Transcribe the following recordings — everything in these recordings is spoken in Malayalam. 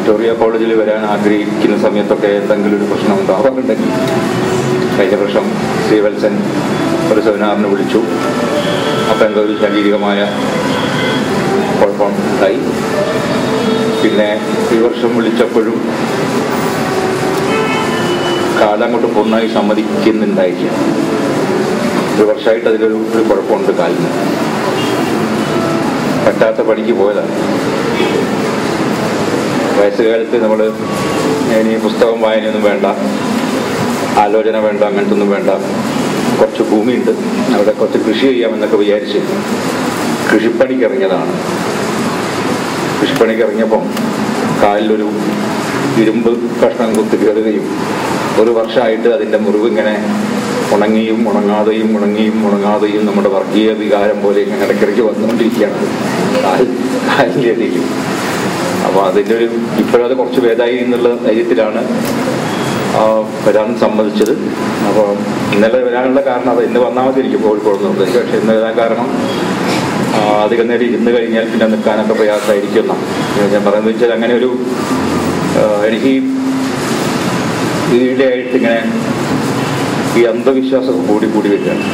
വിക്ടോറിയ കോളേജിൽ വരാൻ ആഗ്രഹിക്കുന്ന സമയത്തൊക്കെ എന്തെങ്കിലും ഒരു പ്രശ്നം ഉണ്ടാവാറുണ്ടെങ്കിൽ കഴിഞ്ഞ വർഷം ശ്രീവത്സൻ ഒരു സെമിനാറിന് വിളിച്ചു അപ്പം എന്തോ ഒരു ശാരീരികമായ കുഴപ്പം ഉണ്ടായി പിന്നെ ഈ വർഷം വിളിച്ചപ്പോഴും കാലം കൊണ്ട് പൂർണ്ണമായി സമ്മതിക്കുന്നുണ്ടായില്ല ഒരു വർഷമായിട്ട് അതിലൊരു ഒരു കുഴപ്പമുണ്ട് കാലിന് പറ്റാത്ത പണിക്ക് പോയതാണ് വയസ്സുകാലത്ത് നമ്മൾ ഇനി പുസ്തകം വായനയൊന്നും വേണ്ട ആലോചന വേണ്ട അങ്ങനത്തെ ഒന്നും വേണ്ട കുറച്ച് ഭൂമിയുണ്ട് അവിടെ കുറച്ച് കൃഷി ചെയ്യാമെന്നൊക്കെ വിചാരിച്ച് കൃഷിപ്പണിക്ക് ഇറങ്ങിയതാണ് കൃഷിപ്പണിക്ക് ഇറങ്ങിയപ്പം കാലിലൊരു ഇരുമ്പ് കഷ്ണം കുത്തി കയറുകയും ഒരു വർഷമായിട്ട് അതിൻ്റെ മുറിവ് ഇങ്ങനെ ഉണങ്ങിയും ഉണങ്ങാതെയും ഉണങ്ങിയും ഉണങ്ങാതെയും നമ്മുടെ വർഗീയ വികാരം പോലെ ഇങ്ങനെ ഇടയ്ക്കിടയ്ക്ക് വന്നുകൊണ്ടിരിക്കുകയാണ് കാൽ കാലിൻ്റെ ഇടയിൽ അപ്പോൾ അതിൻ്റെ ഒരു ഇപ്പോഴത് കുറച്ച് ഭേദമായി എന്നുള്ള ധൈര്യത്തിലാണ് ആ, വരാൻ സമ്മതിച്ചത് അപ്പോൾ ഇന്നലെ വരാനുള്ള കാരണം അത് ഇന്ന് വന്നാൽ മതി എനിക്ക് കോഴിക്കോട് നിർദ്ദേശം പക്ഷേ ഇന്ന് വരാൻ കാരണം ആ, അധികം നേരം ഇരുന്ന് കഴിഞ്ഞാൽ പിന്നെ നിൽക്കാനൊക്കെ പ്രയാസമായിരിക്കും എന്നാ. ഞാൻ പറയുന്നത് വെച്ചാൽ അങ്ങനെ ഒരു ആ, എനിക്ക് ഈയിടെയായിട്ട് ഇങ്ങനെ ഈ അന്ധവിശ്വാസം കൂടി കൂടി വരികയാണ്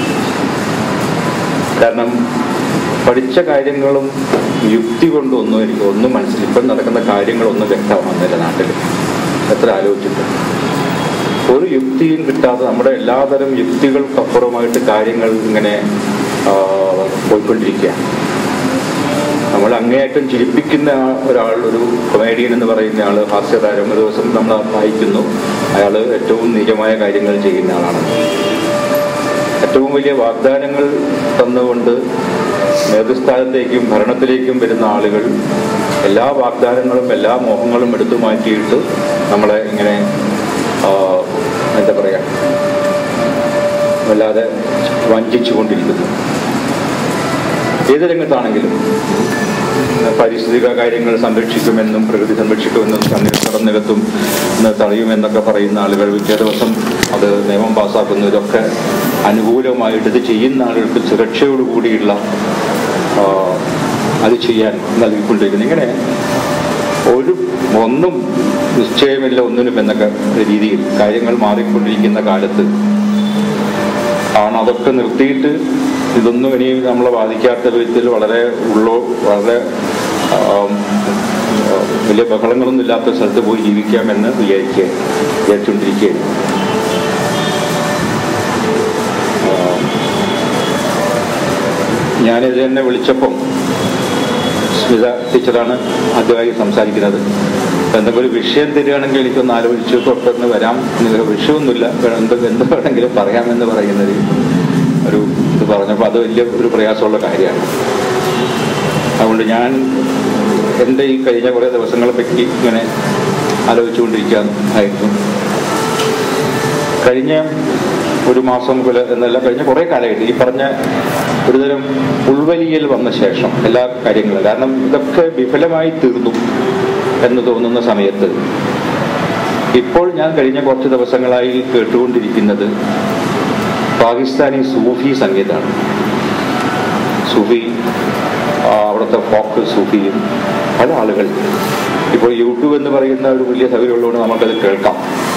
കാരണം പഠിച്ച കാര്യങ്ങളും യുക്തി കൊണ്ടൊന്നും എനിക്ക് ഒന്നും മനസ്സിൽ ഇപ്പം നടക്കുന്ന കാര്യങ്ങളൊന്നും വ്യക്തമാകുന്നില്ല നാട്ടിൽ എത്ര ആലോചിച്ചിട്ട് ഒരു യുക്തിയും കിട്ടാതെ നമ്മുടെ എല്ലാതരം യുക്തികൾക്കപ്പുറമായിട്ട് കാര്യങ്ങൾ ഇങ്ങനെ ആ, പോയിക്കൊണ്ടിരിക്കുകയാണ് നമ്മൾ അങ്ങേയറ്റം ചിരിപ്പിക്കുന്ന ആ- ഒരാൾ ഒരു കൊമേഡിയൻ എന്ന് പറയുന്ന ആൾ ഹാസ്യതാരം ഒരു ദിവസം നമ്മൾ വായിക്കുന്നു അയാൾ ഏറ്റവും നീചമായ കാര്യങ്ങൾ ചെയ്യുന്ന ആളാണ് ഏറ്റവും വലിയ വാഗ്ദാനങ്ങൾ തന്നുകൊണ്ട് നേതൃസ്ഥാനത്തേക്കും ഭരണത്തിലേക്കും വരുന്ന ആളുകൾ എല്ലാ വാഗ്ദാനങ്ങളും എല്ലാ മോഹങ്ങളും എടുത്തു മാറ്റിയിട്ട് നമ്മളെ ഇങ്ങനെ ആ, എന്താ പറയുക വല്ലാതെ വഞ്ചിച്ചു കൊണ്ടിരിക്കുന്നു ഏത് രംഗത്താണെങ്കിലും പാരിസ്ഥിതിക കാര്യങ്ങൾ സംരക്ഷിക്കുമെന്നും പ്രകൃതി സംരക്ഷിക്കുമെന്നും തണ്ണീർത്തടം നികത്തും എന്ന് തടയുമെന്നൊക്കെ പറയുന്ന ആളുകൾ പിറ്റേ ദിവസം അത് നിയമം പാസ്സാക്കുന്നു ഇതൊക്കെ അനുകൂലമായിട്ട് ഇത് ചെയ്യുന്ന ആളുകൾക്ക് സുരക്ഷയോടുകൂടിയുള്ള ആ, അത് ചെയ്യാൻ നൽകിക്കൊണ്ടിരിക്കുന്നു ഇങ്ങനെ ഒരു ഒന്നും നിശ്ചയമില്ല ഒന്നിനും എന്നൊക്കെ രീതിയിൽ കാര്യങ്ങൾ മാറിക്കൊണ്ടിരിക്കുന്ന കാലത്ത് ആണ് അതൊക്കെ നിർത്തിയിട്ട് ഇതൊന്നും ഇനി നമ്മളെ ബാധിക്കാത്ത വിധത്തിൽ വളരെ ഉള്ളോ വളരെ ആം, ആ, വലിയ ബഹളങ്ങളൊന്നും ഇല്ലാത്ത സ്ഥലത്ത് പോയി ജീവിക്കാമെന്ന് വിചാരിക്കുക വിചാരിച്ചുകൊണ്ടിരിക്കുകയാണ് ആ, ഞാനിത് തന്നെ വിളിച്ചപ്പം സ്മിത ടീച്ചറാണ് ആദ്യമായി സംസാരിക്കുന്നത് എന്തെങ്കിലും ഒരു വിഷയം തരികയാണെങ്കിൽ എനിക്കൊന്ന് ആലോചിച്ച് തൊട്ടൊന്ന് വരാം നിങ്ങൾക്ക് വിഷയമൊന്നുമില്ല വേണം- എന്ത് എന്ത് വേണമെങ്കിലും പറയാമെന്ന് പറയുന്നത് ഒരു ഇത് പറഞ്ഞപ്പോൾ അത് വലിയ ഒരു പ്രയാസമുള്ള കാര്യമാണ് അതുകൊണ്ട് ഞാൻ എൻ്റെ ഈ കഴിഞ്ഞ കുറേ ദിവസങ്ങളെ പറ്റി ഇങ്ങനെ ആലോചിച്ചുകൊണ്ടിരിക്കാൻ ആയിരുന്നു കഴിഞ്ഞ ഒരു മാസം പോലെ എന്നല്ല കഴിഞ്ഞ കുറേ കാലമായിട്ട് ഈ പറഞ്ഞ ഒരുതരം ഉൾവലിയൽ വന്ന ശേഷം എല്ലാ കാര്യങ്ങളും കാരണം ഇതൊക്കെ വിഫലമായി തീർന്നു എന്ന് തോന്നുന്ന സമയത്ത് ഇപ്പോൾ ഞാൻ കഴിഞ്ഞ കുറച്ച് ദിവസങ്ങളായി കേട്ടുകൊണ്ടിരിക്കുന്നത് പാകിസ്ഥാനി സൂഫി സംഗീതമാണ് സൂഫി ആ, അവിടുത്തെ ഫോക്ക് സൂഫിയും പല ആളുകൾ ഇപ്പോൾ യൂട്യൂബ് എന്ന് പറയുന്ന ഒരു വലിയ സൗകര്യമുള്ളതുകൊണ്ട് നമുക്കത് കേൾക്കാം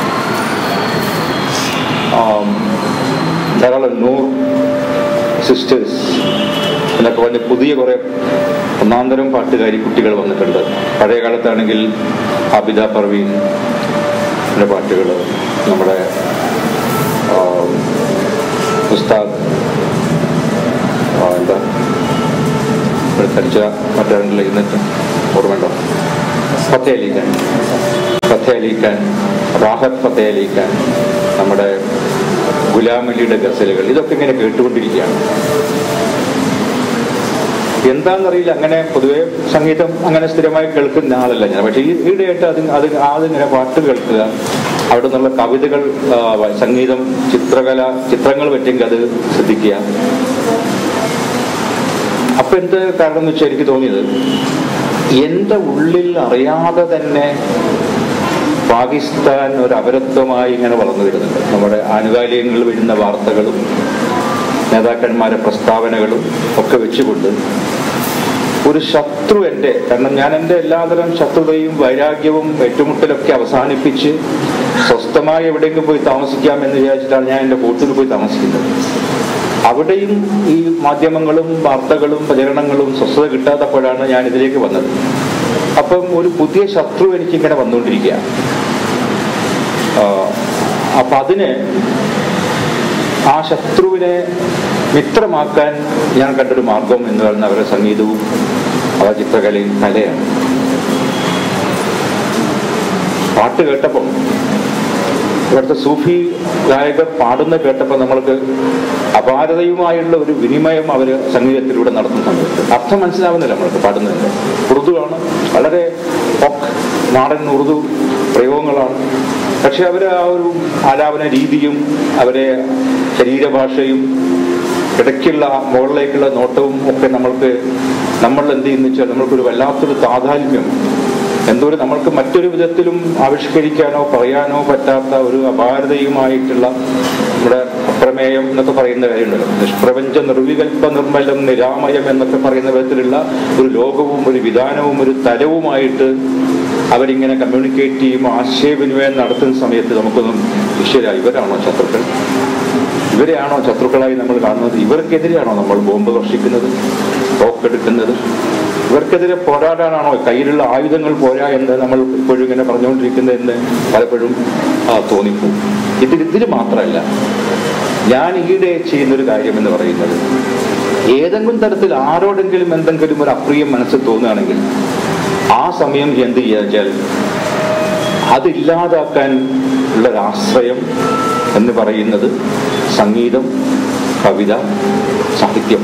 ആം, ധാരാളം നൂർ സിസ്റ്റേഴ്സ് എന്നൊക്കെ പറഞ്ഞ് പുതിയ കുറേ ഒന്നാന്തരം പാട്ടുകാരി കുട്ടികൾ വന്നിട്ടുണ്ട് പഴയ കാലത്താണെങ്കിൽ ആബിദ പർവീൻ ന്റെ പാട്ടുകൾ നമ്മുടെ ആം, ഉസ്താദ് ആ, എന്താ ഇവിടെ ധരിച്ച മറ്റാണ്ടിൽ ഇരുന്നിട്ട് ഓർമ്മയുണ്ടോ ഫത്തേ അലി ഖാൻ ഫത്തേ അലി ഖാൻ റാഹത്ത് ഫത്തേ അലി ഖാൻ നമ്മുടെ ഗുലാം അലിയുടെ ഗസലുകൾ ഇതൊക്കെ ഇങ്ങനെ കേട്ടുകൊണ്ടിരിക്കുകയാണ് എന്താണെന്നറിയില്ല അങ്ങനെ പൊതുവെ സംഗീതം അങ്ങനെ സ്ഥിരമായി കേൾക്കുന്ന ആളല്ല ഞാൻ പക്ഷേ ഈ ഈയിടെയായിട്ട് അത് അത് അതിങ്ങനെ പാട്ട് കേൾക്കുക അവിടെ നിന്നുള്ള കവിതകൾ ആ, സംഗീതം ചിത്രകല ചിത്രങ്ങൾ പറ്റുമെങ്കിൽ അത് ശ്രദ്ധിക്കുക അപ്പൊ എന്ത് കാരണം എന്ന് വെച്ചാൽ എനിക്ക് തോന്നിയത് എന്റെ ഉള്ളിൽ അറിയാതെ തന്നെ പാകിസ്ഥാൻ ഒരു അപരത്വമായി ഇങ്ങനെ വളർന്നു വരുന്നുണ്ട് നമ്മുടെ ആനുകാലികങ്ങളിൽ വരുന്ന വാർത്തകളും നേതാക്കന്മാരെ പ്രസ്താവനകളും ഒക്കെ വെച്ചുകൊണ്ട് ഒരു ശത്രു എൻ്റെ കാരണം ഞാൻ എൻ്റെ എല്ലാതരം ശത്രുതയും വൈരാഗ്യവും ഏറ്റുമുട്ടലൊക്കെ അവസാനിപ്പിച്ച് സ്വസ്ഥമായി എവിടെയെങ്കിലും പോയി താമസിക്കാം എന്ന് വിചാരിച്ചിട്ടാണ് ഞാൻ എൻ്റെ കൂട്ടിൽ പോയി താമസിക്കുന്നത് അവിടെയും ഈ മാധ്യമങ്ങളും വാർത്തകളും പ്രചരണങ്ങളും സ്വസ്ഥത കിട്ടാത്തപ്പോഴാണ് ഞാൻ ഇതിലേക്ക് വന്നത് അപ്പം ഒരു പുതിയ ശത്രു എനിക്കിങ്ങനെ വന്നുകൊണ്ടിരിക്കുക അപ്പം അതിന് ആ ശത്രുവിനെ മിത്രമാക്കാൻ ഞാൻ കണ്ടൊരു മാർഗം എന്ന് പറയുന്ന അവരുടെ സംഗീതവും അവരുടെ ചിത്രകലയും കലയാണ് പാട്ട് കേട്ടപ്പം ഇവിടുത്തെ സൂഫി ഗായകർ പാടുന്ന കേട്ടപ്പോൾ നമ്മൾക്ക് അപാരതയുമായുള്ള ഒരു വിനിമയം അവർ സംഗീതത്തിലൂടെ നടത്തുന്ന സമയത്ത് അർത്ഥം മനസ്സിലാവുന്നില്ല നമ്മൾക്ക് പാടുന്നതിൻ്റെ ഉറുദുവാണ് വളരെ പൊക്ക് നാടൻ ഉറുദു പ്രയോഗങ്ങളാണ് പക്ഷെ അവർ ആ ഒരു ആലാപന രീതിയും അവരെ ശരീരഭാഷയും ഇടയ്ക്കുള്ള മുകളിലേക്കുള്ള നോട്ടവും ഒക്കെ നമ്മൾക്ക് നമ്മൾ എന്ത് ചെയ്യുന്നു വെച്ചാൽ നമ്മൾക്കൊരു വല്ലാത്തൊരു താതാത്മ്യം എന്തോ ഒരു നമ്മൾക്ക് മറ്റൊരു വിധത്തിലും ആവിഷ്കരിക്കാനോ പറയാനോ പറ്റാത്ത ഒരു അപാരതയുമായിട്ടുള്ള നമ്മുടെ അപ്രമേയം എന്നൊക്കെ പറയുന്ന കാര്യമുണ്ടല്ലോ നിഷ്പ്രപഞ്ച നിർവികൽപ്പ നിർമ്മലം നിരാമയം എന്നൊക്കെ പറയുന്ന വിധത്തിലുള്ള ഒരു ലോകവും ഒരു വിധാനവും ഒരു തലവുമായിട്ട് അവരിങ്ങനെ കമ്മ്യൂണിക്കേറ്റ് ചെയ്യും ആശയവിനിമയം നടത്തുന്ന സമയത്ത് നമുക്കൊന്നും ഈശ്വര ഇവരാണോ ശത്രുക്കൾ ഇവരെയാണോ ശത്രുക്കളായി നമ്മൾ കാണുന്നത് ഇവർക്കെതിരെയാണോ നമ്മൾ ബോംബ് വർഷിക്കുന്നത് തോക്കെടുക്കുന്നത് ഇവർക്കെതിരെ പോരാടാനാണോ കയ്യിലുള്ള ആയുധങ്ങൾ പോരാ എന്ന് നമ്മൾ ഇപ്പോഴും ഇങ്ങനെ പറഞ്ഞുകൊണ്ടിരിക്കുന്നത് എന്ന് പലപ്പോഴും ആ, തോന്നിപ്പോവും ഇതിൽ ഇതിൽ മാത്രമല്ല ഞാൻ ഈയിടെ ചെയ്യുന്നൊരു കാര്യം എന്ന് പറയുന്നത് ഏതെങ്കിലും തരത്തിൽ ആരോടെങ്കിലും എന്തെങ്കിലും ഒരു അപ്രിയം മനസ്സിൽ തോന്നുകയാണെങ്കിൽ ആ സമയം എന്ത് ചെയ്യുക വെച്ചാൽ അതില്ലാതാക്കാൻ ഉള്ള ഒരു ആശ്രയം എന്ന് പറയുന്നത് സംഗീതം കവിത സാഹിത്യം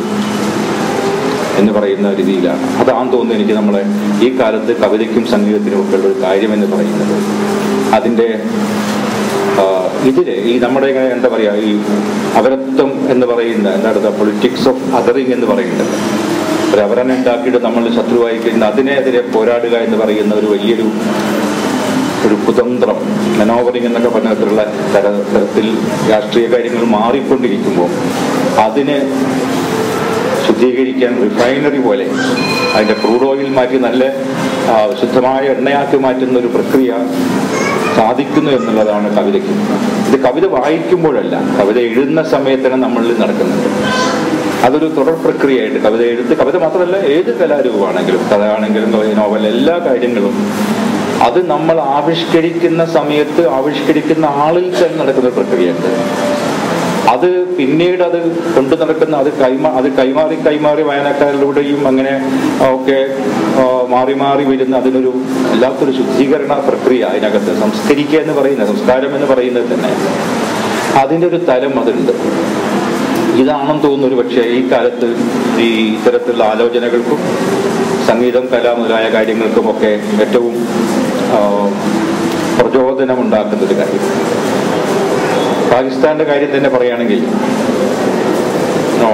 എന്ന് പറയുന്ന രീതിയിലാണ് അതാണെന്ന് തോന്നുന്നു എനിക്ക് നമ്മളെ ഈ കാലത്ത് കവിതയ്ക്കും സംഗീതത്തിനും ഒക്കെ ഉള്ള ഒരു കാര്യം എന്ന് പറയുന്നത് അതിൻ്റെ ആ, ഇതില് ഈ നമ്മുടെ ഇങ്ങനെ എന്താ പറയാ ഈ അവരത്വം എന്ന് പറയുന്ന എന്താണ് പൊളിറ്റിക്സ് ഓഫ് അതറിങ് എന്ന് പറയുന്നത് ഒരു അവരനെ ഉണ്ടാക്കിയിട്ട് നമ്മൾ ശത്രുവായി കഴിഞ്ഞാൽ അതിനെതിരെ പോരാടുക എന്ന് പറയുന്ന ഒരു വലിയൊരു ഒരു കുതന്ത്രം മനോവറിങ് എന്നൊക്കെ പറഞ്ഞ തരത്തിലുള്ള തര- തരത്തിൽ രാഷ്ട്രീയ കാര്യങ്ങൾ മാറിക്കൊണ്ടിരിക്കുമ്പോൾ അതിനെ ശുദ്ധീകരിക്കാൻ റിഫൈനറി പോലെ അതിന്റെ ക്രൂഡ് ഓയിൽ മാറ്റി നല്ല ആ, ശുദ്ധമായ എണ്ണയാക്കി മാറ്റുന്ന ഒരു പ്രക്രിയ സാധിക്കുന്നു എന്നുള്ളതാണ് കവിതയ്ക്ക് ഇത് കവിത വായിക്കുമ്പോഴല്ല കവിത എഴുതുന്ന സമയത്തിന് നമ്മളിൽ നടക്കുന്നുണ്ട് അതൊരു തുടർ പ്രക്രിയയായിട്ട് കവിത എഴുത്ത് കവിത മാത്രമല്ല ഏത് കലാരൂപമാണെങ്കിലും കഥ ആണെങ്കിലും നോവൽ എല്ലാ കാര്യങ്ങളും അത് നമ്മൾ ആവിഷ്കരിക്കുന്ന സമയത്ത് ആവിഷ്കരിക്കുന്ന ആളിൽ തന്നെ നടക്കുന്ന ഒരു പ്രക്രിയയുണ്ട് അത് പിന്നീട് അത് കൊണ്ടു നടക്കുന്ന അത് കൈമാ അത് കൈമാറി കൈമാറി വായനക്കാരിലൂടെയും അങ്ങനെ ഒക്കെ ആ, മാറി മാറി വരുന്ന അതിനൊരു വല്ലാത്തൊരു ശുദ്ധീകരണ പ്രക്രിയ അതിനകത്ത് സംസ്കരിക്കുക എന്ന് പറയുന്നത് സംസ്കാരം എന്ന് പറയുന്നത് തന്നെ അതിൻ്റെ ഒരു തലം അതുണ്ട് ഇതാണെന്ന് തോന്നുന്നു ഒരു പക്ഷേ ഈ കാലത്ത് ഈ ഇത്തരത്തിലുള്ള ആലോചനകൾക്കും സംഗീതം കല മുതലായ കാര്യങ്ങൾക്കുമൊക്കെ ഏറ്റവും ആ, പ്രചോദനമുണ്ടാക്കുന്ന ഒരു കാര്യം പാകിസ്ഥാന്റെ കാര്യം തന്നെ പറയുകയാണെങ്കിൽ ആ,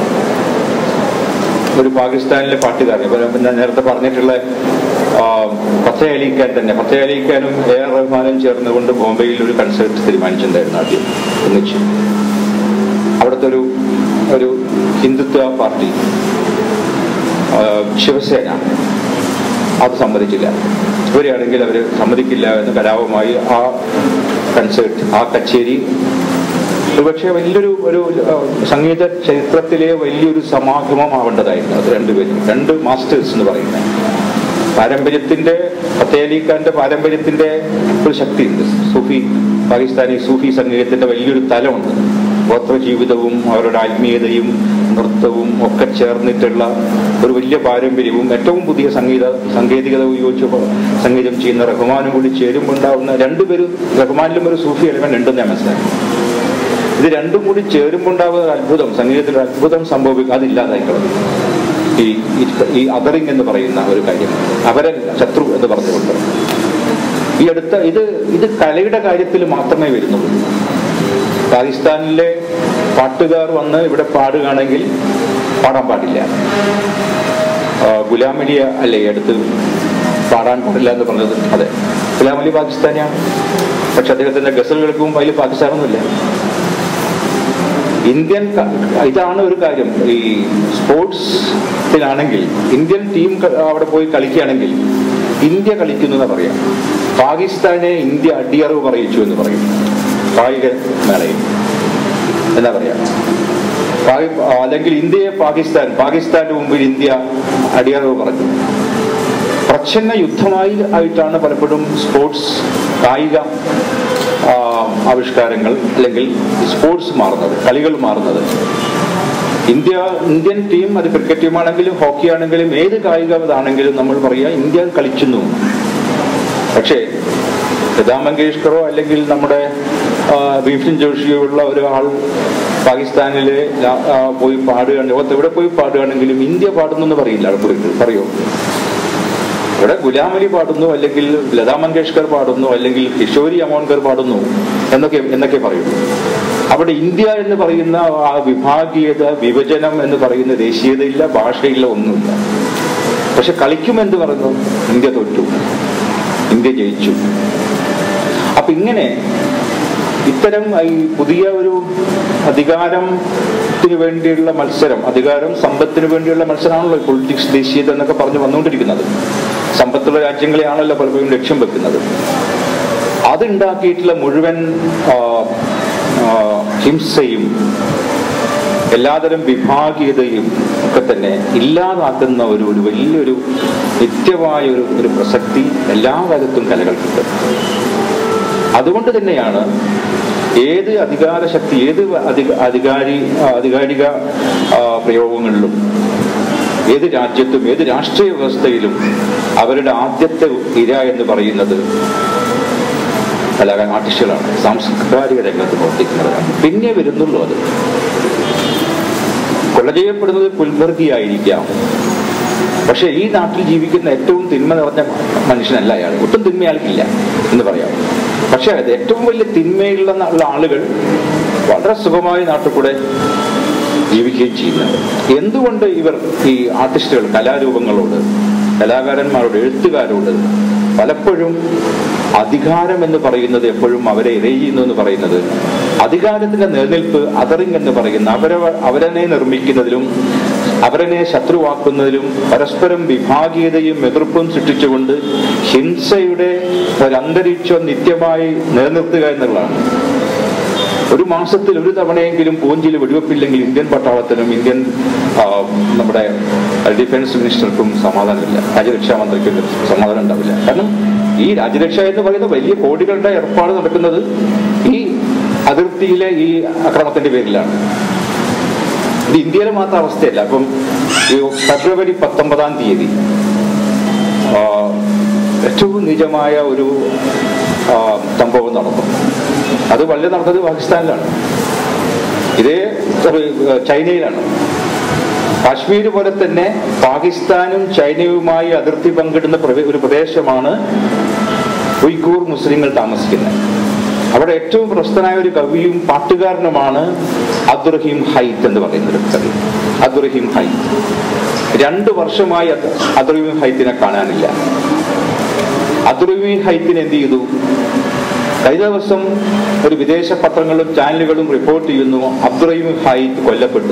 ഒരു പാകിസ്ഥാനിലെ പാട്ടുകാരൻ ഇപ്പൊ ഞാൻ നേരത്തെ പറഞ്ഞിട്ടുള്ള ആ, ഫത്തേ അലി ഖാൻ തന്നെ ഫത്തേ അലി ഖാനും എ ആർ റഹ്മാനും ചേർന്നുകൊണ്ട് ബോംബെയിൽ ഒരു കൺസേർട്ട് തീരുമാനിച്ചിട്ടുണ്ടായിരുന്നു ആദ്യം ഒന്നിച്ച് അവിടുത്തെ ഒരു ഒരു ഹിന്ദുത്വ പാർട്ടി ആ, ശിവസേന അത് സമ്മതിച്ചില്ല ഇവരെയാണെങ്കിൽ അവർ സമ്മതിക്കില്ല എന്ന് കലാപമായി ആ കൺസേർട്ട് ആ കച്ചേരി ഒരുപക്ഷെ വലിയൊരു ഒരു ആ, സംഗീത ചരിത്രത്തിലെ വലിയൊരു സമാഗമമാവേണ്ടതായിരുന്നു അത് രണ്ടുപേരും രണ്ട് മാസ്റ്റേഴ്സ് എന്ന് പറയുന്നത് പാരമ്പര്യത്തിന്റെ ഫത്തേലിഖാന്റെ പാരമ്പര്യത്തിന്റെ ഒരു ശക്തിയുണ്ട് സൂഫി പാകിസ്ഥാനി സൂഫി സംഗീതത്തിന്റെ വലിയൊരു തലമുണ്ട് ഗോത്ര ജീവിതവും അവരുടെ ആത്മീയതയും നൃത്തവും ഒക്കെ ചേർന്നിട്ടുള്ള ഒരു വലിയ പാരമ്പര്യവും ഏറ്റവും പുതിയ സംഗീത സാങ്കേതികത ഉപയോഗിച്ച് സംഗീതം ചെയ്യുന്ന റഹ്മാനും കൂടി ചേരുമ്പോൾ ഉണ്ടാവുന്ന രണ്ടുപേരും റഹ്മാനിലും ഒരു സൂഫി എലമെന്റ് ഉണ്ടെന്ന് ഞാൻ മനസ്സിലാക്കി ഇത് രണ്ടും കൂടി ചേരുമ്പോൾ ഉണ്ടാകുന്ന ഒരു അത്ഭുതം സംഗീതത്തിൽ ഒരു അത്ഭുതം സംഭവിക്കും അതില്ലാതായി കളഞ്ഞു ഈ ഈ- ഈ അതറിങ് എന്ന് പറയുന്ന ഒരു കാര്യം അവരൻ ശത്രു എന്ന് പറഞ്ഞുകൊണ്ട് ഈ അടുത്ത ഇത് ഇത് കലയുടെ കാര്യത്തിൽ മാത്രമേ വരുന്നുള്ളൂ പാകിസ്ഥാനിലെ പാട്ടുകാർ വന്ന് ഇവിടെ പാടുകയാണെങ്കിൽ പാടാൻ പാടില്ല ആ, ഗുലാം അലിയ അല്ലേ ഈ അടുത്ത് പാടാൻ പാടില്ല എന്ന് പറഞ്ഞത് അതെ ഗുലാം അലി പാകിസ്ഥാനിയാണ് പക്ഷെ അദ്ദേഹത്തിന്റെ ഗസൽ കേൾക്കുമ്പോൾ അതിൽ പാകിസ്ഥാനൊന്നുമില്ല ഇന്ത്യൻ ക- ഇതാണ് ഒരു കാര്യം ഈ സ്പോർട്സിലാണെങ്കിൽ ഇന്ത്യൻ ടീം ക- അവിടെ പോയി കളിക്കുകയാണെങ്കിൽ ഇന്ത്യ കളിക്കുന്നു എന്ന് പറയാം പാകിസ്ഥാനെ ഇന്ത്യ അടിയറവ് പറയിച്ചു എന്ന് പറയും കായിക മേളയിൽ എന്താ പറയാ പാകി- അല്ലെങ്കിൽ ഇന്ത്യയെ പാകിസ്ഥാൻ പാകിസ്ഥാന്റെ മുമ്പിൽ ഇന്ത്യ അടിയറവ് പറഞ്ഞു പ്രച്ഛന്ന യുദ്ധമായി ആയിട്ടാണ് പലപ്പോഴും സ്പോർട്സ് കായിക ആ, ആവിഷ്കാരങ്ങൾ അല്ലെങ്കിൽ സ്പോർട്സ് മാറുന്നത് കളികൾ മാറുന്നത് ഇന്ത്യ ഇന്ത്യൻ ടീം അത് ക്രിക്കറ്റ് ടീമാണെങ്കിലും ഹോക്കി ആണെങ്കിലും ഏത് കായിക ഇതാണെങ്കിലും നമ്മൾ പറയുക ഇന്ത്യ കളിക്കുന്നു പക്ഷേ ലതാ മങ്കേഷ്കറോ അല്ലെങ്കിൽ നമ്മുടെ ആ, ഭീംസെൻ ജോഷിയോ ഉള്ള ഒരാൾ പാകിസ്ഥാനിലെ ലാ- ആ, പോയി പാടുകയാണ് ലോകത്ത് എവിടെ പോയി പാടുകയാണെങ്കിലും ഇന്ത്യ പാടുന്നു എന്ന് പറയില്ല അവിടെ പോയിട്ട് പറയോ ഇവിടെ ഗുലാം അലി പാടുന്നു അല്ലെങ്കിൽ ലതാ മങ്കേഷ്കർ പാടുന്നു അല്ലെങ്കിൽ കിഷോരി അമോൻകർ പാടുന്നു എന്നൊക്കെ എന്നൊക്കെ പറയുന്നു അവിടെ ഇന്ത്യ എന്ന് പറയുന്ന ആ വിഭാഗീയത വിഭജനം എന്ന് പറയുന്ന ദേശീയതയില്ല ഭാഷയില്ല ഒന്നുമില്ല പക്ഷെ കളിക്കുമെന്ന് പറഞ്ഞു ഇന്ത്യ തോറ്റു ഇന്ത്യ ജയിച്ചു അപ്പൊ ഇങ്ങനെ ഇത്തരം ഈ പുതിയ ഒരു അധികാരത്തിന് വേണ്ടിയുള്ള മത്സരം അധികാരം സമ്പത്തിന് വേണ്ടിയുള്ള മത്സരമാണല്ലോ ഈ പൊളിറ്റിക്സ് ദേശീയത എന്നൊക്കെ പറഞ്ഞു വന്നുകൊണ്ടിരിക്കുന്നത് സമ്പത്തുള്ള രാജ്യങ്ങളെയാണല്ലോ പലപ്പോഴും ലക്ഷ്യം വെക്കുന്നത് അതുണ്ടാക്കിയിട്ടുള്ള മുഴുവൻ ആ, ആ, ഹിംസയും എല്ലാതരം വിഭാഗീയതയും ഒക്കെ തന്നെ ഇല്ലാതാക്കുന്ന ഒരു ഒരു വലിയൊരു നിത്യമായ ഒരു ഒരു പ്രസക്തി എല്ലാ കാലത്തും കലകൾക്കുണ്ട് അതുകൊണ്ട് തന്നെയാണ് ഏത് അധികാര ശക്തി ഏത് അധിക അധികാരി ആ, അധികാരിക ആ, പ്രയോഗങ്ങളിലും ഏത് രാജ്യത്തും ഏത് രാഷ്ട്രീയ വ്യവസ്ഥയിലും അവരുടെ ആദ്യത്തെ ഇര എന്ന് പറയുന്നത് കലാകാര ആർട്ടിസ്റ്റുകളാണ് സാംസ്കാരിക രംഗത്ത് പ്രവർത്തിക്കുന്നവരാണ് പിന്നെ വരുന്നുള്ളൂ അത് കൊല ചെയ്യപ്പെടുന്നത് പുൽവർഗി ആയിരിക്കാം പക്ഷെ ഈ നാട്ടിൽ ജീവിക്കുന്ന ഏറ്റവും തിന്മ നിറഞ്ഞ മനുഷ്യനല്ല അയാൾ ഒട്ടും തിന്മ അയാൾക്കില്ല എന്ന് പറയാം പക്ഷെ അത് ഏറ്റവും വലിയ തിന്മയുള്ള ന- ഉള്ള ആളുകൾ വളരെ സുഖമായി നാട്ടിൽ കൂടെ ജീവിക്കുകയും ചെയ്യുന്നുണ്ട് എന്തുകൊണ്ട് ഇവർ ഈ ആർട്ടിസ്റ്റുകൾ കലാരൂപങ്ങളോട് കലാകാരന്മാരോട് എഴുത്തുകാരോട് പലപ്പോഴും അധികാരം എന്ന് പറയുന്നത് എപ്പോഴും അവരെ എറിയുന്നു എന്ന് പറയുന്നത് അധികാരത്തിന്റെ നിലനിൽപ്പ് അതറിങ് എന്ന് പറയുന്ന അവരെ അവരനെ നിർമ്മിക്കുന്നതിലും അവരനെ ശത്രുവാക്കുന്നതിലും പരസ്പരം വിഭാഗീയതയും എതിർപ്പും സൃഷ്ടിച്ചുകൊണ്ട് ഹിംസയുടെ ഒരു അന്തരീക്ഷം നിത്യമായി നിലനിർത്തുക എന്നുള്ളതാണ് ഒരു മാസത്തിൽ ഒരു തവണയെങ്കിലും പൂഞ്ചിൽ വെടിവെപ്പില്ലെങ്കിൽ ഇന്ത്യൻ പട്ടാളത്തിനും ഇന്ത്യൻ ആ, നമ്മുടെ ഡിഫൻസ് മിനിസ്റ്റർക്കും സമാധാനമില്ല രാജ്യരക്ഷാ മന്ത്രിക്കും സമാധാനം ഉണ്ടാവില്ല കാരണം ഈ രാജ്യരക്ഷ എന്ന് പറയുന്ന വലിയ കോടികളുടെ ഏർപ്പാട് നടക്കുന്നത് ഈ അതിർത്തിയിലെ ഈ അക്രമത്തിന്റെ പേരിലാണ് ഇത് ഇന്ത്യയിലെ മാത്രം അവസ്ഥയല്ല അപ്പം ഈ ഫെബ്രുവരി പത്തൊമ്പതാം തീയതി ആ, ഏറ്റവും നിജമായ ഒരു ആ, സംഭവം നടന്നു അത് വളരെ നടന്നത് പാകിസ്ഥാനിലാണ് ഇതേ sorry, ചൈനയിലാണ് കാശ്മീർ പോലെ തന്നെ പാകിസ്ഥാനും ചൈനയുമായി അതിർത്തി പങ്കിടുന്ന പ്രവേ- ഒരു പ്രദേശമാണ് ഉയ്ഗൂർ മുസ്ലിങ്ങൾ താമസിക്കുന്നത് അവിടെ ഏറ്റവും പ്രശസ്തനായ ഒരു കവിയും പാട്ടുകാരനുമാണ് അബ്ദുറഹീം ഹൈത്ത് എന്ന് പറയുന്ന ഒരു കവി അബ്ദുറഹീം ഹൈത്ത് രണ്ട് വർഷമായി അത് അബ്ദുറഹീം ഹൈത്തിനെ കാണാനില്ല അബ്ദുറഹീം ഹൈത്തിന് എന്ത് ചെയ്തു കഴിഞ്ഞ ദിവസം ഒരു വിദേശ പത്രങ്ങളും ചാനലുകളും റിപ്പോർട്ട് ചെയ്യുന്നു അബ്ദുറഹീം ഹൈത്ത് കൊല്ലപ്പെട്ടു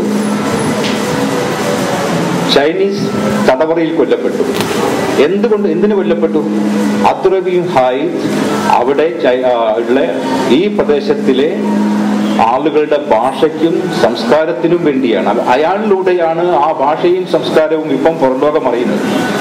ചൈനീസ് തടവറയിൽ കൊല്ലപ്പെട്ടു എന്തുകൊണ്ട് എന്തിനു കൊല്ലപ്പെട്ടു അബ്ദുറഹീം ഹൈത്ത് അവിടെ ചൈ- ആ, ഉള്ള ഈ പ്രദേശത്തിലെ ആളുകളുടെ ഭാഷയ്ക്കും സംസ്കാരത്തിനും വേണ്ടിയാണ് അത് അയാളിലൂടെയാണ് ആ ഭാഷയും സംസ്കാരവും ഇപ്പം പുറംലോകം അറിയുന്നത്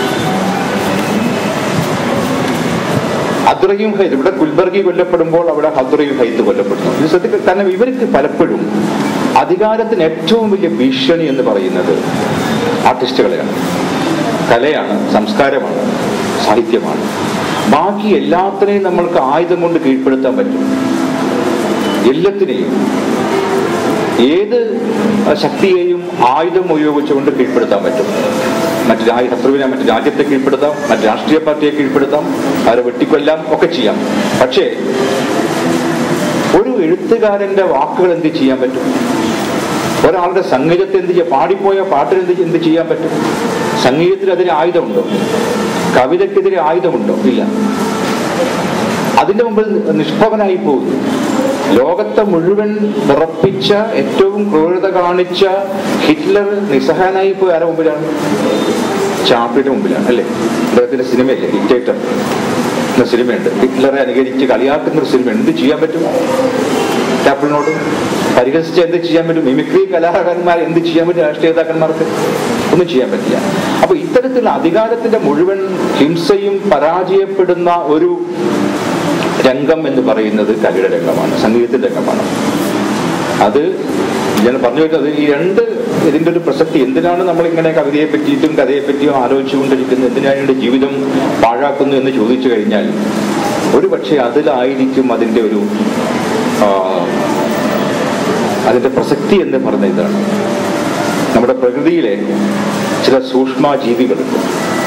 അദ്രയും ഹൈത്ത് ഇവിടെ കുൽബർഗി കൊല്ലപ്പെടുമ്പോൾ അവിടെ ഹദ്രയും ഹൈത്ത് കൊല്ലപ്പെടുന്നു ഇത് ശ്രദ്ധിക്കുക കാരണം ഇവർക്ക് പലപ്പോഴും അധികാരത്തിന് ഏറ്റവും വലിയ ഭീഷണി എന്ന് പറയുന്നത് ആർട്ടിസ്റ്റുകളെയാണ് കലയാണ് സംസ്കാരമാണ് സാഹിത്യമാണ് ബാക്കി എല്ലാത്തിനെയും നമ്മൾക്ക് ആയുധം കൊണ്ട് കീഴ്പ്പെടുത്താൻ പറ്റും എല്ലാത്തിനെയും ഏത് ശക്തിയെയും ആയുധം ഉപയോഗിച്ചുകൊണ്ട് കീഴ്പ്പെടുത്താൻ പറ്റും മറ്റു രാ- ശത്രുവിനെ മറ്റു രാജ്യത്തെ കീഴ്പ്പെടുത്താം മറ്റു രാഷ്ട്രീയ പാർട്ടിയെ കീഴ്പ്പെടുത്താം അവരെ വെട്ടിക്കൊല്ലാം ഒക്കെ ചെയ്യാം പക്ഷേ ഒരു എഴുത്തുകാരന്റെ വാക്കുകൾ എന്ത് ചെയ്യാൻ പറ്റും ഒരാളുടെ സംഗീതത്തെ എന്ത് ചെയ്യാം പാടിപ്പോയ പാട്ടിന് എന്ത് എന്ത് ചെയ്യാൻ പറ്റും സംഗീതത്തിന് അതിന് ആയുധമുണ്ടോ കവിതയ്ക്കെതിരെ ആയുധമുണ്ടോ ഇല്ല അതിന്റെ മുമ്പിൽ നിഷ്പ്രഭനായി പോകുന്നു ലോകത്തെ മുഴുവൻ വിറപ്പിച്ച ഏറ്റവും ക്രൂരത കാണിച്ച ഹിറ്റ്ലർ നിസ്സഹായനായി പോയി ആരുടെ മുമ്പിലാണ് ചാപ്പിയുടെ മുമ്പിലാണ് അല്ലേ അദ്ദേഹത്തിന്റെ സിനിമയല്ലേ ഡിക്റ്റേറ്റർ എന്ന സിനിമയുണ്ട് ഹിറ്റ്ലറെ അനുകരിച്ച് കളിയാക്കുന്ന ഒരു സിനിമ എന്ത് ചെയ്യാൻ പറ്റും ചാപ്പിളിനോട് പരിഹസിച്ച് എന്ത് ചെയ്യാൻ പറ്റും മിമിക്രി കലാകാരന്മാർ എന്ത് ചെയ്യാൻ പറ്റും രാഷ്ട്രീയ നേതാക്കന്മാർക്ക് ഒന്നും ചെയ്യാൻ പറ്റില്ല അപ്പൊ ഇത്തരത്തിലുള്ള അധികാരത്തിന്റെ മുഴുവൻ ഹിംസയും പരാജയപ്പെടുന്ന ഒരു രംഗം എന്ന് പറയുന്നത് കലയുടെ രംഗമാണ് സംഗീതത്തിന്റെ രംഗമാണ് അത് ഞാൻ പറഞ്ഞു വരുന്നത് ഈ രണ്ട് ഇതിന്റെ ഒരു പ്രസക്തി എന്തിനാണ് നമ്മൾ ഇങ്ങനെ കവിതയെ പറ്റിയിട്ടും കഥയെ പറ്റിയും ആലോചിച്ചുകൊണ്ടിരിക്കുന്നത് എന്തിനാണ് ഇതിന്റെ ജീവിതം പാഴാക്കുന്നു എന്ന് ചോദിച്ചു കഴിഞ്ഞാൽ ഒരു പക്ഷേ അതിലായിരിക്കും അതിന്റെ ഒരു ആ, അതിന്റെ പ്രസക്തി എന്ന് പറഞ്ഞ ഇതാണ് നമ്മുടെ പ്രകൃതിയിലെ ചില സൂക്ഷ്മ ജീവികളുണ്ട്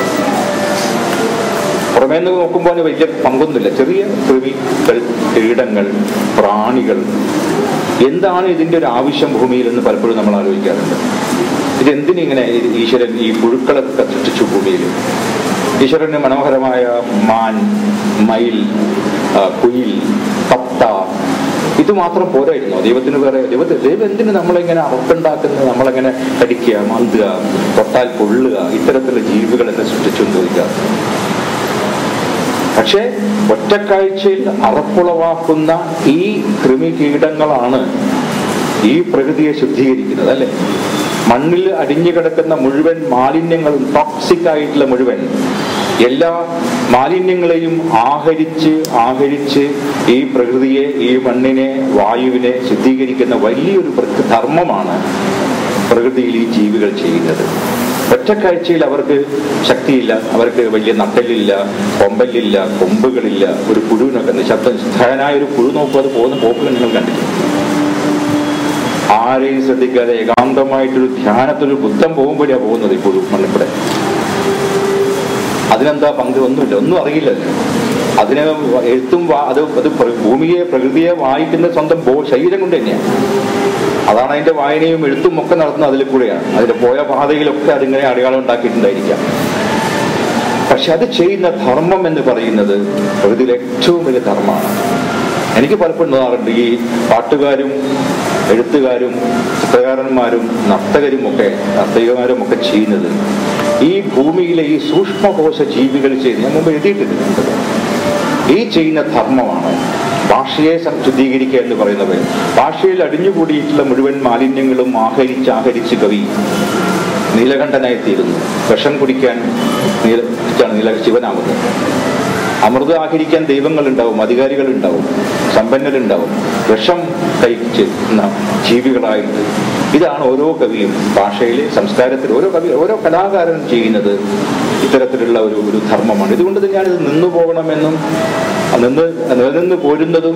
പുറമേ നിന്ന് നോക്കുമ്പോൾ അതിന് വലിയ പങ്കൊന്നുമില്ല ചെറിയ കൃമികൾ കീടങ്ങൾ പ്രാണികൾ എന്താണ് ഇതിന്റെ ഒരു ആവശ്യം ഭൂമിയിൽ എന്ന് പലപ്പോഴും നമ്മൾ ആലോചിക്കാറുണ്ട് ഇതെന്തിനിങ്ങനെ ഇത് ഈശ്വരൻ ഈ പുഴുക്കളൊക്കെ സൃഷ്ടിച്ചു ഭൂമിയിൽ ഈശ്വരന് മനോഹരമായ മാൻ മയിൽ ആ, കുയിൽ തത്ത ഇത് മാത്രം പോരായിരുന്നോ ദൈവത്തിന് വേറെ ദൈവത്തെ ദൈവം എന്തിന് നമ്മളിങ്ങനെ അറപ്പുണ്ടാക്കുന്നത് നമ്മളെങ്ങനെ കടിക്കുക മാന്തുക തൊട്ടാൽ കൊള്ളുക ഇത്തരത്തിലുള്ള ജീവികളെന്നെ സൃഷ്ടിച്ചു എന്ന് ചോദിക്കാം പക്ഷേ ഒറ്റക്കാഴ്ചയിൽ അറപ്പുളവാക്കുന്ന ഈ കൃമി കീടങ്ങളാണ് ഈ പ്രകൃതിയെ ശുദ്ധീകരിക്കുന്നത് അല്ലെ മണ്ണിൽ അടിഞ്ഞു കിടക്കുന്ന മുഴുവൻ മാലിന്യങ്ങളും ടോക്സിക് ആയിട്ടുള്ള മുഴുവൻ എല്ലാ മാലിന്യങ്ങളെയും ആഹരിച്ച് ആഹരിച്ച് ഈ പ്രകൃതിയെ ഈ മണ്ണിനെ വായുവിനെ ശുദ്ധീകരിക്കുന്ന വലിയൊരു പ്രകൃ- ധർമ്മമാണ് പ്രകൃതിയിൽ ഈ ജീവികൾ ചെയ്യുന്നത് ഒറ്റക്കാഴ്ചയിൽ അവർക്ക് ശക്തിയില്ല അവർക്ക് വലിയ നട്ടലില്ല കൊമ്പലില്ല കൊമ്പുകളില്ല ഒരു പുഴുവിനൊക്കെ നിശബ്ദ നിസ്സഹായനായ ഒരു പുഴു നോക്കും അത് പോകുന്ന പോക്കുകൾ നിങ്ങൾ കണ്ടിട്ടുണ്ട് ആരെയും ശ്രദ്ധിക്കാതെ ഏകാന്തമായിട്ടൊരു ധ്യാനത്തൊരു ബുദ്ധം പോകുമ്പോഴാണ് പോകുന്നത് ഈ പുഴു മണ്ണിപ്പടെ അതിനെന്താ പങ്ക് ഒന്നുമില്ല ഒന്നും അറിയില്ല അതിന് എഴുത്തും വാ- അത് അത് പ്ര- ഭൂമിയെ പ്രകൃതിയെ വായിക്കുന്ന സ്വന്തം ബോ ശരീരം കൊണ്ട് തന്നെയാണ് അതാണ് അതിന്റെ വായനയും എഴുത്തും ഒക്കെ നടത്തുന്നത് അതിൽ കൂടെയാണ് അതിൽ പോയ പാതയിലൊക്കെ അതിങ്ങനെ അടയാളം ഉണ്ടാക്കിയിട്ടുണ്ടായിരിക്കാം പക്ഷെ അത് ചെയ്യുന്ന ധർമ്മം എന്ന് പറയുന്നത് പ്രകൃതിയിലെ ഏറ്റവും വലിയ ധർമ്മമാണ് എനിക്ക് പലപ്പോഴും തോന്നാറുണ്ട് ഈ പാട്ടുകാരും എഴുത്തുകാരും ചിത്രകാരന്മാരും നർത്തകരും ഒക്കെ നർത്തകന്മാരും ഒക്കെ ചെയ്യുന്നത് ഈ ഭൂമിയിലെ ഈ സൂക്ഷ്മകോശ ജീവികൾ ചെയ്യുന്നത് ഞാൻ മുമ്പ് എഴുതിയിട്ടുണ്ട് ഈ ചെയ്യുന്ന ധർമ്മമാണ് ഭാഷയെ സം- ശുദ്ധീകരിക്കുക എന്ന് പറയുന്നത് ഭാഷയിൽ അടിഞ്ഞുകൂടിയിട്ടുള്ള മുഴുവൻ മാലിന്യങ്ങളും ആഹരിച്ച് ആഹരിച്ച് കവി നീലകണ്ഠനായി തീരുന്നു വിഷം കുടിക്കാൻ നീല നീല ശിവനാകുന്നത് അമൃത ആഹരിക്കാൻ ദൈവങ്ങളുണ്ടാവും അധികാരികളുണ്ടാവും സമ്പന്നരുണ്ടാവും വിഷം കഴിച്ച് ന- ജീവികളായിട്ട് ഇതാണ് ഓരോ കവിയും ഭാഷയിലെ സംസ്കാരത്തിൽ ഓരോ കവി ഓരോ കലാകാരനും ചെയ്യുന്നത് ഇത്തരത്തിലുള്ള ഒരു ഒരു ധർമ്മമാണ് ഇതുകൊണ്ട് തന്നെയാണ് ഇത് നിന്നു പോകണമെന്നും അത് നിന്ന് നിലനിന്ന് പോരുന്നതും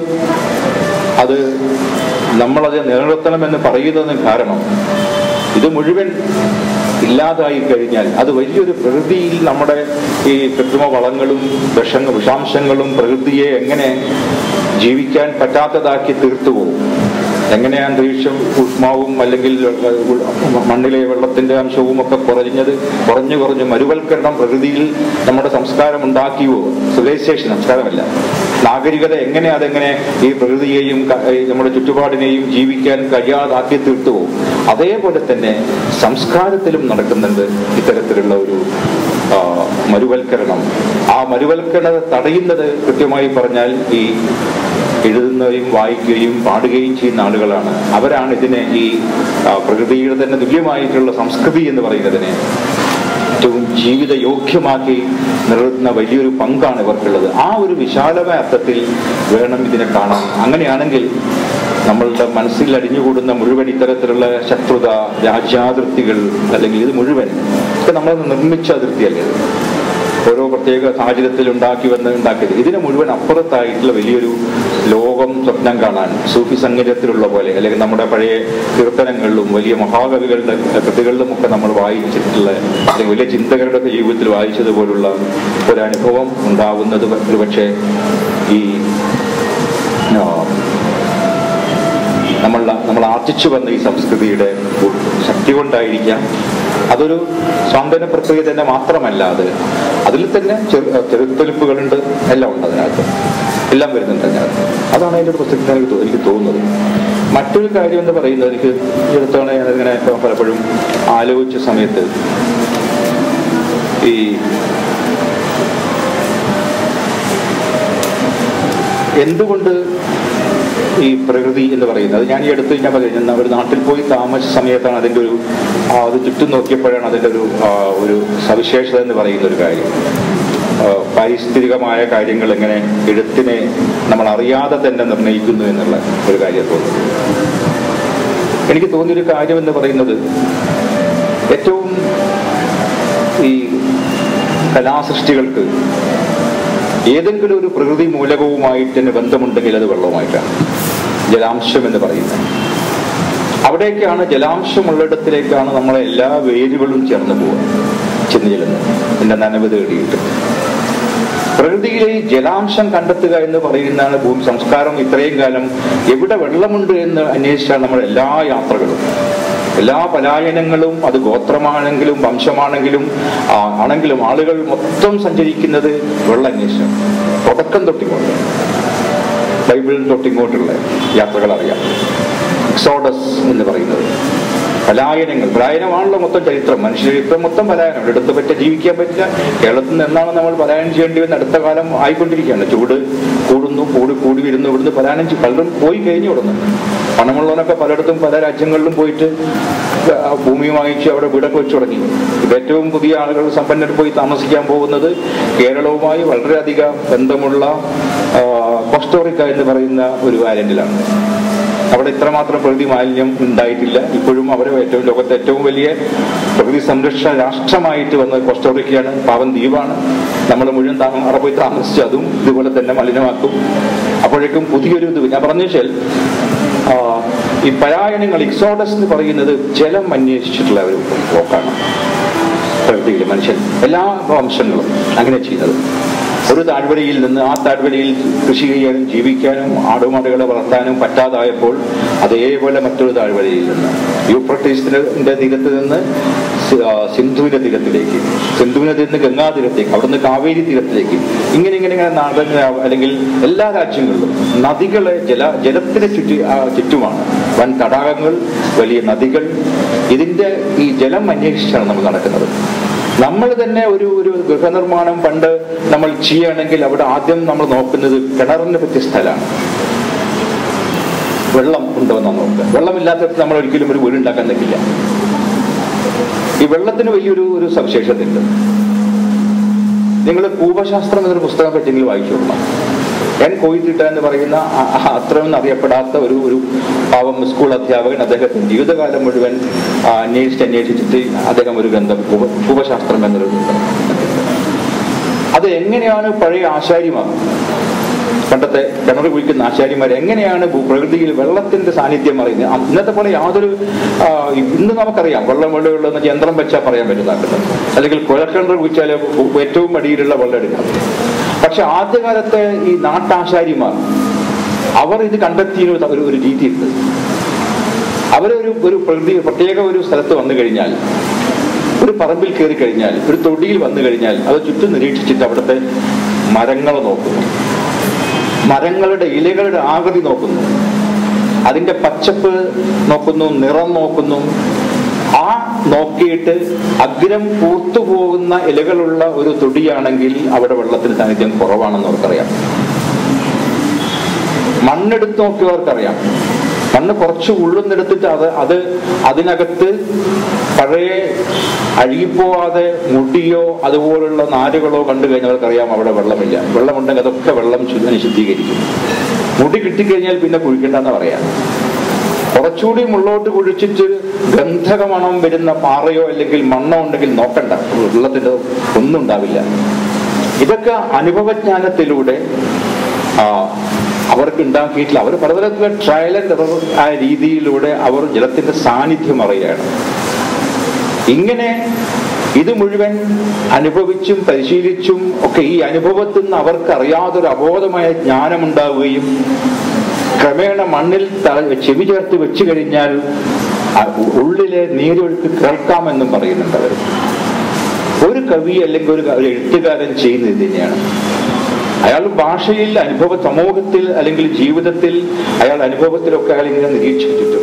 അത് നമ്മളത് നിലനിർത്തണമെന്ന് പറയുന്നതിന് കാരണം ഇത് മുഴുവൻ ഇല്ലാതായി കഴിഞ്ഞാൽ അത് വലിയൊരു പ്രകൃതിയിൽ നമ്മുടെ ഈ കൃത്രിമ വളങ്ങളും വിഷങ്ങ വിഷാംശങ്ങളും പ്രകൃതിയെ എങ്ങനെ ജീവിക്കാൻ പറ്റാത്തതാക്കി തീർത്തു പോകും എങ്ങനെ അന്തരീക്ഷം ഊഷ്മാവും അല്ലെങ്കിൽ ഏഹ്, മണ്ണിലെ വെള്ളത്തിന്റെ അംശവും ഒക്കെ കുറഞ്ഞത് കുറഞ്ഞു കുറഞ്ഞ് മരുവൽക്കരണം പ്രകൃതിയിൽ നമ്മുടെ സംസ്കാരം ഉണ്ടാക്കിയോ സിവിലൈസേഷൻ സംസ്കാരമല്ല നാഗരികത എങ്ങനെ അതെങ്ങനെ ഈ പ്രകൃതിയെയും ക- ഈ നമ്മുടെ ചുറ്റുപാടിനെയും ജീവിക്കാൻ കഴിയാതാക്കി തീർത്തുവോ അതേപോലെ തന്നെ സംസ്കാരത്തിലും നടക്കുന്നുണ്ട് ഇത്തരത്തിലുള്ള ഒരു ആ, മരുവൽക്കരണം ആ മരുവൽക്കരണത്തെ തടയുന്നത് കൃത്യമായി പറഞ്ഞാൽ ഈ എഴുതുന്നതും വായിക്കുകയും പാടുകയും ചെയ്യുന്ന ആളുകളാണ് അവരാണ് ഇതിനെ ഈ ആ, പ്രകൃതിയുടെ തന്നെ തുല്യമായിട്ടുള്ള സംസ്കൃതി എന്ന് പറയുന്നതിനെ ഏറ്റവും ജീവിത യോഗ്യമാക്കി നിലനിർത്തുന്ന വലിയൊരു പങ്കാണ് ഇവർക്കുള്ളത് ആ ഒരു വിശാലമായ അർത്ഥത്തിൽ വേണം ഇതിനെ കാണാൻ അങ്ങനെയാണെങ്കിൽ നമ്മളുടെ മനസ്സിൽ അടിഞ്ഞുകൂടുന്ന മുഴുവൻ ഇത്തരത്തിലുള്ള ശത്രുത രാജ്യാതിർത്തികൾ അല്ലെങ്കിൽ ഇത് മുഴുവൻ ഒക്കെ നമ്മൾ നിർമ്മിച്ച അതിർത്തിയല്ലേ ഇത് ഓരോ പ്രത്യേക സാഹചര്യത്തിൽ ഉണ്ടാക്കി വന്ന് ഉണ്ടാക്കിയത് ഇതിന് മുഴുവൻ അപ്പുറത്തായിട്ടുള്ള വലിയൊരു ലോകം സ്വപ്നം കാണാൻ സൂഫി സംഗീതത്തിലുള്ള പോലെ അല്ലെങ്കിൽ നമ്മുടെ പഴയ കീർത്തനങ്ങളിലും വലിയ മഹാകവികളുടെ കൃതികളിലും ഒക്കെ നമ്മൾ വായിച്ചിട്ടുള്ള അല്ലെങ്കിൽ വലിയ ചിന്തകരുടെ ഒക്കെ ജീവിതത്തിൽ വായിച്ചതുപോലുള്ള ഒരനുഭവം ഉണ്ടാവുന്നത് ഒരുപക്ഷെ ഈ ആ, നമ്മൾ നമ്മൾ ആർജിച്ചു വന്ന ഈ സംസ്കൃതിയുടെ ശക്തി കൊണ്ടായിരിക്കാം അതൊരു സ്വാന്തന പ്രക്രിയ തന്നെ മാത്രമല്ല അത് അതിൽ തന്നെ ചെറു ചെറുത്തെലുപ്പുകളുണ്ട് എല്ലാം ഉണ്ട് അതിനകത്ത് എല്ലാം വരുന്നുണ്ട് അതിനകത്ത് അതാണ് അതിൻ്റെ ഒരു പ്രസക്തി എനിക്ക് തോ- എനിക്ക് തോന്നുന്നത് മറ്റൊരു കാര്യം എന്ന് പറയുന്നത് എനിക്ക് ഈ അടുത്താണ് ഞാനിങ്ങനെ ഇപ്പം പലപ്പോഴും ആലോചിച്ച സമയത്ത് ഈ എന്തുകൊണ്ട് ഈ പ്രകൃതി എന്ന് പറയുന്നത് അത് ഞാൻ ഈ അടുത്ത് ഞാൻ പറഞ്ഞു ഞാൻ ഒരു നാട്ടിൽ പോയി താമസിച്ച സമയത്താണ് അതിൻ്റെ ഒരു ആ, അത് ചുറ്റും നോക്കിയപ്പോഴാണ് അതിൻ്റെ ഒരു ആ, ഒരു സവിശേഷത എന്ന് പറയുന്ന ഒരു കാര്യം ആ, പാരിസ്ഥിതികമായ കാര്യങ്ങൾ എങ്ങനെ എഴുത്തിനെ നമ്മൾ അറിയാതെ തന്നെ നിർണ്ണയിക്കുന്നു എന്നുള്ള ഒരു കാര്യം തോന്നുന്നു എനിക്ക് തോന്നിയൊരു കാര്യം എന്ന് പറയുന്നത് ഏറ്റവും ഈ കലാസൃഷ്ടികൾക്ക് ഏതെങ്കിലും ഒരു പ്രകൃതി മൂലകവുമായിട്ട് തന്നെ ബന്ധമുണ്ടെങ്കിൽ അത് വെള്ളവുമായിട്ടാണ് ജലാംശം എന്ന് പറയുന്നത് അവിടേക്കാണ് ജലാംശമുള്ളിടത്തിലേക്കാണ് നമ്മളെ എല്ലാ വേരുകളും ചേർന്ന് പോകുക ചെന്ന് ചെല്ലുന്നത് എൻ്റെ നനവ് തേടിയിട്ട് പ്രകൃതിയിലെ ഈ ജലാംശം കണ്ടെത്തുക എന്ന് പറയുന്നതാണ് ഭൂമി സംസ്കാരം ഇത്രയും കാലം എവിടെ വെള്ളമുണ്ട് എന്ന് അന്വേഷിച്ചാണ് നമ്മുടെ എല്ലാ യാത്രകളും എല്ലാ പലായനങ്ങളും അത് ഗോത്രമാണെങ്കിലും വംശമാണെങ്കിലും ആ, ആണെങ്കിലും ആളുകൾ മൊത്തം സഞ്ചരിക്കുന്നത് വെള്ളം അന്വേഷിച്ചാണ് തുടക്കം തൊട്ടിങ്ങോട്ട് ബൈബിളിൽ തൊട്ടിങ്ങോട്ടുള്ള യാത്രകൾ അറിയാം എക്സോഡസ് എന്ന് പറയുന്നത് പലായനങ്ങൾ പലായനമാണല്ലോ മൊത്തം ചരിത്രം മനുഷ്യ ചരിത്രം മൊത്തം പലായനം എടുത്ത് പറ്റ ജീവിക്കാൻ പറ്റില്ല കേരളത്തിൽ നിന്ന് എന്നാണ് നമ്മൾ പലായനം ചെയ്യേണ്ടി വരുന്ന അടുത്ത കാലം ആയിക്കൊണ്ടിരിക്കുകയാണ് ചൂട് കൂടുന്നു കൂടി കൂടി വരുന്നു ഇവിടുന്ന് പലായനം ചെയ്യും പലരും പോയി കഴിഞ്ഞു ഇവിടുന്ന് പണമുള്ളവനൊക്കെ പലയിടത്തും പല രാജ്യങ്ങളിലും പോയിട്ട് ആ ഭൂമി വാങ്ങിച്ച് അവിടെ വീടൊക്കെ വെച്ച് തുടങ്ങി ഇപ്പൊ ഏറ്റവും പുതിയ ആളുകൾ സമ്പന്നർ പോയി താമസിക്കാൻ പോകുന്നത് കേരളവുമായി വളരെയധികം ബന്ധമുള്ള ആ, കോസ്റ്റോറിക്ക എന്ന് പറയുന്ന ഒരു ഐലൻഡിലാണ് അവിടെ ഇത്രമാത്രം പ്രകൃതി മാലിന്യം ഉണ്ടായിട്ടില്ല ഇപ്പോഴും അവർ ഏറ്റവും ലോകത്തെ ഏറ്റവും വലിയ പ്രകൃതി സംരക്ഷണ രാഷ്ട്രമായിട്ട് വന്ന കോസ്റ്റോറിക്കയാണ് പാവം ദ്വീപാണ് നമ്മൾ മുഴുവൻ താ- അവിടെ പോയി താമസിച്ച് അതും ഇതുപോലെ തന്നെ മലിനമാക്കും അപ്പോഴേക്കും പുതിയൊരു ഇത് ഞാൻ പറഞ്ഞു വെച്ചാൽ ആ, ഈ പലായനങ്ങൾ ഇക്സോഡസ് എന്ന് പറയുന്നത് ജലം അന്വേഷിച്ചിട്ടുള്ള ഒരു പോക്കാണ് പ്രകൃതിയിൽ മനുഷ്യൻ എല്ലാ വംശങ്ങളും അങ്ങനെ ചെയ്യുന്നത് ഒരു താഴ്വരയിൽ നിന്ന് ആ താഴ്വരയിൽ കൃഷി ചെയ്യാനും ജീവിക്കാനും ആടുമാടുകളെ വളർത്താനും പറ്റാതായപ്പോൾ അതേപോലെ മറ്റൊരു താഴ്വരയിൽ നിന്ന് യൂഫ്രട്ടീസിന്റെ തീരത്ത് നിന്ന് സി- ആ, സിന്ധുവിന്റെ തീരത്തിലേക്ക് സിന്ധുവിന്റെ തീരത്ത് നിന്ന് ഗംഗാ തീരത്തേക്ക് അവിടുന്ന് കാവേരി തീരത്തിലേക്ക് ഇങ്ങനെ ഇങ്ങനെ ഇങ്ങനെ നാടൻ അല്ലെങ്കിൽ എല്ലാ രാജ്യങ്ങളിലും നദികളെ ജല ജലത്തിന് ചുറ്റി ആ, ചുറ്റുമാണ് വൻ തടാകങ്ങൾ വലിയ നദികൾ ഇതിന്റെ ഈ ജലം അന്വേഷിച്ചാണ് നമ്മൾ നടക്കുന്നത് നമ്മൾ തന്നെ ഒരു ഒരു ഗൃഹനിർമ്മാണം പണ്ട് നമ്മൾ ചെയ്യുകയാണെങ്കിൽ അവിടെ ആദ്യം നമ്മൾ നോക്കുന്നത് കിണറിന് പറ്റിയ സ്ഥലമാണ് വെള്ളം ഉണ്ടോ എന്നാണ് നോക്കുക വെള്ളമില്ലാത്തടത്ത് നമ്മൾ ഒരിക്കലും ഒരു വീട് ഉണ്ടാക്കാൻ നിൽക്കില്ല ഈ വെള്ളത്തിന് വലിയൊരു ഒരു സവിശേഷതയുണ്ട് നിങ്ങൾ കൂപശാസ്ത്രം എന്നൊരു പുസ്തകം പറ്റിയെങ്കിൽ വായിച്ചു നോക്കണം എൻ കോയിത്തിട്ട എന്ന് പറയുന്ന ആ- ആ അത്രയൊന്നും അറിയപ്പെടാത്ത ഒരു ഒരു പാവം സ്കൂൾ അധ്യാപകൻ അദ്ദേഹത്തിന്റെ ജീവിതകാലം മുഴുവൻ ആ, അന്വേഷിച്ച് അന്വേഷിച്ചിട്ട് അദ്ദേഹം ഒരു ഗ്രന്ഥം കൂപ കൂപശാസ്ത്രം എന്നൊരു ഗ്രന്ഥം അത് എങ്ങനെയാണ് പഴയ ആശാരിമാർ പണ്ടത്തെ കിണർ കുഴിക്കുന്ന ആശാരിമാർ എങ്ങനെയാണ് ഭൂ- പ്രകൃതിയിൽ വെള്ളത്തിന്റെ സാന്നിധ്യം അറിയുന്നത് അ- ഇന്നത്തെ പോലെ യാതൊരു ആ, ഇന്ന് നമുക്കറിയാം വെള്ളം വെള്ളമുള്ളതെന്ന് യന്ത്രം വെച്ചാൽ പറയാൻ പറ്റുന്നതാക്കുന്നത് അല്ലെങ്കിൽ കുഴൽക്കിണർ കുഴിച്ചാൽ ഏറ്റവും അടിയിലുള്ള വെള്ളം എടുക്കാം പക്ഷെ ആദ്യകാലത്തെ ഈ നാട്ടാശാരിമാർ അവർ ഇത് കണ്ടെത്തിയ ഒരു- ഒരു ഒരു രീതിയുണ്ട് അവരൊരു ഒരു പ്രകൃതി പ്രത്യേക ഒരു സ്ഥലത്ത് വന്നു കഴിഞ്ഞാൽ ഒരു പറമ്പിൽ കയറി കഴിഞ്ഞാൽ ഒരു തൊടിയിൽ വന്നു കഴിഞ്ഞാൽ അത് ചുറ്റും നിരീക്ഷിച്ചിട്ട് അവിടുത്തെ മരങ്ങൾ നോക്കുന്നു മരങ്ങളുടെ ഇലകളുടെ ആകൃതി നോക്കുന്നു അതിന്റെ പച്ചപ്പ് നോക്കുന്നു നിറം നോക്കുന്നു ആ നോക്കിയിട്ട് അഗ്രം പൂർത്തു പോകുന്ന ഇലകളുള്ള ഒരു തൊടിയാണെങ്കിൽ അവിടെ വെള്ളത്തിന് സാന്നിധ്യം കുറവാണെന്ന് അവർക്കറിയാം മണ്ണെടുത്ത് നോക്കിയവർക്കറിയാം മണ്ണ് കുറച്ച് ഉള്ളുന്നെടുത്തിട്ട് അത് അത് അതിനകത്ത് പഴയ അഴുകിപ്പോവാതെ മുടിയോ അതുപോലുള്ള നാരുകളോ കണ്ടു കഴിഞ്ഞവർക്കറിയാം അവിടെ വെള്ളമില്ല വെള്ളമുണ്ടെങ്കിൽ അതൊക്കെ വെള്ളം ശുദ്ധ ശുദ്ധീകരിക്കും മുടി കിട്ടിക്കഴിഞ്ഞാൽ പിന്നെ കുഴിക്കണ്ടെന്ന് പറയാം കുറച്ചുകൂടി മുള്ളോട്ട് കുഴിച്ചിട്ട് ഗന്ധകമണം വരുന്ന പാറയോ അല്ലെങ്കിൽ മണ്ണോ ഉണ്ടെങ്കിൽ നോക്കണ്ട വെള്ളത്തിന്റെ ഒന്നും ഉണ്ടാവില്ല ഇതൊക്കെ അനുഭവജ്ഞാനത്തിലൂടെ ആ, അവർക്ക് ഉണ്ടാക്കിയിട്ടില്ല അവർ പലതരത്തിലുള്ള ട്രയൽ ആൻഡ് എറർ ആ രീതിയിലൂടെ അവർ ജലത്തിന്റെ സാന്നിധ്യം അറിയുകയാണ് ഇങ്ങനെ ഇത് മുഴുവൻ അനുഭവിച്ചും പരിശീലിച്ചും ഒക്കെ ഈ അനുഭവത്തിൽ നിന്ന് അവർക്ക് അറിയാതൊരു അബോധമായ ജ്ഞാനമുണ്ടാവുകയും ക്രമേണ മണ്ണിൽ ത- ചെവി ചേർത്ത് വെച്ചു കഴിഞ്ഞാൽ ആ ഉ- ഉള്ളിലെ നീരൊഴുക്ക് കേൾക്കാമെന്നും പറയുന്നുണ്ട് അവർ ഒരു കവി അല്ലെങ്കിൽ ഒരു ക- ഒരു എഴുത്തുകാരൻ ചെയ്യുന്നത് ഇത് തന്നെയാണ് അയാൾ ഭാഷയിൽ അനുഭവ സമൂഹത്തിൽ അല്ലെങ്കിൽ ജീവിതത്തിൽ അയാൾ അനുഭവത്തിലൊക്കെ അയാൾ ഇങ്ങനെ നിരീക്ഷിച്ചിട്ടുണ്ട്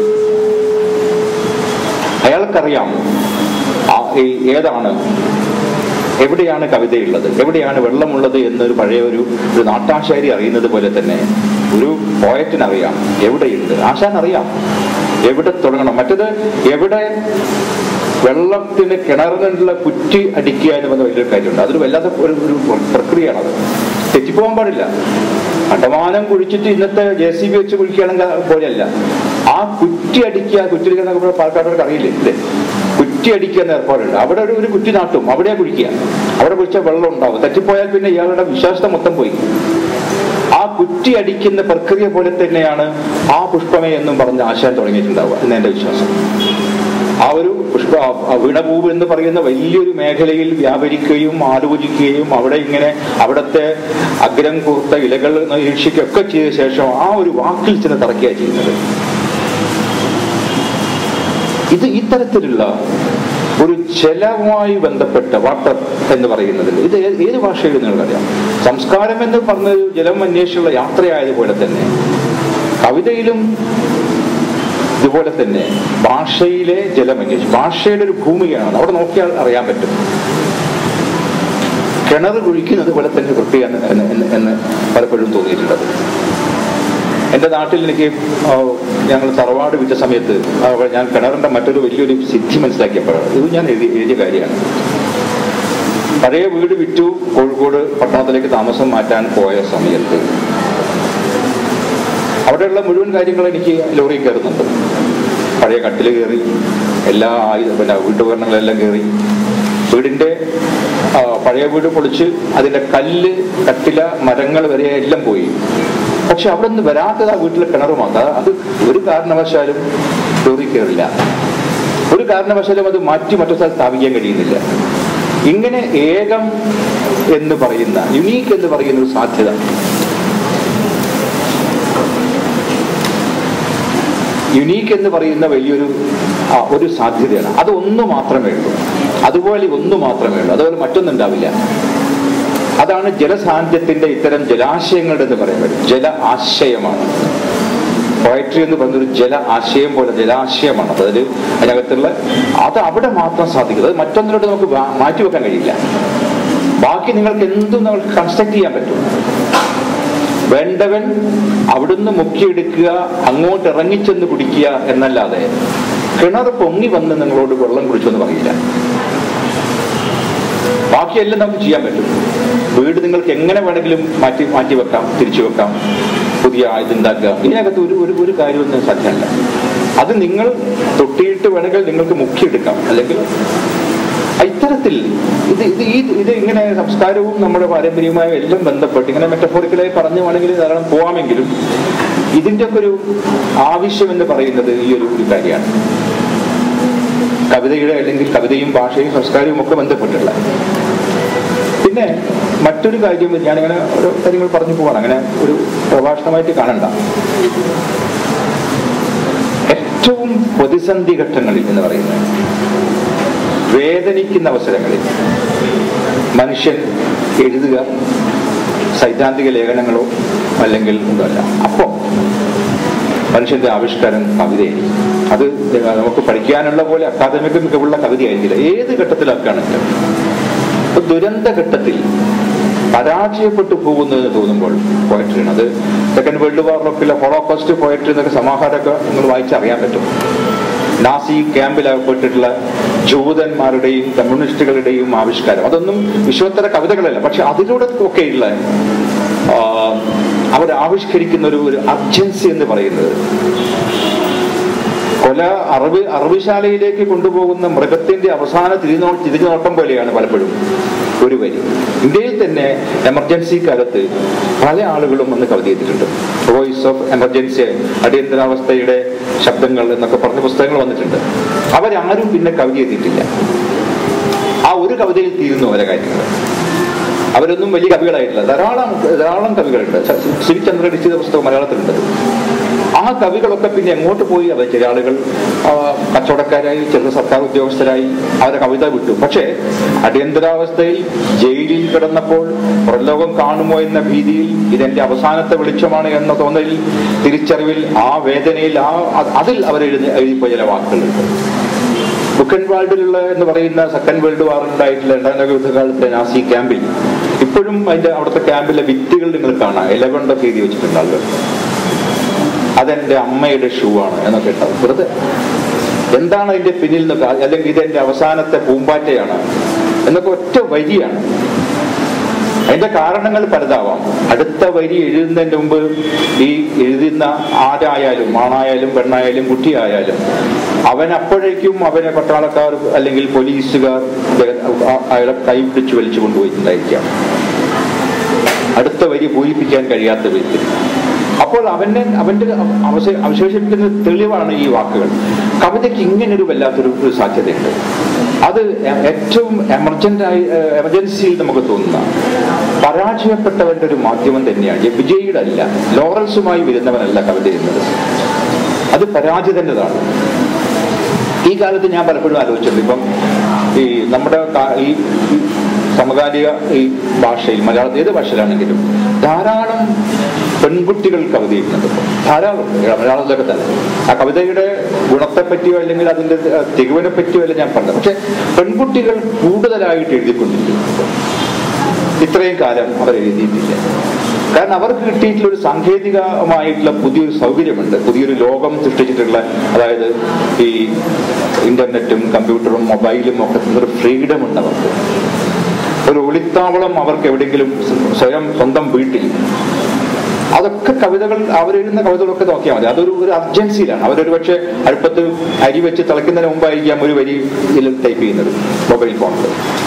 അയാൾക്കറിയാം ആ- ഈ- ഏതാണ് എവിടെയാണ് കവിതയുള്ളത് എവിടെയാണ് വെള്ളമുള്ളത് എന്നൊരു പഴയ ഒരു ഒരു നാട്ടാശാരി അറിയുന്നത് പോലെ തന്നെ ഒരു പോയറ്റിനറിയാം എവിടെയുണ്ട് ആശാൻ അറിയാം എവിടെ തുടങ്ങണം മറ്റത് എവിടെ വെള്ളത്തിന് കിണറിനുള്ള കുറ്റി അടിക്കുക എന്ന് പറഞ്ഞ വലിയൊരു കാര്യമുണ്ട് അതൊരു വല്ലാത്ത ഒരു ഒരു പ്രക്രിയയാണത് തെറ്റിപ്പോകാൻ പാടില്ല കണ്ടമാനം കുഴിച്ചിട്ട് ഇന്നത്തെ ജെ സി ബി വെച്ച് കുഴിക്കുകയാണെങ്കിൽ പോലെയല്ല ആ കുറ്റി അടിക്കുക കുറ്റി അടിക്കുക എന്നൊക്കെ പാലക്കാട്ടവർക്ക് അറിയില്ലേ ഇല്ലേ കുറ്റി അടിക്കുക എന്ന ഏർപ്പാടുണ്ട് അവിടെ ഒരു ഒരു കുറ്റി നാട്ടും അവിടെയാ കുഴിക്കുക അവിടെ കുഴിച്ചാൽ വെള്ളം ഉണ്ടാവും തെറ്റിപ്പോയാൽ പിന്നെ ഇയാളുടെ വിശ്വാസത മൊത്തം പോയി ആ കുറ്റി അടിക്കുന്ന പ്രക്രിയ പോലെ തന്നെയാണ് ആ പുഷ്പമേ എന്നും പറഞ്ഞ് ആശാൻ തുടങ്ങിയിട്ടുണ്ടാവുക എന്ന് എന്റെ വിശ്വാസം ആ ഒരു പുഷ്പ ആ വീണപൂവ് എന്ന് പറയുന്ന വലിയൊരു മേഖലയിൽ വ്യാപരിക്കുകയും ആലോചിക്കുകയും അവിടെ ഇങ്ങനെ അവിടുത്തെ അഗ്രം കൂർത്ത ഇലകൾ നിരീക്ഷിക്കുകയൊക്കെ ചെയ്ത ശേഷം ആ ഒരു വാക്കിൽ ചെന്ന് തറക്കുക ചെയ്യുന്നത് ഇത് ഇത്തരത്തിലുള്ള ഒരു ജലവുമായി ബന്ധപ്പെട്ട വാട്ടർ എന്ന് പറയുന്നതിൽ ഇത് ഏ- ഏത് ഭാഷയിലും നിങ്ങൾക്കറിയാം സംസ്കാരം എന്ന് പറഞ്ഞൊരു ജലം അന്വേഷിച്ചുള്ള യാത്രയായതുപോലെ തന്നെ കവിതയിലും ഇതുപോലെ തന്നെ ഭാഷയിലെ ജലമന്വേഷിച്ച് ഭാഷയുടെ ഒരു ഭൂമികയാണ് അവിടെ നോക്കിയാൽ അറിയാൻ പറ്റും കിണർ കുഴിക്കുന്നത് പോലെ തന്നെ വൃത്തിയാണ് എന്ന് എന്ന് എന്ന് പലപ്പോഴും തോന്നിയിട്ടുള്ളത് എൻ്റെ നാട്ടിൽ എനിക്ക് ആ, ഞങ്ങൾ തറവാട് വിറ്റ സമയത്ത് ആ, ഞാൻ കിണറിൻ്റെ മറ്റൊരു വലിയൊരു സിദ്ധി മനസ്സിലാക്കിയപ്പോഴാണ് ഇത് ഞാൻ എഴുതി എഴുതിയ കാര്യമാണ് പഴയ വീട് വിറ്റു കോഴിക്കോട് പട്ടണത്തിലേക്ക് താമസം മാറ്റാൻ പോയ സമയത്ത് അവിടെയുള്ള മുഴുവൻ കാര്യങ്ങൾ എനിക്ക് ലോറിയിൽ കയറുന്നുണ്ട് പഴയ കട്ടിൽ കയറി എല്ലാ ആയുധ പിന്നെ വീട്ടുപകരണങ്ങളെല്ലാം കയറി വീടിന്റെ ആ, പഴയ വീട് പൊളിച്ച് അതിന്റെ കല്ല് കട്ടില മരങ്ങൾ വരെ എല്ലാം പോയി പക്ഷെ അവിടെ നിന്ന് വരാത്തത് ആ വീട്ടിലെ കിണർ മാത്രം അത് ഒരു കാരണവശാലും ലോറി കയറില്ല ഒരു കാരണവശാലും അത് മാറ്റി മറ്റു സ്ഥലത്ത് സ്ഥാപിക്കാൻ കഴിയുന്നില്ല ഇങ്ങനെ ഏകം എന്ന് പറയുന്ന യുണീക്ക് എന്ന് പറയുന്ന ഒരു സാധ്യത യുണീക്ക് എന്ന് പറയുന്ന വലിയൊരു ആ, ഒരു സാധ്യതയാണ് അത് ഒന്ന് മാത്രമേ ഉള്ളൂ അതുപോലെ ഒന്ന് മാത്രമേ ഉള്ളൂ അതുപോലെ മറ്റൊന്നുണ്ടാവില്ല അതാണ് ജലസാന്നിധ്യത്തിന്റെ ഇത്തരം ജലാശയങ്ങളുടെ എന്ന് പറയുന്നത് ജല ആശയമാണ് പോയട്രി എന്ന് പറയുന്നൊരു ജല ആശയം പോലെ ജലാശയമാണ് അതിൽ അതിനകത്തുള്ള അത് അവിടെ മാത്രം സാധിക്കും അത് മറ്റൊന്നിലോട്ട് നമുക്ക് മാ- മാറ്റിവെക്കാൻ കഴിയില്ല ബാക്കി നിങ്ങൾക്ക് എന്തും നിങ്ങൾക്ക് കൺസ്ട്രക്ട് ചെയ്യാൻ പറ്റും വേണ്ടവൻ അവിടുന്ന് മുക്കിയെടുക്കുക അങ്ങോട്ട് ഇറങ്ങിച്ചെന്ന് കുടിക്കുക എന്നല്ലാതെ കിണർ പൊങ്ങി വന്ന് നിങ്ങളോട് വെള്ളം കുടിച്ചെന്ന് പറയില്ല ബാക്കിയെല്ലാം നമുക്ക് ചെയ്യാൻ പറ്റും വീട് നിങ്ങൾക്ക് എങ്ങനെ വേണമെങ്കിലും മാറ്റി മാറ്റി വെക്കാം തിരിച്ചു വെക്കാം പുതിയ ഇതുണ്ടാക്കുക ഇതിനകത്ത് ഒരു ഒരു ഒരു കാര്യമൊന്നും സാധ്യമല്ല അത് നിങ്ങൾ തൊട്ടിയിട്ട് വേണമെങ്കിൽ നിങ്ങൾക്ക് മുക്കിയെടുക്കാം അല്ലെങ്കിൽ ഇത്തരത്തിൽ ഇത് ഇത് ഈ ഇത് ഇങ്ങനെ സംസ്കാരവും നമ്മുടെ പാരമ്പര്യവുമായി എല്ലാം ബന്ധപ്പെട്ട് ഇങ്ങനെ മെറ്റഫോറിക്കലായി പറഞ്ഞു വേണമെങ്കിൽ ധാരാളം പോവാമെങ്കിലും ഇതിന്റെ ഒക്കെ ഒരു ആവശ്യം എന്ന് പറയുന്നത് ഈ ഒരു ഒരു കാര്യമാണ് കവിതയുടെ അല്ലെങ്കിൽ കവിതയും ഭാഷയും സംസ്കാരവും ഒക്കെ ബന്ധപ്പെട്ടുള്ള പിന്നെ മറ്റൊരു കാര്യം ഞാനിങ്ങനെ ഓരോ കാര്യങ്ങൾ പറഞ്ഞു പോവാണ് അങ്ങനെ ഒരു പ്രഭാഷണമായിട്ട് കാണണ്ട ഏറ്റവും പ്രതിസന്ധി ഘട്ടങ്ങളിൽ എന്ന് പറയുന്നത് വേദനിക്കുന്ന അവസരങ്ങളിൽ മനുഷ്യൻ എഴുതുക സൈദ്ധാന്തിക ലേഖനങ്ങളോ അല്ലെങ്കിൽ ഒന്നുമല്ല അപ്പോൾ മനുഷ്യന്റെ ആവിഷ്കാരം കവിതയായിരിക്കും അത് നമുക്ക് പഠിക്കാനുള്ള പോലെ അക്കാദമിക് മികവുള്ള കവിതയായിരിക്കില്ല ഏത് ഘട്ടത്തിലാക്കുകയാണെങ്കിലും ഇപ്പൊ ദുരന്ത ഘട്ടത്തിൽ പരാജയപ്പെട്ടു പോകുന്നു എന്ന് തോന്നുമ്പോൾ പോയട്രിയാണ് അത് സെക്കൻഡ് വേൾഡ് വാറിലൊക്കെ ഹോളോകോസ്റ്റ് പോയട്രി എന്നൊക്കെ സമാഹാരമൊക്കെ നിങ്ങൾ വായിച്ചറിയാൻ പറ്റും നാസി ക്യാമ്പിലകപ്പെട്ടിട്ടുള്ള ജൂതന്മാരുടെയും കമ്മ്യൂണിസ്റ്റുകളുടെയും ആവിഷ്കാരം അതൊന്നും വിശ്വോത്തര കവിതകളല്ല പക്ഷെ അതിലൂടെ ഒക്കെയുള്ള ആ, അവർ ആവിഷ്കരിക്കുന്ന ഒരു ഒരു അർജൻസി എന്ന് പറയുന്നത് കൊല അറിവ് അറിവുശാലയിലേക്ക് കൊണ്ടുപോകുന്ന മൃഗത്തിന്റെ അവസാന തിരിനോ തിരിഞ്ഞോട്ടം പോലെയാണ് പലപ്പോഴും ഒരു വരി ഇന്ത്യയിൽ തന്നെ എമർജൻസി കാലത്ത് പല ആളുകളും വന്ന് കവിത ചെയ്തിട്ടുണ്ട് വോയിസ് ഓഫ് എമർജൻസി അടിയന്തരാവസ്ഥയുടെ ശബ്ദങ്ങൾ എന്നൊക്കെ പറഞ്ഞ പുസ്തകങ്ങൾ വന്നിട്ടുണ്ട് അവരാരും പിന്നെ കവിത എഴുതിയിട്ടില്ല ആ ഒരു കവിതയിൽ തീരുന്നു അവരെ കാര്യങ്ങൾ അവരൊന്നും വലിയ കവികളായിട്ടില്ല ധാരാളം ധാരാളം കവികളുണ്ട് ശിവചന്ദ്ര ഡിച്ചിത പുസ്തകം മലയാളത്തിലുണ്ട് ആ ആ കവികളൊക്കെ പിന്നെ എങ്ങോട്ട് പോയി അത് ചില ആളുകൾ ആ, കച്ചവടക്കാരായി ചില സർക്കാർ ഉദ്യോഗസ്ഥരായി അവരെ കവിത വിട്ടു പക്ഷേ അടിയന്തരാവസ്ഥയിൽ ജയിലിൽ കിടന്നപ്പോൾ പുറലോകം കാണുമോ എന്ന ഭീതിയിൽ ഇതെന്റെ അവസാനത്തെ വെളിച്ചമാണ് എന്ന തോന്നലിൽ തിരിച്ചറിവിൽ ആ വേദനയിൽ ആ അത് അതിൽ അവർ എഴുതി എഴുതിപ്പോയ ചില വാക്കുകളുണ്ട് ബുക്കൻ വാൾഡിലുള്ള എന്ന് പറയുന്ന സെക്കൻഡ് വേൾഡ് വാറിലുണ്ടായിട്ടുള്ള രണ്ടാം ലോക യുദ്ധകാലത്തെ നാസി ക്യാമ്പിൽ ഇപ്പോഴും അതിന്റെ അവിടുത്തെ ക്യാമ്പിലെ ഭിത്തികൾ നിങ്ങൾ കാണാം ഇലകൊണ്ടൊക്കെ എഴുതി വെച്ചിട്ടുണ്ട് ആളുകൾ അതെന്റെ അമ്മയുടെ ഷൂ ആണ് എന്നൊക്കെ ഉണ്ടാവും വെറുതെ എന്താണ് അതിന്റെ പിന്നിൽ നിന്നൊക്കെ അല്ലെങ്കിൽ ഇതെന്റെ അവസാനത്തെ പൂമ്പാറ്റയാണ് എന്നൊക്കെ ഒറ്റ വരിയാണ് അതിന്റെ കാരണങ്ങൾ പലതാവാം അടുത്ത വരി എഴുതുന്നതിന് മുമ്പ് ഈ എഴുതുന്ന ആരായാലും ആണായാലും പെണ്ണായാലും കുട്ടിയായാലും അവൻ അപ്പോഴേക്കും അവനെ പട്ടാളക്കാർ അല്ലെങ്കിൽ പോലീസുകാർ അ- അയാളെ കൈ പിടിച്ച് വലിച്ചു കൊണ്ടുപോയിട്ടുണ്ടായിരിക്കാം അടുത്ത വരി പൂരിപ്പിക്കാൻ കഴിയാത്ത വിധത്തിൽ അപ്പോൾ അവന്റെ അവന്റെ അവശ അവശേഷിപ്പിക്കുന്ന തെളിവാണ് ഈ വാക്കുകൾ കവിതയ്ക്ക് ഇങ്ങനൊരു വല്ലാത്തൊരു ഒരു സാധ്യതയുണ്ട് അത് എ- ഏറ്റവും എമർജന്റ് ആയി ഏഹ്, എമർജൻസിയിൽ നമുക്ക് തോന്നുന്ന പരാജയപ്പെട്ടവന്റെ ഒരു മാധ്യമം തന്നെയാണ് വിജയിയുടെ അല്ല ലോറൽസുമായി വരുന്നവനല്ല കവിത എന്നത് അത് പരാജിതൻ്റെതാണ് ഈ കാലത്ത് ഞാൻ പലപ്പോഴും ആലോചിച്ചിട്ടുണ്ട് ഇപ്പം ഈ നമ്മുടെ കാ- ഈ ഈ സമകാലിക ഈ ഭാഷയിൽ മലയാളം ഏത് ഭാഷയിലാണെങ്കിലും ധാരാളം പെൺകുട്ടികൾ കവിത എഴുതുന്നുണ്ട് ഇപ്പം. ധാരാളം മലയാളത്തിലൊക്കെ തന്നെ ആ കവിതയുടെ ഗുണത്തെ പറ്റിയോ അല്ലെങ്കിൽ അതിന്റെ ഏഹ്, തികവിനെ പറ്റിയോ അല്ല ഞാൻ പറഞ്ഞത് പക്ഷെ പെൺകുട്ടികൾ കൂടുതലായിട്ട് എഴുതിക്കൊണ്ടിരിക്കുന്നു ഇപ്പം. ഇത്രയും കാലം അവർ എഴുതിയിട്ടില്ല കാരണം അവർക്ക് കിട്ടിയിട്ടുള്ള ഒരു സാങ്കേതികമായിട്ടുള്ള പുതിയൊരു സൗകര്യമുണ്ട് പുതിയൊരു ലോകം സൃഷ്ടിച്ചിട്ടുള്ള അതായത് ഈ ഇന്റർനെറ്റും കമ്പ്യൂട്ടറും മൊബൈലും ഒക്കെ ഒരു ഫ്രീഡം ഉണ്ട് അവർക്ക് ഒരു ഒളിത്താവളം അവർക്ക് എവിടെയെങ്കിലും സ്വയം സ്വന്തം വീട്ടിൽ അതൊക്കെ കവിതകൾ അവരെഴുതുന്ന കവിതകളൊക്കെ നോക്കിയാൽ മതി അതൊരു ഒരു അർജൻസിയിലാണ് അവരൊരു പക്ഷേ അടുപ്പത്ത് അരി വെച്ച് തിളയ്ക്കുന്നതിന് മുമ്പായിരിക്കാം ഒരു വരി ഇതിൽ ടൈപ്പ് ചെയ്യുന്നത് മൊബൈൽ ഫോണിൽ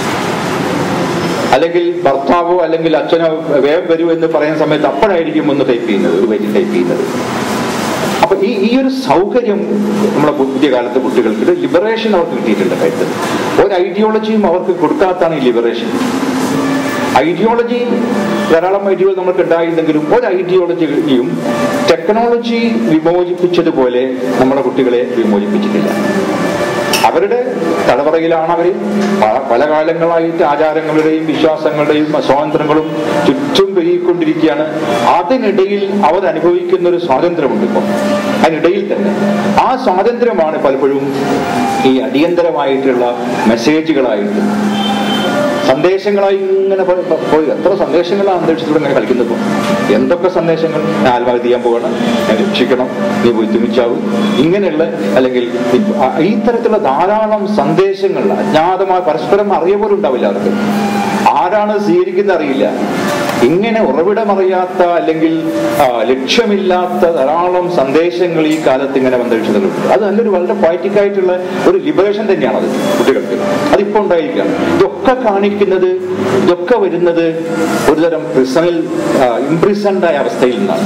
അല്ലെങ്കിൽ ഭർത്താവോ അല്ലെങ്കിൽ അച്ഛനോ വേഗം വരൂ എന്ന് പറയുന്ന സമയത്ത് അപ്പോഴായിരിക്കും ഒന്ന് ടൈപ്പ് ചെയ്യുന്നത് ഒരു വരി ടൈപ്പ് ചെയ്യുന്നത് അപ്പൊ ഈ ഈ ഒരു സൗകര്യം നമ്മുടെ പുതിയ കാലത്തെ കുട്ടികൾക്ക് ഒരു ലിബറേഷൻ അവർക്ക് കിട്ടിയിട്ടുണ്ട് കാര്യത്തിൽ ഒരു ഐഡിയോളജിയും അവർക്ക് കൊടുക്കാത്താണ് ഈ ലിബറേഷൻ ഐഡിയോളജി ധാരാളം ഐഡിയോളജി നമുക്ക് ഉണ്ടായിരുന്നെങ്കിലും ഒരു ഐഡിയോളജിയും ടെക്നോളജി വിമോചിപ്പിച്ചതുപോലെ നമ്മുടെ കുട്ടികളെ വിമോചിപ്പിച്ചിട്ടില്ല അവരുടെ തലവറയിലാണ് അവർ പല കാലങ്ങളായിട്ട് ആചാരങ്ങളുടെയും വിശ്വാസങ്ങളുടെയും സ്വാതന്ത്ര്യങ്ങളും ചുറ്റും പെരുകിക്കൊണ്ടിരിക്കുകയാണ് അതിനിടയിൽ അവർ അനുഭവിക്കുന്ന ഒരു സ്വാതന്ത്ര്യമുണ്ട് ഇപ്പം അതിനിടയിൽ തന്നെ ആ സ്വാതന്ത്ര്യമാണ് പലപ്പോഴും ഈ അടിയന്തരമായിട്ടുള്ള മെസ്സേജുകളായിട്ട് സന്ദേശങ്ങളായി ഇങ്ങനെ പോ- പോ- പോയി എത്ര സന്ദേശങ്ങളാണ് അന്തരീക്ഷത്തിലൂടെ ഇങ്ങനെ കളിക്കുന്നത് ഇപ്പോൾ എന്തൊക്കെ സന്ദേശങ്ങൾ ഞാൻ ആത്മഹത്യ ചെയ്യാൻ പോകണം ഞാൻ രക്ഷിക്കണം നീ പോയി തുണിച്ചാവും ഇങ്ങനെയുള്ള അല്ലെങ്കിൽ ഇപ്പ- ആ- ഈ തരത്തിലുള്ള ധാരാളം സന്ദേശങ്ങൾ അജ്ഞാതമായ പരസ്പരം അറിയ പോലും ഉണ്ടാവില്ല അവർക്ക് ആരാണ് സ്വീകരിക്കുന്ന അറിയില്ല ഇങ്ങനെ ഉറവിടമറിയാത്ത അല്ലെങ്കിൽ ആ, ലക്ഷ്യമില്ലാത്ത ധാരാളം സന്ദേശങ്ങൾ ഈ കാലത്ത് ഇങ്ങനെ അന്തരീക്ഷത്തിലുണ്ട് അത് നല്ലൊരു വളരെ poetic ആയിട്ടുള്ള ഒരു ലിബറേഷൻ തന്നെയാണത് കുട്ടികൾക്ക് അതിപ്പോ ഉണ്ടായിരിക്കുകയാണ് ഇതൊക്കെ കാണിക്കുന്നത് ഇതൊക്കെ വരുന്നത് ഒരുതരം പ്രിസണിൽ ഇംപ്രിസൻഡ് ആയ അവസ്ഥയിൽ നിന്നാണ്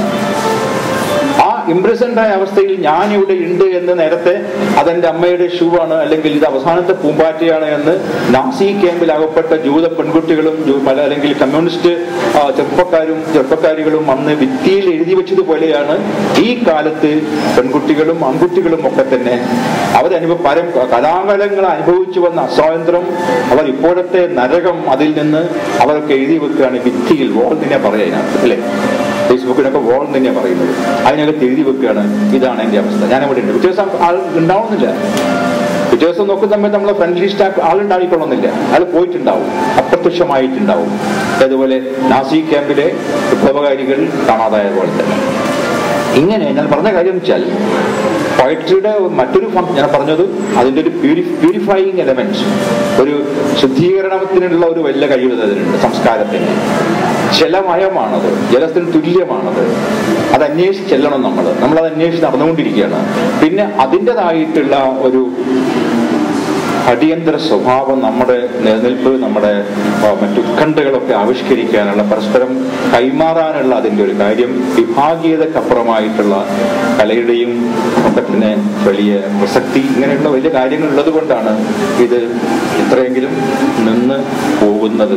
ആ ഇംപ്രസന്റ് ആയ അവസ്ഥയിൽ ഞാൻ ഇവിടെ ഉണ്ട് എന്ന് നേരത്തെ അതെന്റെ അമ്മയുടെ ഷൂ ആണ് അല്ലെങ്കിൽ ഇത് അവസാനത്തെ പൂമ്പാറ്റയാണ് എന്ന് നാസി ക്യാമ്പിൽ അകപ്പെട്ട ജൂത പെൺകുട്ടികളും ജൂ- പല അല്ലെങ്കിൽ കമ്മ്യൂണിസ്റ്റ് ആ, ചെറുപ്പക്കാരും ചെറുപ്പക്കാരികളും അന്ന് ഭിത്തിയിൽ എഴുതി വെച്ചതുപോലെയാണ് ഈ കാലത്ത് പെൺകുട്ടികളും ആൺകുട്ടികളും ഒക്കെ തന്നെ അവരനുഭവ പരം കലാകാലങ്ങൾ അനുഭവിച്ചു വന്ന അസ്വാതന്ത്ര്യം അവർ ഇപ്പോഴത്തെ നരകം അതിൽ നിന്ന് അവർക്ക് എഴുതി വെക്കുകയാണ് ഭിത്തിയിൽ വോൾ തന്നെ പറയാൻ അല്ലേ ഫേസ്ബുക്കിലൊക്കെ വോൾ തന്നെയാണ് പറയുന്നത് അതിനകത്ത് എഴുതി വെക്കുകയാണ് ഇതാണ് എൻ്റെ അവസ്ഥ ഞാൻ അവിടെ ഉണ്ട് പിറ്റേ ദിവസം ആൾ ഉണ്ടാവുന്നില്ല പിറ്റേ ദിവസം നോക്കുന്ന സമയത്ത് നമ്മളെ ഫ്രണ്ട് ലിസ്റ്റ് ആളുണ്ടായിക്കൊള്ളുന്നില്ല അയാൾ പോയിട്ടുണ്ടാവും അപ്രത്യക്ഷമായിട്ടുണ്ടാവും അതുപോലെ നാസി ക്യാമ്പിലെ വിപ്ലവകാരികൾ കാണാതായ പോലെ തന്നെ ഇങ്ങനെ ഞാൻ പറഞ്ഞ കാര്യം വെച്ചാൽ പോയട്രിയുടെ മറ്റൊരു ഫം- ഞാൻ പറഞ്ഞത് അതിൻ്റെ ഒരു പ്യൂരി പ്യൂരിഫൈയിങ് എലമെന്റ് ഒരു ശുദ്ധീകരണത്തിനുള്ള ഒരു വലിയ കഴിവ് അതിനുണ്ട് സംസ്കാരത്തിന് ജലമയമാണത് ജലത്തിന് തുല്യമാണത് അത് അന്വേഷിച്ച് ചെല്ലണം നമ്മൾ നമ്മൾ അത് അന്വേഷിച്ച് നടന്നുകൊണ്ടിരിക്കുകയാണ് പിന്നെ അതിൻ്റെതായിട്ടുള്ള ഒരു അടിയന്തര സ്വഭാവം നമ്മുടെ നിലനിൽപ്പ് നമ്മുടെ ആ, മറ്റു ഉത്കണ്ഠകളൊക്കെ ആവിഷ്കരിക്കാനുള്ള പരസ്പരം കൈമാറാനുള്ള അതിൻ്റെ ഒരു കാര്യം വിഭാഗീയതക്കപ്പുറമായിട്ടുള്ള കലയുടെയും ഒക്കെ തന്നെ വലിയ പ്രസക്തി ഇങ്ങനെയുള്ള വലിയ കാര്യങ്ങൾ ഉള്ളത് കൊണ്ടാണ് ഇത് ഇത്രയെങ്കിലും നിന്ന് പോകുന്നത്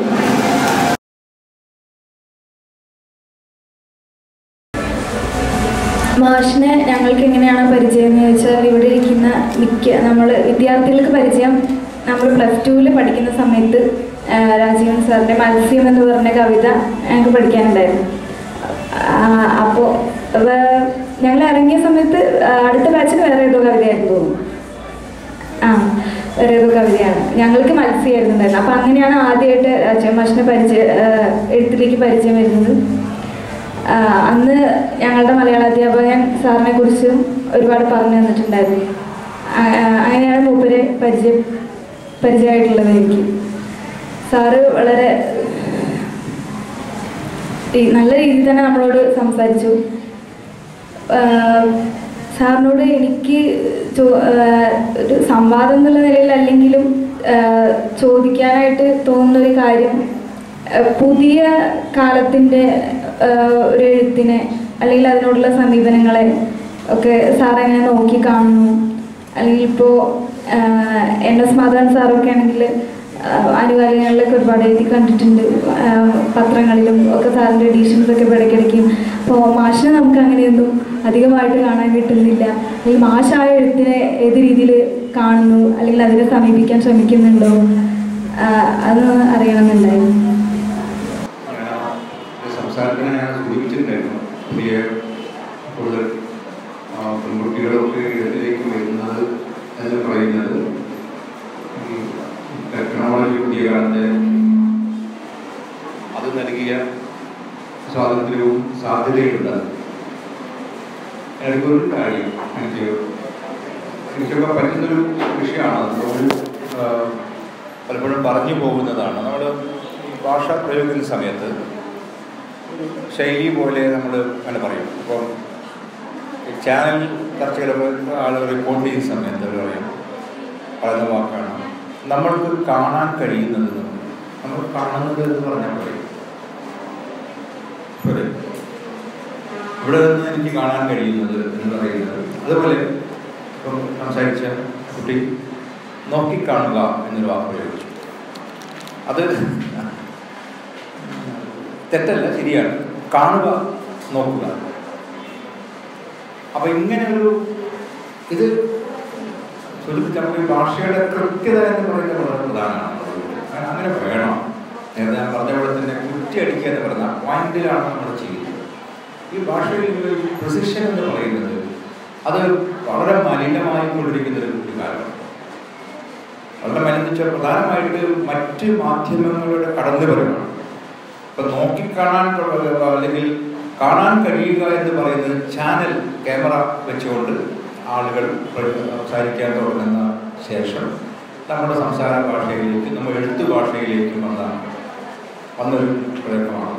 മാഷിനെ ഞങ്ങൾക്ക് എങ്ങനെയാണ് പരിചയം എന്ന് ചോദിച്ചാൽ ഇവിടെ ഇരിക്കുന്ന മിക്ക നമ്മൾ വിദ്യാർത്ഥികൾക്ക് പരിചയം നമ്മൾ പ്ലസ് ടുവിൽ പഠിക്കുന്ന സമയത്ത് ആ, രാജീവൻ സാറിൻ്റെ മത്സ്യം എന്ന് പറഞ്ഞ കവിത ഞങ്ങൾക്ക് പഠിക്കാനുണ്ടായിരുന്നു അപ്പോൾ ഞങ്ങൾ ഇറങ്ങിയ സമയത്ത് ആ, അടുത്ത ബാച്ചിന് വേറെ ഏതോ കവിതയായിരുന്നു തോന്നുന്നു ആ വേറെ ഏതോ കവിതയാണ് ഞങ്ങൾക്ക് മത്സ്യമായിരുന്നു ഉണ്ടായിരുന്നത് അപ്പം അങ്ങനെയാണ് ആദ്യമായിട്ട് രാജീവൻ മാഷിനെ പരിചയം ആ, എഴുത്തിലേക്ക് പരിചയം വരുന്നത് ആ, അന്ന് ഞങ്ങളുടെ മലയാള അധ്യാപകൻ സാറിനെ കുറിച്ചും ഒരുപാട് പറഞ്ഞു തന്നിട്ടുണ്ടായിരുന്നു ആ, ആ, അങ്ങനെയാണ് മൂപ്പരെ പരിചയം പരിചയമായിട്ടുള്ളത് എനിക്ക് സാറ് വളരെ ഈ നല്ല രീതിയിൽ തന്നെ നമ്മളോട് സംസാരിച്ചു ആ, സാറിനോട് എനിക്ക് ചോ- ആ, ഒരു സംവാദം എന്നുള്ള നിലയിൽ അല്ലെങ്കിലും ആ, ചോദിക്കാനായിട്ട് തോന്നുന്നൊരു കാര്യം ആ, പുതിയ കാലത്തിൻ്റെ ആ, ഒരു എഴുത്തിനെ അല്ലെങ്കിൽ അതിനോടുള്ള സമീപനങ്ങളെ ഒക്കെ സാർ എങ്ങനെ നോക്കി കാണുന്നു അല്ലെങ്കിൽ ഇപ്പോൾ എൻ എസ് മാധവൻ സാറൊക്കെ ആണെങ്കിൽ ആനുകാലികളിലൊക്കെ ഒരുപാട് എഴുതി കണ്ടിട്ടുണ്ട് ആ, പത്രങ്ങളിലും ഒക്കെ സാറിൻ്റെ എഡീഷൻസ് ഒക്കെ ഇപ്പോൾ ഇടയ്ക്കിടയ്ക്കും അപ്പോൾ മാഷിനെ നമുക്ക് അങ്ങനെയൊന്നും അധികമായിട്ട് കാണാൻ കിട്ടുന്നില്ല അല്ലെങ്കിൽ മാഷ് ആ എഴുത്തിനെ ഏത് രീതിയിൽ കാണുന്നു അല്ലെങ്കിൽ അതിനെ സമീപിക്കാൻ ശ്രമിക്കുന്നുണ്ടോ ആ, അതൊന്ന് അറിയണമെന്നുണ്ടായിരുന്നു ഈ സംസാരത്തിന് ഞാൻ സൂചിപ്പിച്ചിട്ടുണ്ടായിരുന്നു പുതിയ കൂടുതൽ ആ, പെൺകുട്ടികളൊക്കെ ഇടത്തിലേക്ക് വരുന്നത് എന്ന് പറയുന്നത് ഈ ടെക്നോളജി പുതിയ കാലത്ത് അത് നൽകിയ സ്വാതന്ത്ര്യവും സാധ്യതയുണ്ട് എനിക്കൊരു കാര്യം എനിക്ക് എനിക്കൊക്കെ പറ്റുന്നൊരു വിഷയമാണ് അതുകൊണ്ട് ആ, പലപ്പോഴും പറഞ്ഞു പോകുന്നതാണ് നമ്മൾ ഭാഷ പ്രയോഗിക്കുന്ന സമയത്ത് ഒരു ശൈലി പോലെ നമ്മൾ അങ്ങനെ പറയും ഇപ്പം ഈ ചാനൽ ചർച്ചകളൊക്കെ ആളുകൾ റിപ്പോർട്ട് ചെയ്യുന്ന സമയത്ത് അവർ പറയും പറയുന്ന വാക്കാണ് നമ്മൾക്ക് കാണാൻ കഴിയുന്നത് എന്ന് പറയും. നമ്മൾ കാണുന്നത് എന്ന് പറഞ്ഞാൽ പറയും പോരെ? ഇവിടെ നിന്ന് എനിക്ക് കാണാൻ കഴിയുന്നത് എന്ന് പറയുന്നത് അതുപോലെ ഇപ്പം സംസാരിച്ച കുട്ടി നോക്കിക്കാണുക എന്നൊരു വാക്ക് പ്രയോഗിച്ചു അത് തെറ്റല്ല ശരിയാണ് കാണുക നോക്കുക അപ്പൊ ഇങ്ങനെ ഒരു ഇത് സൂചിപ്പിച്ച നമുക്ക് ഈ ഭാഷയുടെ കൃത്യത എന്ന് പറയുന്നത് വളരെ പ്രധാനമാണ് അങ്ങനെ- അങ്ങനെ വേണം നേരത്തെ ഞാൻ പറഞ്ഞ പോലെ തന്നെ കുറ്റിയടിക്കുക എന്ന് പറഞ്ഞാൽ പോയിന്റിലാണ് നമ്മൾ ചെയ്യുന്നത് ഈ ഭാഷയിൽ ഈ പ്രസിഷൻ എന്ന് പറയുന്നത് അത് വളരെ മലിനമായി കൊണ്ടിരിക്കുന്ന ഒരു ഒരു കാലമാണ് വളരെ മലിനം വെച്ചാൽ പ്രധാനമായിട്ട് മറ്റ് മാധ്യമങ്ങളുടെ കടന്നുവരവാണ് ഇപ്പൊ നോക്കിക്കാണാൻ തുട- അല്ലെങ്കിൽ കാണാൻ കഴിയുക എന്ന് പറയുന്നത് ചാനൽ ക്യാമറ വെച്ചുകൊണ്ട് ആളുകൾ പ്ര- സംസാരിക്കാൻ തുടങ്ങുന്ന ശേഷം നമ്മുടെ സംസാര ഭാഷയിലേക്ക് നമ്മുടെ എഴുത്തു ഭാഷയിലേക്കും വന്ന വന്നൊരു പ്രയത്നമാണ്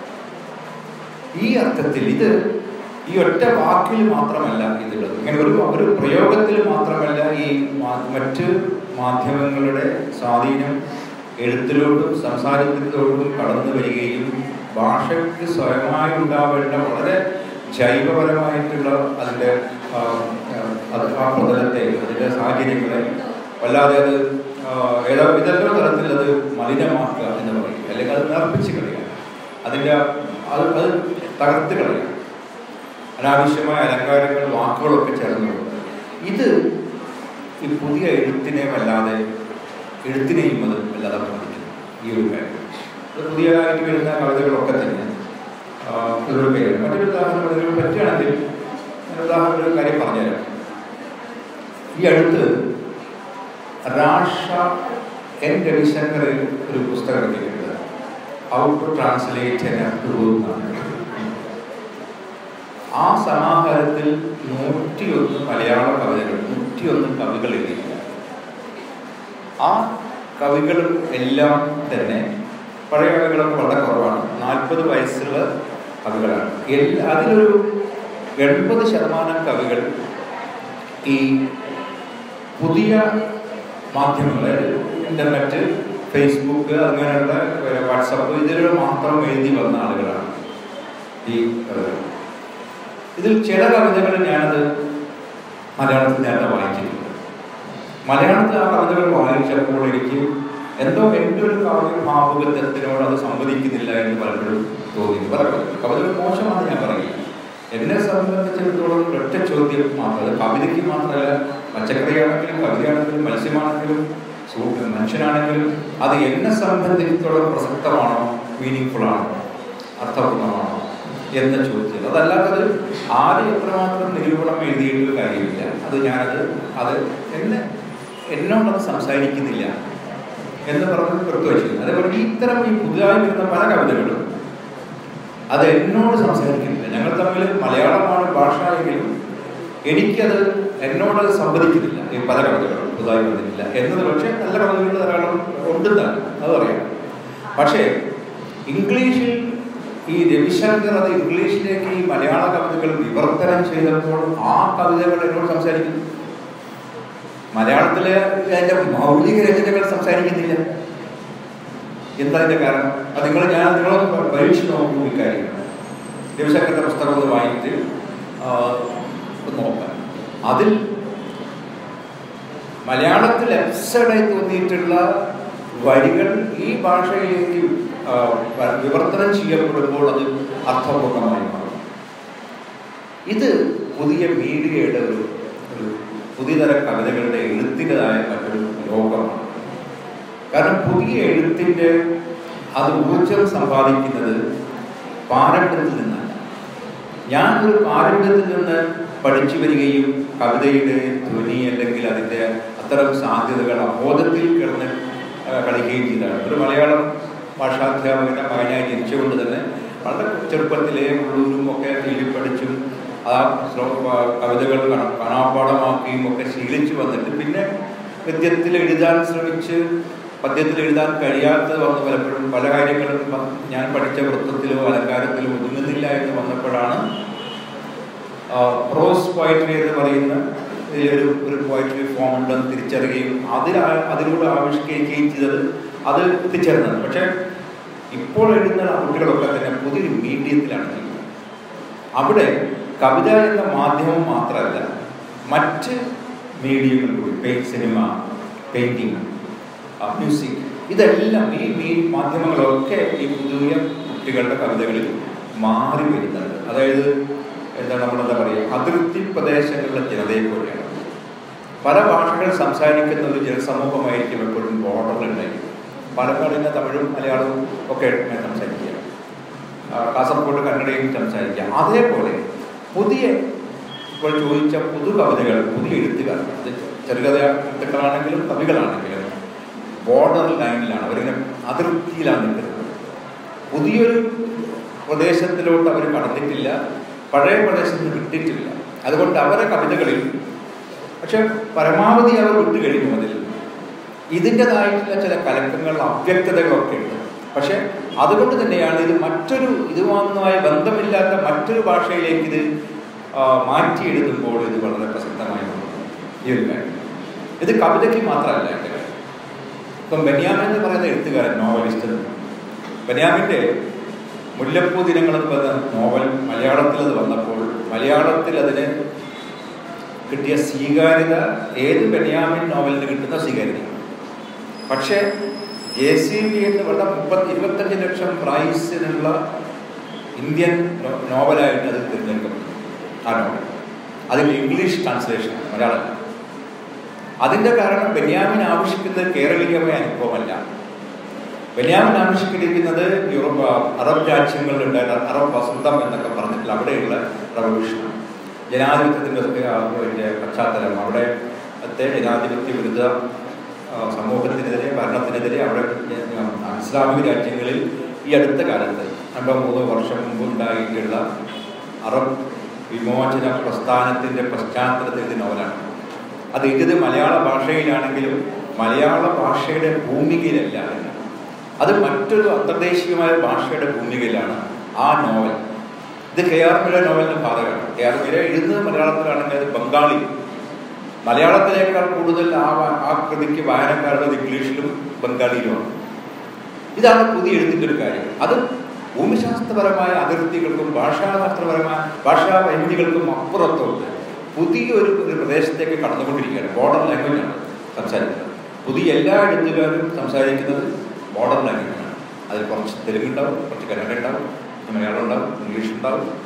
ഈ അർത്ഥത്തിൽ ഇത് ഈ ഒറ്റ വാക്കിൽ മാത്രമല്ല ഇതുള്ളത് ഇങ്ങനെ ഒരു ഒരു പ്രയോഗത്തിൽ മാത്രമല്ല ഈ മാ- മറ്റ് മാധ്യമങ്ങളുടെ സ്വാധീനം എഴുത്തിലോട്ടും സംസാരത്തിലോട്ടും കടന്നു വരികയും ഭാഷയ്ക്ക് സ്വയമായി ഉണ്ടാവേണ്ട വളരെ ജൈവപരമായിട്ടുള്ള അതിൻ്റെ ആ, അത് ആ പ്രതലത്തെ അതിൻ്റെ സാഹചര്യങ്ങളെ വല്ലാതെ അത് ആ, ഏതോ ഏതെല്ലോ തരത്തിൽ അത് മലിനമാക്കുക എന്ന് പറയും അല്ലെങ്കിൽ അത് നേർപ്പിച്ച് കളയുക അതിൻ്റെ അത് അത് തകർത്ത് കളയുക അനാവശ്യമായ അലങ്കാരങ്ങൾ വാക്കുകളൊക്കെ ചേർന്നുകൊണ്ട് ഇത് ഈ പുതിയ എഴുത്തിനെ വല്ലാതെ എഴുത്തിനെയും അത് വല്ലാതെ ബാധിക്കുന്നു ഈ ഒരു കാര്യം അത് പുതിയതായിട്ട് വരുന്ന കവിതകളൊക്കെ തന്നെ ആ, ഇതൊരു പേര് മറ്റൊരു ഉദാഹരണം ഇതിന് പറ്റുകയാണെങ്കിൽ ഞാൻ ഉദാഹരണം ഒരു കാര്യം പറഞ്ഞുതരാം ഈ അടുത്ത് രാഷ എൻ രവിശങ്കർ ഒരു പുസ്തകം ഇറക്കിയിട്ടുണ്ട് ഹൗ ടു ട്രാൻസ്ലേറ്റ് എൻ എന്നാണ് ആ സമാഹാരത്തിൽ നൂറ്റിയൊന്ന് മലയാള കവിതകൾ നൂറ്റിയൊന്ന് കവികൾ എഴുതിയിട്ടുണ്ട് ആ കവികളും എല്ലാം തന്നെ പഴയ കവികളൊക്കെ വളരെ കുറവാണ് നാൽപ്പത് വയസ്സുള്ള കവികളാണ് എല്ലാ അതിലൊരു എൺപത് ശതമാനം കവികൾ ഈ പുതിയ മാധ്യമങ്ങൾ അതായത് ഇൻ്റർനെറ്റ് ഫേസ്ബുക്ക് അങ്ങനെയുള്ള ഏഹ്, വാട്സപ്പ് ഇതിലൂടെ മാത്രം എഴുതി വന്ന ആളുകളാണ് ഈ കവിതകൾ ഇതിൽ ചില കവിതകൾ ഞാനത് മലയാളത്തിൽ നേരത്തെ വായിച്ചിട്ടുണ്ട് മലയാളത്തിൽ ആ കവിതകൾ വായിച്ചപ്പോൾ എനിക്ക് എന്തോ എൻ്റെ ഒരു കാവ്യ ഭാവുകത്വത്തിനോട് അത് സമ്മതിക്കുന്നില്ല എന്ന് പലപ്പോഴും തോന്നി പല കവിതകൾ കവിതകൾ മോശമാണ് ഞാൻ പറയില്ല എന്നെ സംബന്ധിച്ചിടത്തോളം ഒറ്റ ചോദ്യം മാത്രം അത് കവിതയ്ക്ക് മാത്രമല്ല പച്ചക്കറിയാണെങ്കിലും കവിതയാണെങ്കിലും മത്സ്യമാണെങ്കിലും സൂ- മനുഷ്യനാണെങ്കിലും അത് എന്നെ സംബന്ധിച്ചിടത്തോളം പ്രസക്തമാണോ മീനിങ് ഫുൾ ആണോ അർത്ഥപൂർണ്ണമാണോ എന്ന ചോദ്യം അതല്ലാത്തത് ആദ്യം എത്രമാത്രം നിരൂപണം എഴുതിയിട്ട് കാര്യമില്ല അത് ഞാനത് അത് എന്നെ എന്നോടത് സംസാരിക്കുന്നില്ല എന്ന് പറഞ്ഞ് പുറത്തു വെച്ചിരുന്നു അതേപോലെ ഈ ഇത്തരം ഈ പുതുതായി വരുന്ന പല കവിതകളും അത് എന്നോട് സംസാരിക്കുന്നില്ല ഞങ്ങൾ തമ്മിൽ മലയാളമാണ് ഭാഷ എങ്കിലും എനിക്കത് എന്നോട് സംവദിക്കുന്നില്ല ഈ പല കവിതകളും പുതുതായി വന്നിട്ടില്ല എന്നത് പക്ഷേ നല്ല കവിതകൾ ധാരാളം ഉണ്ടെന്നാണ് അതറിയാം പക്ഷേ ഇംഗ്ലീഷിൽ ഈ രവിശങ്കർ അത് ഇംഗ്ലീഷിലേക്ക് ഈ മലയാള കവിതകൾ വിവർത്തനം ചെയ്തപ്പോൾ ആ കവിതകൾ എന്നോട് സംസാരിക്കുന്നു മലയാളത്തിലെ അതിന്റെ മൗലിക രചനകൾ സംസാരിക്കുന്നില്ല എന്താ അതിന്റെ കാരണം അത് നിങ്ങൾ ഞാൻ നിങ്ങളൊന്ന് പരീക്ഷിച്ച് നോക്കൂ ഈ കാര്യം രവിശങ്കറിന്റെ പുസ്തകം ഒന്ന് വാങ്ങിയിട്ട് ആ, ഒന്ന് നോക്കാം അതിൽ മലയാളത്തിൽ എപ്സഡായി തോന്നിയിട്ടുള്ള വരികൾ ഈ ഭാഷയിലേക്ക് ആ, വ- വിവർത്തനം ചെയ്യപ്പെടുമ്പോൾ അത് അർത്ഥപൂർണ്ണമായി മാറും ഇത് പുതിയ മീഡിയയുടെ ഒരു ഒരു പുതിയതരം കവിതകളുടെ എഴുത്തിൻ്റെതായ മറ്റൊരു ലോകമാണ് കാരണം പുതിയ എഴുത്തിൻ്റെ അത് ഊർജം സമ്പാദിക്കുന്നത് പാരമ്പര്യത്തിൽ നിന്നല്ല ഞാൻ ഒരു പാരമ്പര്യത്തിൽ നിന്ന് പഠിച്ചു വരികയും കവിതയുടെ ധ്വനി അല്ലെങ്കിൽ അതിൻ്റെ അത്തരം സാധ്യതകൾ അബോധത്തിൽ കിടന്ന് ആ, കളിക്കുകയും ചെയ്തതാണ് ഒരു മലയാളം ഭാഷാധ്യാപകന്റെ മകനായി ജനിച്ചുകൊണ്ട് തന്നെ വളരെ ചെറുപ്പത്തിലെ ഉള്ളൂരും ഒക്കെ എഴുതി പഠിച്ചും ആ ശ്ലോ- ആ, കവിതകൾ കാണ- കാണാപ്പാടമാക്കുകയും ഒക്കെ ശീലിച്ചു വന്നിട്ട് പിന്നെ ഗദ്യത്തിൽ എഴുതാൻ ശ്രമിച്ച് പദ്യത്തിൽ എഴുതാൻ കഴിയാത്തത് വന്ന് പലപ്പോഴും പല കാര്യങ്ങളും പ- ഞാൻ പഠിച്ച വൃത്തത്തിലോ അലങ്കാരത്തിലോ ഒതുങ്ങുന്നില്ല എന്ന് വന്നപ്പോഴാണ് പ്രോസ് പോയട്രി എന്ന് പറയുന്ന ഇതിലൊരു ഒരു പോയട്രി ഫോം ഉണ്ടെന്ന് തിരിച്ചറിയുകയും അതിൽ ആ- അതിലൂടെ ആവിഷ്കരിക്കുകയും ചെയ്തത് അത് എത്തിച്ചേർന്നത് പക്ഷെ ഇപ്പോൾ എഴുതുന്ന കുട്ടികളൊക്കെ തന്നെ പുതിയൊരു മീഡിയത്തിലാണ് ചെയ്യുന്നത് അവിടെ കവിത എന്ന മാധ്യമം മാത്രമല്ല മറ്റ് മീഡിയങ്ങൾ കൂടി പെയിന്റ് സിനിമ പെയിന്റിങ് മ്യൂസിക് ഇതെല്ലാം ഈ ഈ മാധ്യമങ്ങളൊക്കെ ഈ പുതിയ കുട്ടികളുടെ കവിതകളിൽ മാറി വരുന്നുണ്ട് അതായത് എന്താ നമ്മളെന്താ പറയുക അതിർത്തി പ്രദേശങ്ങളിലെ ജനതയെ പോലെയാണ് പല ഭാഷകൾ സംസാരിക്കുന്ന ഒരു ജനസമൂഹമായിരിക്കും എപ്പോഴും ബോർഡറിലുണ്ടായിരിക്കും പാലക്കാടിൻ്റെ തമിഴും മലയാളവും ഒക്കെ ഞാൻ സംസാരിക്കുക ആ, കാസർഗോഡ് കന്നഡയും സംസാരിക്കുക അതേപോലെ പുതിയ ഇപ്പോൾ ചോദിച്ച പുതു കവിതകൾ പുതിയ എഴുത്തുകാർ അത് ചെറുകഥ എഴുത്തുക്കളാണെങ്കിലും കവികളാണെങ്കിലും ബോർഡർ ലൈനിലാണ് അവരിങ്ങനെ അതിർത്തിയിലാണ് നിൽക്കുന്നത് പുതിയൊരു പ്രദേശത്തിലോട്ട് അവർ കടന്നിട്ടില്ല പഴയ പ്രദേശത്ത് വിട്ടിട്ടില്ല അതുകൊണ്ട് അവരെ കവിതകളിൽ പക്ഷെ പരമാവധി അവർ വിട്ടു കഴിഞ്ഞു അതിൽ ഇതിൻ്റെതായിട്ടുള്ള ചില കലക്കങ്ങൾ അവ്യക്തതകളൊക്കെ ഉണ്ട് പക്ഷെ അതുകൊണ്ട് തന്നെയാണ് ഇത് മറ്റൊരു ഇതുമായി ബന്ധമില്ലാത്ത മറ്റൊരു ഭാഷയിലേക്ക് ഇത് ആ, മാറ്റി എഴുതുമ്പോൾ ഇത് വളരെ പ്രസക്തമായി മാറുന്നു. ഈ ഒരു കാര്യം ഇത് കവിതയ്ക്ക് മാത്രമല്ല എൻ്റെ കാര്യം ഇപ്പം ബെന്യാമിൻ എന്ന് പറയുന്ന എഴുത്തുകാരൻ നോവലിസ്റ്റ് ബെന്യാമിൻ്റെ മുല്ലപ്പൂ ദിനങ്ങൾ എന്ന് പറയുന്ന നോവൽ മലയാളത്തിൽ അത് വന്നപ്പോൾ മലയാളത്തിൽ അതിന് കിട്ടിയ സ്വീകാര്യത ഏത് ബെന്യാമിൻ നോവലിന് കിട്ടുന്ന സ്വീകാര്യത പക്ഷേ ജെ സി ബി എന്ന് പറഞ്ഞ മുപ്പത്തി ഇരുപത്തഞ്ച് ലക്ഷം പ്രൈസിനുള്ള ഇന്ത്യൻ നോ- നോവലായിട്ട് അത് തിരഞ്ഞെടുക്കപ്പെട്ടു ആ നോവൽ അതിൻ്റെ ഇംഗ്ലീഷ് ട്രാൻസ്ലേഷൻ മലയാളം അതിൻ്റെ കാരണം ബെന്യാമിൻ ആവശ്യിക്കുന്നത് കേരളീയമായ അനുഭവമല്ല ബെന്യാമിൻ ആവശ്യിക്കുന്നത് യൂറോപ്പ് അറബ് രാജ്യങ്ങളിലുണ്ടായ അറബ് വസന്തം എന്നൊക്കെ പറഞ്ഞിട്ടുള്ള അവിടെയുള്ള റവല്യൂഷനാണ് ജനാധിപത്യത്തിൻ്റെ ഒക്കെ ആ അതിൻ്റെ പശ്ചാത്തലം അവിടെ അത്തെ ജനാധിപത്യ വിരുദ്ധ ആ, സമൂഹത്തിനെതിരെ ഭരണത്തിനെതിരെ അവിടെ ആ, ഇസ്ലാമിക രാജ്യങ്ങളിൽ ഈ അടുത്ത കാലത്ത് രണ്ടോ മൂന്നോ വർഷം മുമ്പ് ഉണ്ടായിട്ടുള്ള അറബ് വിമോചന പ്രസ്ഥാനത്തിൻ്റെ പശ്ചാത്തലത്തിൽ ഇത് നോവലാണ് അത് എഴുതിയത് മലയാള ഭാഷയിലാണെങ്കിലും മലയാള ഭാഷയുടെ ഭൂമികയിലല്ല എന്ന്. അത് മറ്റൊരു അന്തർദേശീയമായ ഭാഷയുടെ ഭൂമികയിലാണ് ആ നോവൽ ഇത് കെ ആർ മിര നോവലിന് ബാധകമാണ് കെ ആർ മിര എഴുതുന്നത് മലയാളത്തിലാണെങ്കിൽ അത് ബംഗാളി മലയാളത്തിലേക്കാൾ കൂടുതൽ ആ വ- ആ കൃതിക്ക് വായനക്കാരുടെ ഇംഗ്ലീഷിലും ബംഗാളിയിലുമാണ് ഇതാണ് പുതിയ എഴുത്തിൻ്റെ ഒരു കാര്യം അത് ഭൂമിശാസ്ത്രപരമായ അതിർത്തികൾക്കും ഭാഷാശാസ്ത്രപരമായ ഭാഷാ പരിമിതികൾക്കും അപ്പുറത്തോട്ട് പുതിയൊരു ഒരു പ്രദേശത്തേക്ക് കടന്നുകൊണ്ടിരിക്കുകയാണ് ബോർഡർ ലാംഗ്വേജാണ് സംസാരിക്കുന്നത് പുതിയ എല്ലാ എഴുത്തുകാരും സംസാരിക്കുന്നത് ബോർഡർ ലാംഗ്വേജാണ് അതിൽ കുറച്ച് തെലുങ്ക് ഉണ്ടാവും കുറച്ച് കന്നഡ ഉണ്ടാവും കുറച്ച് മലയാളം ഉണ്ടാവും ഇംഗ്ലീഷ് ഉണ്ടാവും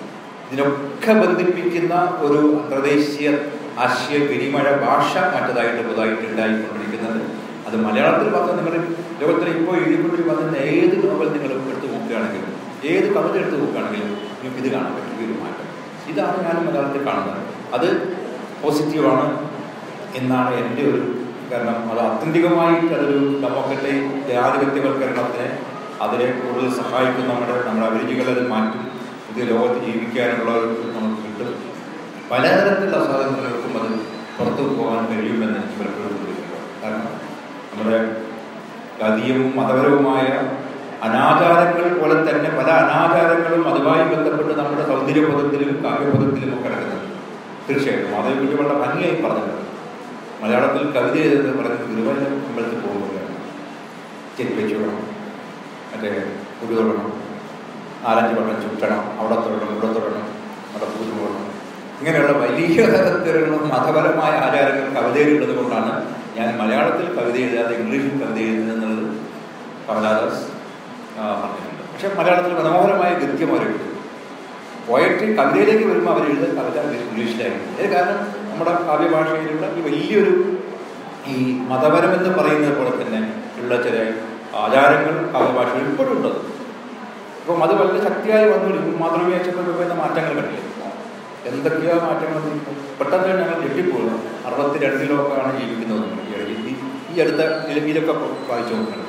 ഇതിനൊക്കെ ബന്ധിപ്പിക്കുന്ന ഒരു അന്തർദേശീയ ആശയ വിനിമയ ഭാഷ മറ്റതായിട്ട് പുതുതായിട്ട് ഉണ്ടായിക്കൊണ്ടിരിക്കുന്നത് അത് മലയാളത്തിൽ പറഞ്ഞ നിങ്ങൾ ലോകത്തിൽ ഇപ്പോൾ എഴുതിക്കൊണ്ടിരി വന്ന ഏത് നോവൽ നിങ്ങൾ എടുത്ത് നോക്കുകയാണെങ്കിലും ഏത് കവിത എടുത്ത് നോക്കുകയാണെങ്കിലും നിങ്ങൾക്ക് ഇത് കാണാൻ പറ്റും ഈ ഒരു മാറ്റം ഇതാണ് ഞാൻ മലയാളത്തിൽ കാണുന്നത് അത് പോസിറ്റീവാണ് എന്നാണ് എൻ്റെ ഒരു കാരണം അത് അത്യന്തികമായിട്ട് അതൊരു നമുക്കത്തെ ജനാധിപത്യവൽക്കരണത്തിന് അതിനെ കൂടുതൽ സഹായിക്കും നമ്മുടെ നമ്മുടെ അഭിരുചികളെ അത് മാറ്റും പുതിയ ലോകത്ത് ജീവിക്കാനുള്ള ഒരു നമുക്ക് കിട്ടും പലതരത്തിലുള്ള സ്വാതന്ത്ര്യങ്ങൾക്കും അത് പുറത്തു പോകാൻ കഴിയുമെന്ന് എനിക്ക് പലപ്പോഴും തോന്നിയിട്ടുണ്ട് കാരണം നമ്മുടെ ജാതീയവും മതപരവുമായ അനാചാരങ്ങൾ പോലെ തന്നെ പല അനാചാരങ്ങളും അതുമായി ബന്ധപ്പെട്ട് നമ്മുടെ സൗന്ദര്യപദത്തിലും കാവ്യപദത്തിലും ഒക്കെ കിടക്കുന്നുണ്ട് തീർച്ചയായിട്ടും അതേക്കുറിച്ച് വളരെ ഭംഗിയായി പറഞ്ഞിട്ടുണ്ട് മലയാളത്തിൽ കവിത എഴുതുന്നത് പറയുന്നത് തിരുവല്ല അമ്പലത്തിൽ പോകുമ്പോഴാണ് ചെരിപ്പേച്ച് വിടണം മറ്റേ കുടി തൊടണം നാലഞ്ച് വട്ടം ചുറ്റണം അവിടെ തൊടണം ഇവിടെ തൊടണം അവിടെ പൂജ പോകണം ഇങ്ങനെയുള്ള വലിയ തരത്തിലുള്ള മതപരമായ ആചാരങ്ങൾ കവിതയിലുള്ളത് കൊണ്ടാണ് ഞാൻ മലയാളത്തിൽ കവിത എഴുതാതെ ഇംഗ്ലീഷിൽ കവിത എഴുതുന്നത് കമലാദാസ് പറഞ്ഞിട്ടുണ്ട് പക്ഷെ മലയാളത്തിൽ മനോഹരമായ ഗദ്യം അവർ എഴുതും പോയട്രി കവിതയിലേക്ക് വരുമ്പോൾ അവർ എഴുതുന്ന കവിത ഇംഗ്ലീഷിലായിരുന്നു ഇത് കാരണം നമ്മുടെ കാവ്യഭാഷയിലുള്ള ഈ വലിയൊരു ഈ മതപരം എന്ന് പറയുന്നത് പോലെ തന്നെ ഉള്ള ചില ആചാരങ്ങൾ കാവ്യഭാഷയിൽ ഇപ്പോഴും ഉണ്ട് അപ്പം അത് വളരെ ശക്തിയായി വന്നു മാതൃകയാച്ചപ്പോൾ വരുന്ന മാറ്റങ്ങൾ കണ്ടില്ലേ എന്തൊക്കെയോ മാറ്റങ്ങൾ പെട്ടെന്ന് ഞങ്ങൾ ഞെട്ടിപ്പോകുന്നു അറുപത്തിരണ്ടിലൊക്കെയാണ് ജീവിക്കുന്നത് ഈ ഈ അടുത്ത നിലവിലൊക്കെ വായിച്ചു നോക്കുന്നത്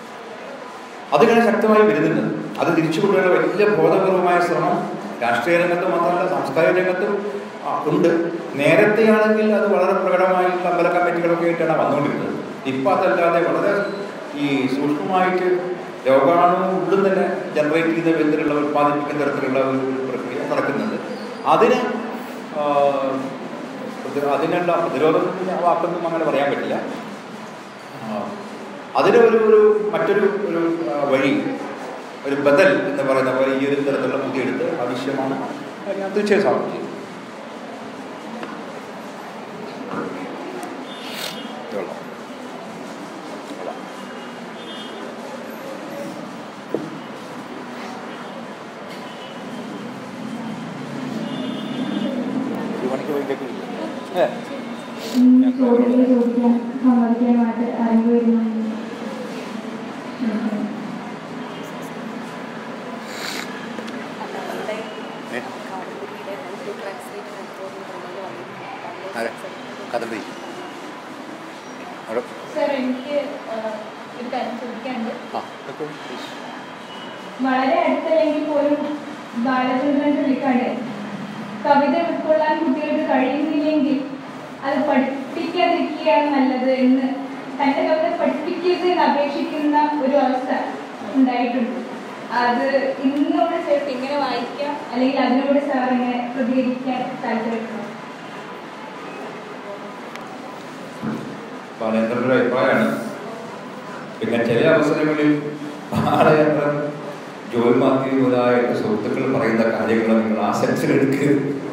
അതിങ്ങനെ ശക്തമായി വരുന്നുണ്ട് അത് തിരിച്ചു കൊണ്ടുവരുന്ന വലിയ ബോധപൂർവമായ ശ്രമം രാഷ്ട്രീയ രംഗത്തും മാത്രമല്ല സാംസ്കാരിക രംഗത്തും ഉണ്ട് നേരത്തെയാണെങ്കിൽ അത് വളരെ പ്രകടമായി അമ്പല കമ്മിറ്റികളൊക്കെ ആയിട്ടാണ് വന്നുകൊണ്ടിരുന്നത് ഇപ്പം അതല്ലാതെ വളരെ ഈ സൂക്ഷ്മമായിട്ട് രോഗാണു ഉള്ളിൽ തന്നെ ജനറേറ്റ് ചെയ്യുന്ന വിധത്തിലുള്ള ഉത്പാദിപ്പിക്കുന്ന തരത്തിലുള്ള ഒരു പ്രക്രിയ നടക്കുന്നുണ്ട് അതിന് അതിനുള്ള പ്രതിരോധത്തിന് വാക്കൊന്നും അങ്ങനെ പറയാൻ പറ്റില്ല അതിന് ഒരു ഒരു മറ്റൊരു ഒരു വഴി ഒരു ബദൽ എന്ന് പറയുന്ന പോലെ ഈ ഒരു തരത്തിലുള്ള പുതിയ എടുത്ത് ആവശ്യമാണ് ഞാൻ തീർച്ചയായും സ്വാഗതം ചെയ്യും ചോദ്യങ്ങൾ ചോദിക്കാൻ സമ്മതിക്കാനായിട്ട് അറിവ് വരുന്നുണ്ട് കഥമ്പി സർ എനിക്ക് ഒരു കാര്യം ചോദിക്കാനുണ്ട് ആ വളരെ അടുത്തല്ലെങ്കിൽ പോലും ബാലചന്ദ്രൻ ചുള്ളിക്കാട് കവിത ഉൾക്കൊള്ളാൻ കുട്ടികൾക്ക് കഴിയുന്നില്ലെങ്കിൽ അത് പഠിപ്പിക്കാതിരിക്കുകയാണ് നല്ലത് എന്ന് തന്റെ കവിത പഠിപ്പിക്കരുത് എന്ന് അപേക്ഷിക്കുന്ന ഒരു അവസ്ഥ ഉണ്ടായിട്ടുണ്ട് അത് ഇന്നോട് ചേർത്ത് ഇങ്ങനെ വായിക്കാം അല്ലെങ്കിൽ അതിനോട് സാർ ഇങ്ങനെ പ്രതികരിക്കാൻ താല്പര്യപ്പെടുന്നു ബാലേന്ദ്രൻ്റെ അഭിപ്രായമാണ് പിന്നെ ചില അവസരങ്ങളിൽ ബാലചന്ദ്രൻ ജോൽ മാത്യു മുതലായിട്ട് സുഹൃത്തുക്കൾ പറയുന്ന കാര്യങ്ങൾ നിങ്ങൾ ആ സെൻസിലെടുക്കുക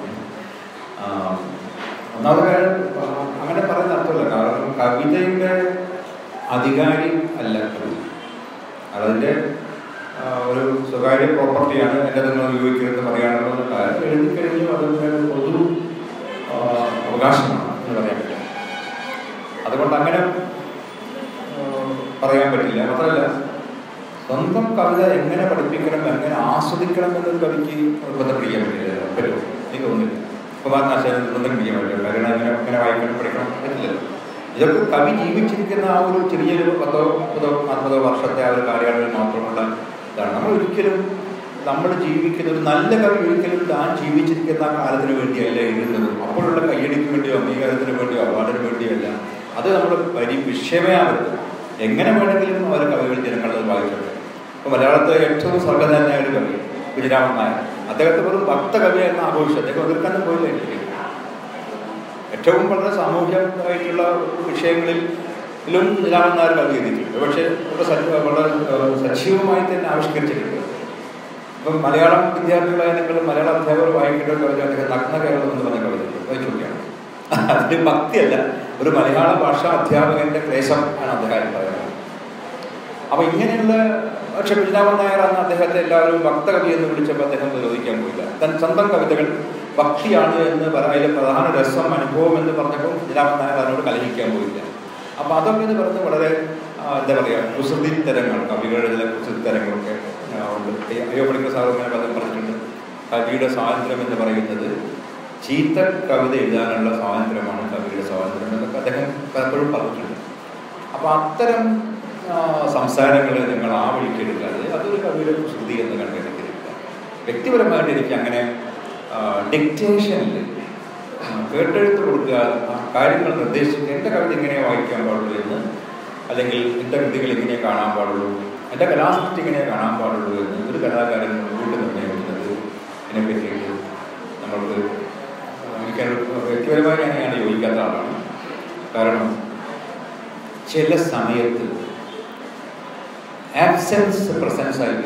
ഒന്നാമത് കാര്യം ആ, അങ്ങനെ പറയുന്ന അർത്ഥമല്ല കാരണം കവിതയുടെ അധികാരി അല്ല കവി അതതിൻ്റെ ആ, ഒരു സ്വകാര്യ പ്രോപ്പർട്ടിയാണ് എൻ്റെ നിങ്ങൾ ഉപയോഗിക്കരുത് പറയാനുള്ള കാര്യം എഴുതി കഴിഞ്ഞു അതിൻ്റെ ഒരു പൊതു ആ, അവകാശമാണ് എന്ന് പറയാൻ പറ്റും അതുകൊണ്ട് അങ്ങനെ ആ, പറയാൻ പറ്റില്ല മാത്രമല്ല സ്വന്തം കവിത എങ്ങനെ പഠിപ്പിക്കണം എങ്ങനെ ആസ്വദിക്കണം എന്നൊരു കവിക്ക് നിർബന്ധം പിടിക്കാൻ പറ്റില്ല പറ്റുമോ എനിക്ക് തോന്നുന്നില്ല കുമാരനാശാൻ നിർബന്ധം പിടിക്കാൻ പറ്റില്ല കാരണം അങ്ങനെ അങ്ങനെ വായിക്കണം പഠിക്കണം പറ്റില്ലല്ലോ ഇതൊക്കെ കവി ജീവിച്ചിരിക്കുന്ന ആ ഒരു ചെറിയൊരു പത്തോ മുപ്പതോ നാൽപ്പതോ വർഷത്തെ ആ ഒരു കാലയളവിൽ മാത്രമുള്ള ഇതാണ് നമ്മൾ ഒരിക്കലും നമ്മൾ ജീവിക്കുന്ന ഒരു നല്ല കവി ഒരിക്കലും താൻ ജീവിച്ചിരിക്കുന്ന ആ കാലത്തിന് വേണ്ടിയല്ല എഴുതുന്നത് അപ്പോഴുള്ള കയ്യടിക്ക് വേണ്ടിയോ അംഗീകാരത്തിന് വേണ്ടിയോ അവാർഡിന് വേണ്ടിയോ അല്ല അത് നമ്മൾ വരി വിഷയമേ ആവരുത് എങ്ങനെ വേണമെങ്കിലും അവർ കവികൾ ജനങ്ങളത് വായിച്ചോട്ടെ ഇപ്പോൾ മലയാളത്തിലെ ഏറ്റവും സർഗതനായ ഒരു കവി കുഞ്ഞിരാമൻ നായർ അദ്ദേഹത്തെ വെറും ഭക്ത കവിയായിരുന്നു ആഘോഷിച്ചു അദ്ദേഹം എതിർക്കാനും പോയില്ല എനിക്ക് ഏറ്റവും വളരെ സാമൂഹികമായിട്ടുള്ള വിഷയങ്ങളിലും കുഞ്ഞിരാമൻ നായർ കവി എഴുതിയിട്ടുണ്ട് പക്ഷേ വളരെ സജീവ വളരെ ഏഹ്, സജീവമായി തന്നെ ആവിഷ്കരിച്ചിട്ടുണ്ട് ഇപ്പം മലയാളം വിദ്യാർത്ഥികളായ നിങ്ങൾ മലയാള അധ്യാപകർ വായിക്കേണ്ട ഒരു കവിത അദ്ദേഹം നഗ്ന കേരളം എന്ന് പറഞ്ഞ കവിത വായിച്ചു നോക്കിയാണ് അതിന് ഭക്തിയല്ല ഒരു മലയാള ഭാഷാ അധ്യാപകന്റെ ക്ലേശം ആണ് അദ്ദേഹം പറയുന്നത് അപ്പൊ ഇങ്ങനെയുള്ള പക്ഷെ കുഞ്ഞാമൻ നായർ അന്ന് അദ്ദേഹത്തെ എല്ലാവരും ഭക്തകവി എന്ന് വിളിച്ചപ്പോൾ അദ്ദേഹം വിരോധിക്കാൻ പോയില്ല തൻ സ്വന്തം കവിതകൾ ഭക്തിയാണ് എന്ന് പറ അതിലെ പ്രധാന രസം അനുഭവം എന്ന് പറഞ്ഞപ്പോൾ കുഞ്ഞാമൻ നായർ അതിനോട് കലഹിക്കാൻ പോയില്ല അപ്പോൾ അതൊക്കെ എന്ന് പറഞ്ഞ് വളരെ ആ, എന്താ പറയുക കുസൃതിത്തരങ്ങൾ കവികളുടെ ചില കുസൃതിത്തരങ്ങളൊക്കെ ആ, ഉണ്ട് അയ്യോ പണിക്കർ സാർ ഇങ്ങനെ പലതും പറഞ്ഞിട്ടുണ്ട് കവിയുടെ സ്വാതന്ത്ര്യം എന്ന് പറയുന്നത് ചീത്ത കവിത എഴുതാനുള്ള സ്വാതന്ത്ര്യമാണ് കവിയുടെ സ്വാതന്ത്ര്യം എന്നൊക്കെ അദ്ദേഹം പലപ്പോഴും പറഞ്ഞിട്ടുണ്ട് അപ്പോൾ അത്തരം ആ, സംസാരങ്ങൾ നിങ്ങൾ ആ വഴിക്ക് എടുക്കാതെ അതൊരു കവിയുടെ ശ്രുതി എന്ന് കണ്ടെടുക്കരുത് വ്യക്തിപരമായിട്ട് എനിക്ക് അങ്ങനെ ഡിക്റ്റേഷനിൽ കേട്ടെഴുത്ത് കൊടുക്കുക ആ കാര്യങ്ങൾ നിർദ്ദേശിക്കുക എൻ്റെ കവിത ഇങ്ങനെ വായിക്കാൻ പാടുള്ളൂ എന്ന് അല്ലെങ്കിൽ എൻ്റെ കൃതികൾ ഇങ്ങനെ കാണാൻ പാടുള്ളൂ എൻ്റെ കലാസൃഷ്ടി ഇങ്ങനെ കാണാൻ പാടുള്ളൂ എന്ന് ഒരു കലാകാരൻ മുൻകൂട്ടി നിർണ്ണയിക്കുന്നത് ഇതിനെ പറ്റിയിട്ട് നമ്മൾക്ക് എനിക്ക് വ്യക്തിപരമായി ഞാൻ ഞാൻ യോജിക്കാത്ത ആളാണ് കാരണം ചില സമയത്ത് ആബ്സെൻസ് പ്രസൻസ് ആയി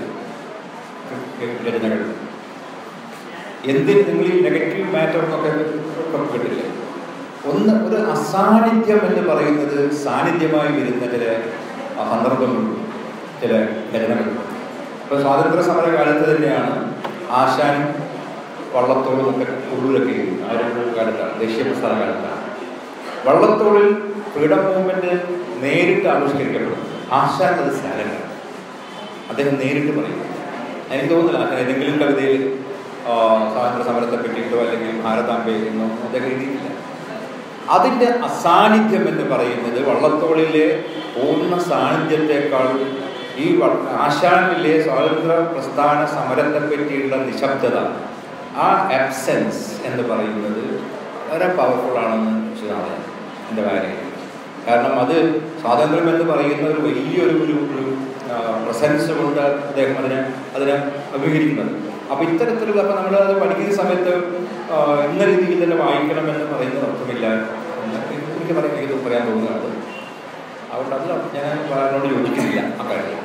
രചനകൾ എന്തിന് നിങ്ങൾ ഈ നെഗറ്റീവ് മാറ്റർ എന്നൊക്കെ ഒക്കെ കേട്ടില്ലേ ഒന്ന് ഒരു അസാന്നിധ്യം എന്ന് പറയുന്നത് സാന്നിധ്യമായി വരുന്ന ചില സന്ദർഭങ്ങളുണ്ട് ചില രചനകളുണ്ട് ഇപ്പോൾ സ്വാതന്ത്ര്യ സമര കാലത്ത് തന്നെയാണ് ആശാനും വള്ളത്തോളും ഒക്കെ ഉള്ളൂരൊക്കെ ആ ഒരു കാലത്താണ് ദേശീയ പ്രസ്ഥാന കാലത്താണ് വള്ളത്തോളിൽ ഫ്രീഡം മൂവ്മെന്റ് നേരിട്ട് ആവിഷ്കരിക്കപ്പെടും ആശാൻ അത് സാലനാണ് അദ്ദേഹം നേരിട്ട് പറയും എനിക്ക് തോന്നുന്നില്ല അദ്ദേഹം ഏതെങ്കിലും കവിതയിൽ ആ, സ്വാതന്ത്ര്യ സമരത്തെ പറ്റിയിട്ടോ അല്ലെങ്കിൽ ഭാരതാംബയെ എന്നോ അദ്ദേഹം എഴുതിയിട്ടില്ല അതിൻ്റെ അസാന്നിധ്യം എന്ന് പറയുന്നത് വള്ളത്തോളിലെ പൂർണ്ണ സാന്നിധ്യത്തെക്കാൾ ഈ വ- ആശാനിലെ സ്വാതന്ത്ര്യ പ്രസ്ഥാന സമരത്തെ പറ്റിയുള്ള നിശബ്ദത ആ ആബ്സെൻസ് എന്ന് പറയുന്നത് വളരെ പവർഫുൾ ആണെന്ന് വെച്ചതാണ് എൻ്റെ കാര്യം കാരണം അത് സ്വാതന്ത്ര്യം എന്ന് പറയുന്ന ഒരു വലിയൊരു ഒരു ഒരു പ്രസൻസ് കൊണ്ട് അദ്ദേഹം അതിനെ അതിനെ അഭിമുഖീകരിക്കുന്നത് അപ്പോൾ ഇത്തരത്തിലുള്ള അപ്പോൾ നമ്മൾ അത് പഠിക്കുന്ന സമയത്ത് ആ, ഇന്ന രീതിയിൽ തന്നെ വായിക്കണം എന്ന് പറയുന്നത് അർത്ഥമില്ല എന്ന് എനിക്ക് പറയാൻ എനിക്ക് പറയാൻ തോന്നുന്നത് അതുകൊണ്ട് അതിൽ ഞാൻ അതിനോട് യോജിക്കുന്നില്ല ആ കാര്യം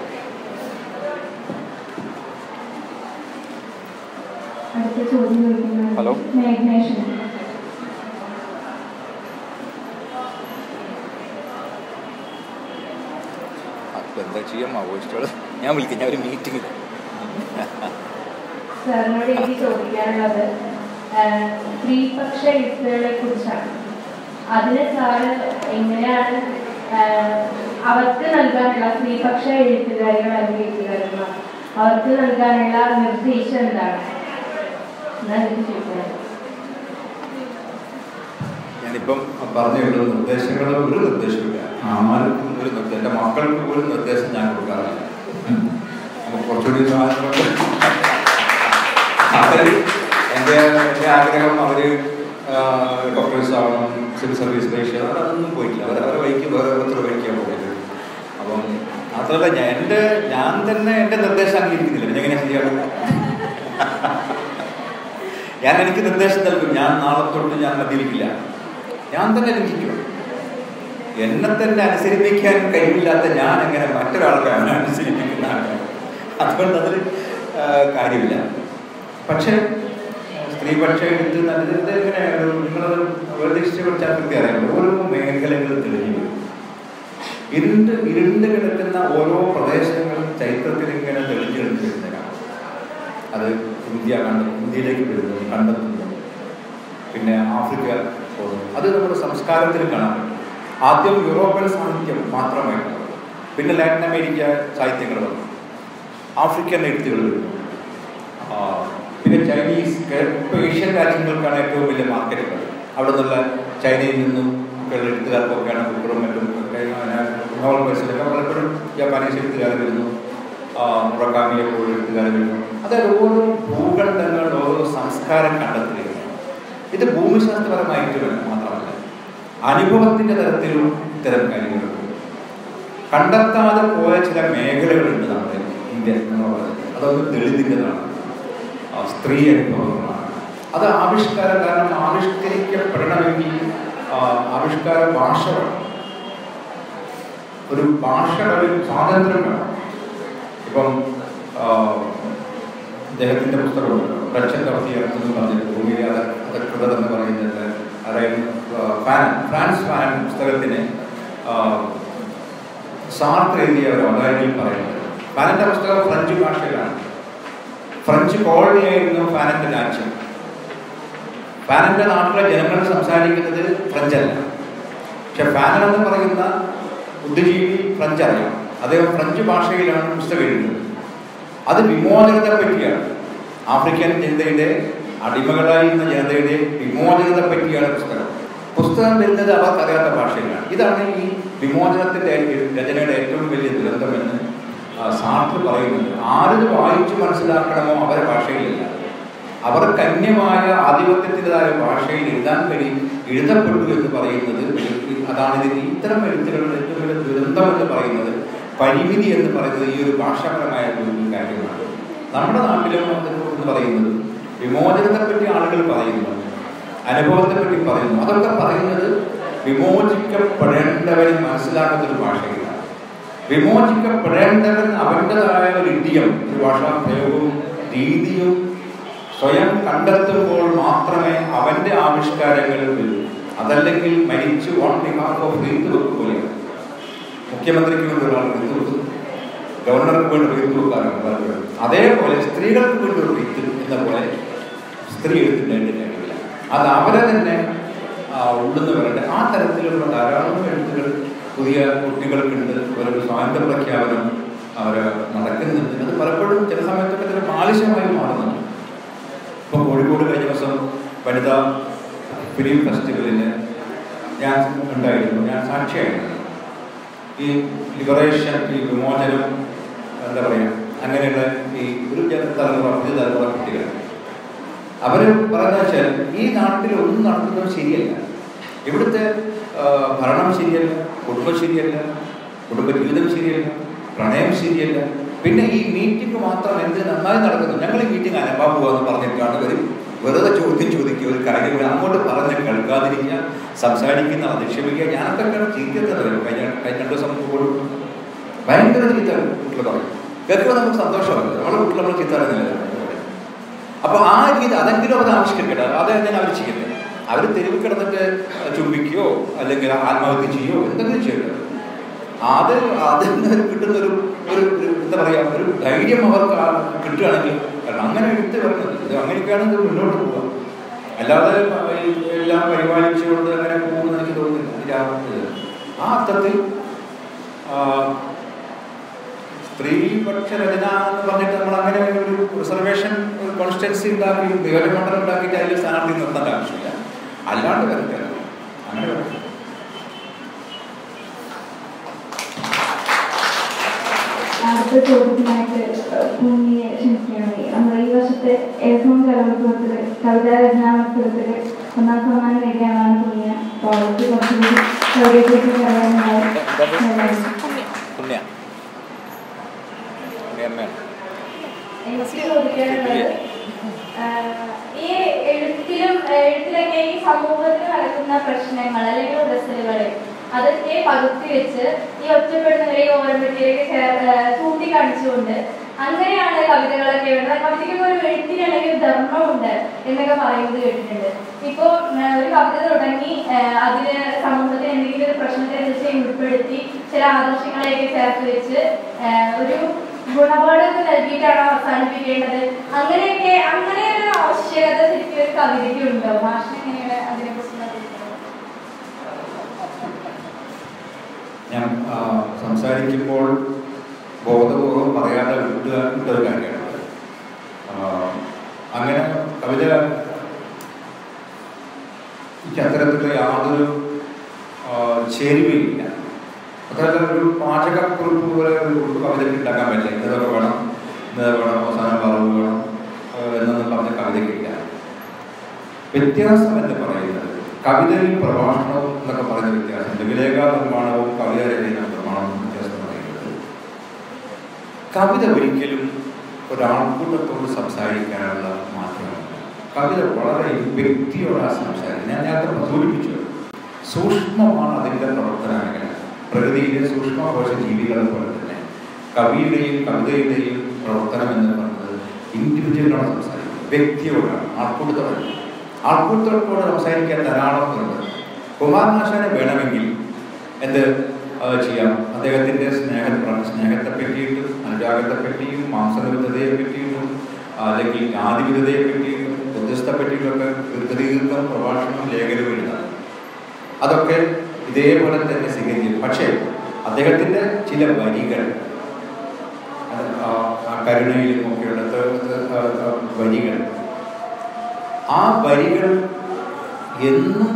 അടുത്ത ചോദ്യം ചോദിക്കുന്നത് ഹലോ. മേഘ്നേഷൻ അപ്പോൾ എന്താ ചെയ്യാൻ ആഘോഷിച്ചോളൂ ഞാൻ വിളിക്കാം ഞാൻ ഒരു മീറ്റിംഗ് സാറിനോട് എനിക്ക് ചോദിക്കാനുള്ളത് ആഹ്, സ്ത്രീപക്ഷ എഴുത്തുകളെ കുറിച്ചാണ് അതിന് സാറ് എങ്ങനെയാണ് ആഹ്, അവർക്ക് നൽകാനുള്ള സ്ത്രീപക്ഷ എഴുത്തുകാരികൾ അല്ലെങ്കിൽ എഴുത്തുകാരികൾ അവർക്ക് നൽകാനുള്ള നിർദ്ദേശം എന്താണ് എന്നാണ് എനിക്ക് ചോദിക്കുന്നത് ഞാനിപ്പം പറഞ്ഞുള്ള നിർദ്ദേശങ്ങൾ ഒരു നിർദ്ദേശമില്ല ആർക്കും ഒരു നിർദ്ദേശം എൻ്റെ മക്കൾക്ക് ഒരു നിർദ്ദേശം ഞാൻ കൊടുക്കാറില്ല നമുക്ക് കുറച്ചുകൂടി സ്വാതന്ത്ര്യം അവര് എൻ്റെ എൻ്റെ ആഗ്രഹം അവര് ഡോക്ടേഴ്സ് ആവണം സിവിൽ സർവീസ് പരീക്ഷ അതൊന്നും പോയിട്ടില്ല അവർ അവരെ വഴിക്ക് വേറെ ഓരോരുത്തർ വഴിക്കാണ് പോയത് അപ്പം മാത്രമല്ല ഞാൻ എൻ്റെ ഞാൻ തന്നെ എൻ്റെ നിർദ്ദേശം അംഗീകരിക്കുന്നില്ല പിന്നെ എങ്ങനെ ശരിയാകും ഞാൻ എനിക്ക് നിർദ്ദേശം നൽകും ഞാൻ നാളെ തൊട്ട് ഞാൻ മദ്യപിക്കില്ല ഞാൻ തന്നെ ലംഘിക്കും എന്നെ തന്നെ അനുസരിപ്പിക്കാൻ കഴിവില്ലാത്ത ഞാൻ എങ്ങനെ മറ്റൊരാൾക്ക് അവനെ അനുസരിപ്പിക്കുന്ന ആളാണ് അതുകൊണ്ട് അതിൽ ആ, കാര്യമില്ല പക്ഷേ സ്ത്രീപക്ഷ എഴുത്ത് നല്ലത് എങ്ങനെ നിങ്ങളത് വേർതിരിച്ച് പഠിച്ചാൽ കൃത്യം അറിയാം ഓരോ മേഖലകൾ തെളിഞ്ഞു വരും ഇരുണ്ട് ഇരുണ്ട് കിടക്കുന്ന ഓരോ പ്രദേശങ്ങളും ചരിത്രത്തിൽ ഇങ്ങനെ തെളിഞ്ഞു തെളിഞ്ഞു വരുന്നതാണ് അത് ഇന്ത്യ കണ്ട ഇന്ത്യയിലേക്ക് വരുന്നു കണ്ടെത്തുന്നു പിന്നെ ആഫ്രിക്ക പോകുന്നു അത് നമ്മുടെ സംസ്കാരത്തിൽ കാണാൻ പറ്റും ആദ്യം യൂറോപ്യൻ സാഹിത്യം മാത്രമായിരുന്നു പിന്നെ ലാറ്റിൻ അമേരിക്ക സാഹിത്യങ്ങൾ വന്നു ആഫ്രിക്കൻ എഴുത്തുകൾ വരുന്നു ആ, പിന്നെ ചൈനീസ് ഇപ്പോൾ ഏഷ്യൻ രാജ്യങ്ങൾക്കാണ് ഏറ്റവും വലിയ മാർക്കറ്റുകൾ അവിടെ നിന്നുള്ള ചൈനയിൽ നിന്നും ഒക്കെ ഉള്ള എഴുത്തുകാർക്കൊക്കെയാണ് ബുക്കറും മറ്റും ഒക്കെ അങ്ങനെ നോവൽ ബേസിലൊക്കെ പലപ്പോഴും ജാപ്പാനീസ് എഴുത്തുകാർ വരുന്നു മുറക്കാമിയെ പോലെ എഴുത്തുകാർ വരുന്നു അതായത് ഓരോ ഭൂഖണ്ഡങ്ങൾ ഓരോ സംസ്കാരം കണ്ടെത്തുകയാണ് ഇത് ഭൂമിശാസ്ത്രപരമായിട്ട് വേണം മാത്രമല്ല അനുഭവത്തിന്റെ തരത്തിലും ഇത്തരം കാര്യങ്ങളുണ്ട് കണ്ടെത്താതെ പോയ ചില മേഖലകളുണ്ട് നമ്മുടെ ഇന്ത്യ എന്ന് പറയുന്നത് അതൊന്ന് ദളിതിൻ്റെതാണ് ആ, സ്ത്രീ അനുഭവങ്ങളാണ് അത് ആവിഷ്കാരം കാരണം ആവിഷ്കരിക്കപ്പെടണമെങ്കിൽ ആ, ആവിഷ്കാര ഭാഷ വേണം ഒരു ഭാഷയുടെ ഒരു സ്വാതന്ത്ര്യം വേണം ഇപ്പം ആ, അദ്ദേഹത്തിന്റെ പുസ്തകമുണ്ട് രക്ഷകർത്തി എന്ന് പറഞ്ഞിട്ട് ഭൂമിയിലെ അത അധകൃതർ എന്ന് പറയുന്നത് അതായത് ഫാൻ ഫ്രാൻസ് ഫാൻ പുസ്തകത്തിന് ആ, സാർട്ട് എഴുതിയ ഒരു അവതാരികയിൽ പറയുന്നത് ഫാനന്റെ പുസ്തകം ഫ്രഞ്ച് ഭാഷയിലാണ് ഫ്രഞ്ച് കോളനിയായിരുന്നു ഫാനന്റെ രാജ്യം ഫാനന്റെ നാട്ടിലെ ജനങ്ങൾ സംസാരിക്കുന്നത് ഫ്രഞ്ചല്ല പക്ഷെ ഫാനൻ എന്ന് പറയുന്ന ബുദ്ധിജീവി ഫ്രഞ്ച് അറിയാം അദ്ദേഹം ഫ്രഞ്ച് ഭാഷയിലാണ് പുസ്തകം എഴുതുന്നത് അത് വിമോചനത്തെ പറ്റിയാണ് ആഫ്രിക്കൻ ജനതയുടെ അടിമകളായിരുന്ന ജനതയുടെ വിമോചനത്തെ പറ്റിയാണ് പുസ്തകം പുസ്തകം വരുന്നത് അവർക്കറിയാത്ത ഭാഷയിലാണ് ഇതാണ് ഈ വിമോചനത്തിന്റെ രചനയുടെ ഏറ്റവും വലിയ ദുരന്തമെന്ന് ആ, സാർട്ട് പറയുന്നത് ആരിത് വായിച്ചു മനസ്സിലാക്കണമോ അവരെ ഭാഷയിലില്ല അവർ കന്യമായ ആധിപത്യത്തിൻ്റെതായ ഭാഷയിൽ എഴുതാൻ കഴിയും എഴുതപ്പെട്ടു എന്ന് പറയുന്നത് ഒരു- അതാണ് ഇതിന് ഇത്തരം എഴുത്തുകളുടെ ഏറ്റവും വലിയ ദുരന്തം എന്ന് പറയുന്നത് പരിമിതി എന്ന് പറയുന്നത് ഈ ഒരു ഭാഷാപരമായ ഒരു കാര്യമാണ് നമ്മുടെ നാട്ടിലും എന്ന് പറയുന്നത് വിമോചനത്തെ പറ്റി ആളുകൾ പറയുന്നു അനുഭവത്തെ പറ്റി പറയുന്നു അതൊക്കെ പറയുന്നത് വിമോചിക്കപ്പെടേണ്ടവരെ മനസ്സിലാക്കുന്ന ഒരു ഭാഷയിലാണ് വിമോചിക്കപ്പെടേണ്ടവൻ അവൻ്റെതായ ഒരു ഇടിയം ഒരു ഭാഷാ പ്രയോഗവും രീതിയും സ്വയം കണ്ടെത്തുമ്പോൾ മാത്രമേ അവന്റെ ആവിഷ്കാരങ്ങൾ വരൂ അതല്ലെങ്കിൽ മരിച്ചു ഓൺ ബിഹാഫ് ഓഫ് റീത്ത് വെക്ക് പോലെയാണ് മുഖ്യമന്ത്രിക്ക് വേണ്ടി ഒരാൾ റീത്ത് വെക്കും ഗവർണർക്ക് വേണ്ടി റീത്ത് വെക്കാറുണ്ട് പലപ്പോഴും അതേപോലെ സ്ത്രീകൾക്ക് വേണ്ടി ഒരു റീത്ത് എന്ന പോലെ സ്ത്രീ എഴുത്തിൻ്റെ കഴിയില്ല അത് അവരെ തന്നെ ആ, ഉള്ളുന്ന് വരട്ടെ ആ തരത്തിലുള്ള ധാരാളം എഴുത്തുകൾ പുതിയ കുട്ടികൾക്കുണ്ട് ഒരു സ്വാതന്ത്ര്യ പ്രഖ്യാപനം അവർ നടക്കുന്നുണ്ട് അത് പലപ്പോഴും ചില സമയത്തൊക്കെ ചില ബാലിശമായി മാറുന്നുണ്ട് ഇപ്പം കോഴിക്കോട് കഴിഞ്ഞ ദിവസം വനിതാ ഫിലിം ഫെസ്റ്റിവലിന് ഞാൻ ഉണ്ടായിരുന്നു ഞാൻ സാക്ഷിയായിരുന്നു ഈ ലിബറേഷൻ ഈ വിമോചനം എന്താ പറയുക അങ്ങനെയുള്ള ഈ ഒരു ജന തലമുറ പുതിയ തലമുറ കുട്ടികൾ അവർ പറയുന്നത് വെച്ചാൽ ഈ നാട്ടിൽ ഒന്നും നടത്തുന്നത് ശരിയല്ല ഇവിടുത്തെ ആ, ഭരണം ശരിയല്ല കുടുംബം ശരിയല്ല കുടുംബ ജീവിതം ശരിയല്ല പ്രണയം ശരിയല്ല പിന്നെ ഈ മീറ്റിംഗ് മാത്രം എന്ത് നന്നായി നടക്കുന്നു ഞങ്ങൾ ഈ മീറ്റിംഗ് അനപ്പാ പോകാന്ന് പറഞ്ഞിട്ടാണ് ഇവർ വെറുതെ ചോദ്യം ചോദിക്കുക ഒരു കാര്യം അങ്ങോട്ട് പറഞ്ഞ് കേൾക്കാതിരിക്കുക സംസാരിക്കുന്ന അധിക്ഷേപിക്കുക ഞാനൊക്കെ ചീത്തത്തത് കഴിഞ്ഞ കഴിഞ്ഞ രണ്ട് ദിവസം മുമ്പ് പോലും ഭയങ്കര ചീത്ത കുട്ടികൾ പറയും കേൾക്കുമ്പോൾ നമുക്ക് സന്തോഷമല്ല നമ്മളെ കുട്ടികൾ നമ്മൾ ചീത്ത പറയുന്നില്ല അപ്പൊ ആ രീതി അതെങ്കിലും അവർ ആവിഷ്കരിക്കട്ടെ അതെങ്ങനെ അവർ ചെയ്യട്ടെ അവർ തെരുവ് കിടന്നിട്ട് ചുംബിക്കുകയോ അല്ലെങ്കിൽ ആത്മഹത്യ ചെയ്യുകയോ എന്തെങ്കിലും ചെയ്യട്ടെ അത് അതിൽ നിന്ന് കിട്ടുന്ന ഒരു ഒരു ഒരു എന്താ പറയാ ഒരു ധൈര്യം അവർക്ക് ആ കിട്ടുകയാണെങ്കിൽ കാരണം അങ്ങനെ എടുത്ത് വരുന്നത് ഇത് അങ്ങനെയൊക്കെയാണ് ഇത് മുന്നോട്ട് പോവുക അല്ലാതെ ഈ എല്ലാം പരിപാലിച്ചുകൊണ്ട് അങ്ങനെ പോകുമെന്ന് എനിക്ക് തോന്നുന്നില്ല ഇത് ആ- ഇത്. ആ അർത്ഥത്തിൽ ആ, സ്ത്രീപക്ഷ രചന എന്ന് പറഞ്ഞിട്ട് നമ്മൾ അങ്ങനെ ഒരു റിസർവേഷൻ ഒരു കോൺസ്റ്റിറ്റ്യൻസി ഉണ്ടാക്കി നിയോജകമണ്ഡലം ഉണ്ടാക്കിയിട്ട് അതിൽ സ്ഥാനാർത്ഥി നിർത്തേണ്ട ആവശ്യമില്ല അല്ലാണ്ട് വരട്ടെ അങ്ങനെ വരട്ടെ അടുത്ത ചോദ്യത്തിനായിട്ട് ഭൂമിയെ ക്ഷണിക്കുകയാണ് നമ്മുടെ ഈ വർഷത്തെ ഏറ്റവും കലോത്സവത്തില് കവിതാ രചനാ മത്സരത്തില് ഒന്നാം സമ്മാനം നേടിയാണ് ഭൂമിയ അപ്പോൾ അവർക്ക് കുറച്ചുകൂടി കവിതയെക്കുറിച്ച് പറയാനുണ്ടാവും പുണ്യ പുണ്യമ്മയാണ് എനിക്ക് ചോദിക്കാനുള്ളത് ആഹ് ഈ എഴുത്തിലും എഴുത്തിലൊക്കെ ഈ സമൂഹത്തിൽ നടക്കുന്ന പ്രശ്നങ്ങൾ അല്ലെങ്കിൽ ഉടസലുകൾ അതൊക്കെ പകുത്തി വെച്ച് ഈ ഒറ്റപ്പെടുന്നവരെ ഓരോരുത്തരെയൊക്കെ ചേർ ചൂണ്ടിക്കാണിച്ചുകൊണ്ട് അങ്ങനെയാണ് കവിതകളൊക്കെ വേണ്ടത് കവിതയ്ക്ക് ഒരു എഴുത്തിനല്ലെങ്കിൽ ഒരു ധർമ്മമുണ്ട് എന്നൊക്കെ പറയുന്നത് കേട്ടിട്ടുണ്ട് ഇപ്പോൾ ഒരു കവിത തുടങ്ങി ആഹ് അതിന് സമൂഹത്തിന് എന്തെങ്കിലും ഒരു പ്രശ്നത്തെ തീർച്ചയായും ഉൾപ്പെടുത്തി ചില ആദർശങ്ങളെയൊക്കെ ചേർത്ത് വെച്ച് ആഹ് ഒരു ഗുണപാഠമൊക്കെ നൽകിയിട്ടാണ് അവസാനിപ്പിക്കേണ്ടത് അങ്ങനെയൊക്കെ അങ്ങനെ ഒരു ആവശ്യകത ശരിക്കും ഒരു കവിതയ്ക്ക് ഉണ്ടോ മാഷിന് എങ്ങനെയാണ് അതിനെക്കുറിച്ചുള്ള അഭിപ്രായം? ഞാൻ ആ, സംസാരിക്കുമ്പോൾ ബോധപൂർവം പറയാതെ വിട്ടുക വിട്ടൊരു കാര്യമാണ് ആ, അങ്ങനെ കവിത എനിക്ക് അത്തരത്തിലുള്ള യാതൊരു ആ, ചേരുവയില്ല അതായത് ഒരു പാചകക്കുറിപ്പ് പോലെ ഒരു കുറിപ്പ് കവിതയ്ക്ക് ഉണ്ടാക്കാൻ പറ്റില്ല ഇന്നതൊക്കെ വേണം ഇന്നത് വേണം അവസാനം പറവ് വേണം ആ, എന്നൊന്നും പറഞ്ഞ കവിതയ്ക്കില്ല വ്യത്യാസം എന്ന് പറയുന്നത് കവിതയും പ്രഭാഷണവും എന്നൊക്കെ പറയുന്ന വ്യത്യാസമുണ്ട് വിലേഖ നിർമ്മാണവും കവിത രചന നിർമ്മാണവും വ്യത്യാസം പറയുന്നത് കവിത ഒരിക്കലും ഒരാൾക്കൂട്ടത്തോട് സംസാരിക്കാനുള്ള മാധ്യമമല്ല കവിത വളരെ വ്യക്തിയോടാണ് സംസാരിക്കുന്നത് ഞാൻ നേരത്തെ സൂചിപ്പിച്ചു സൂക്ഷ്മമാണ് അതിൻ്റെ പ്രവർത്തന മേഖല പ്രകൃതിയിലെ സൂക്ഷ്മകോശ ജീവികളെ പോലെ തന്നെ കവിയുടെയും കവിതയുടെയും പ്രവർത്തനം എന്ന് പറയുന്നത് ഇൻഡിവിജ്വലിനോട് സംസാരിക്കും വ്യക്തിയോടാണ് ആൾക്കൂട്ടത്തോടല്ല ആൾക്കൂട്ടത്തോട് സംസാരിക്കാൻ ധാരാളം ഉണ്ട് കുമാരനാശാനെ വേണമെങ്കിൽ എന്ത് ആ, ചെയ്യാം അദ്ദേഹത്തിൻ്റെ സ്നേഹ സ്നേഹത്തെ പറ്റിയിട്ടും അനുരാഗത്തെ പറ്റിയും മാംസവിരുദ്ധതയെ പറ്റിയിട്ടും അല്ലെങ്കിൽ ജാതിവിരുദ്ധതയെ പറ്റിയിട്ടും ബുദ്ധിസ്ഥ പറ്റിയിട്ടൊക്കെ ദീർഘം പ്രഭാഷണം ലേഖനം എഴുതാം അതൊക്കെ ഇതേപോലെ തന്നെ സ്വീകരിക്കും പക്ഷേ അദ്ദേഹത്തിൻ്റെ ചില വരികൾ അത് ആ- ആ കരുണയിലും ഒക്കെയുള്ള ത- ത- ആ- ആ വരികൾ ആ വരികൾ എന്നും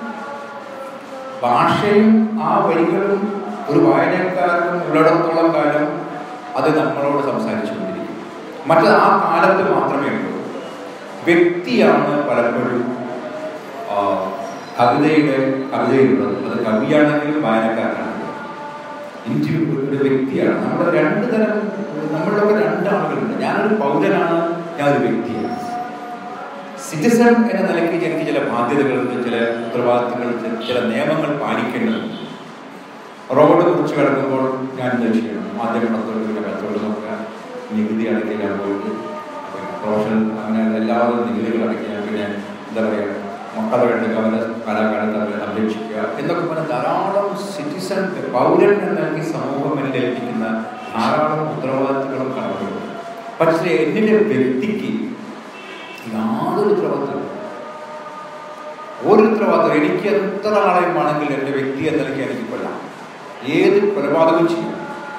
ഭാഷയും ആ വരികളും ഒരു വായനക്കാരനും ഉള്ളിടത്തോളം കാലം അത് നമ്മളോട് സംസാരിച്ചുകൊണ്ടിരിക്കും മറ്റത് ആ കാലത്ത് മാത്രമേ ഉള്ളൂ വ്യക്തിയാണ് പലപ്പോഴും ആ, കവിതയുടെ കവിതയുള്ളത് അത് കവിയാണെങ്കിലും വായനക്കാരനാണെങ്കിലും ഇന്ത്യ ഒരു വ്യക്തിയാണ് നമ്മുടെ രണ്ട് തരം നമ്മളിലൊക്കെ രണ്ടാളുകളുണ്ട് ഞാനൊരു പൗരനാണ് ഞാനൊരു വ്യക്തിയാണ് സിറ്റിസൺ എന്ന നിലയ്ക്ക് എനിക്ക് ചില ബാധ്യതകളുണ്ട് ചില ഉത്തരവാദിത്തങ്ങളുണ്ട് ചില നിയമങ്ങൾ പാലിക്കേണ്ടതുണ്ട് റോഡ് കുറിച്ച് കിടക്കുമ്പോൾ ഞാൻ എന്താ ചെയ്യണം ആദ്യം പത്തോളം കത്തോളം നോക്കുക നികുതി അടയ്ക്കാൻ പോയിട്ട് പിന്നെ പ്രൊഫഷണൽ അങ്ങനെ എല്ലാവരും നികുതികൾ അടയ്ക്കുക പിന്നെ എന്താ പറയുക മക്കളെ വേണ്ട അവരെ കലാകാലത്ത് അവരെ സംരക്ഷിക്കുക എന്നൊക്കെ പറഞ്ഞ ധാരാളം സിറ്റിസൺ പൗരൻ എന്ന ഈ സമൂഹം എന്നിൽ ഏൽപ്പിക്കുന്ന ധാരാളം ഉത്തരവാദിത്തങ്ങളും കടമകളും പക്ഷേ എന്നിലെ വ്യക്തിക്ക് യാതൊരു ഉത്തരവാദിത്തമില്ല ഒരു ഉത്തരവാദിത്തം എനിക്ക് എത്ര ആളെയും ആണെങ്കിൽ എൻ്റെ വ്യക്തി എന്ന നിലയ്ക്ക് എനിക്ക് കൊല്ലാം ഏത് കൊലപാതകവും ചെയ്യും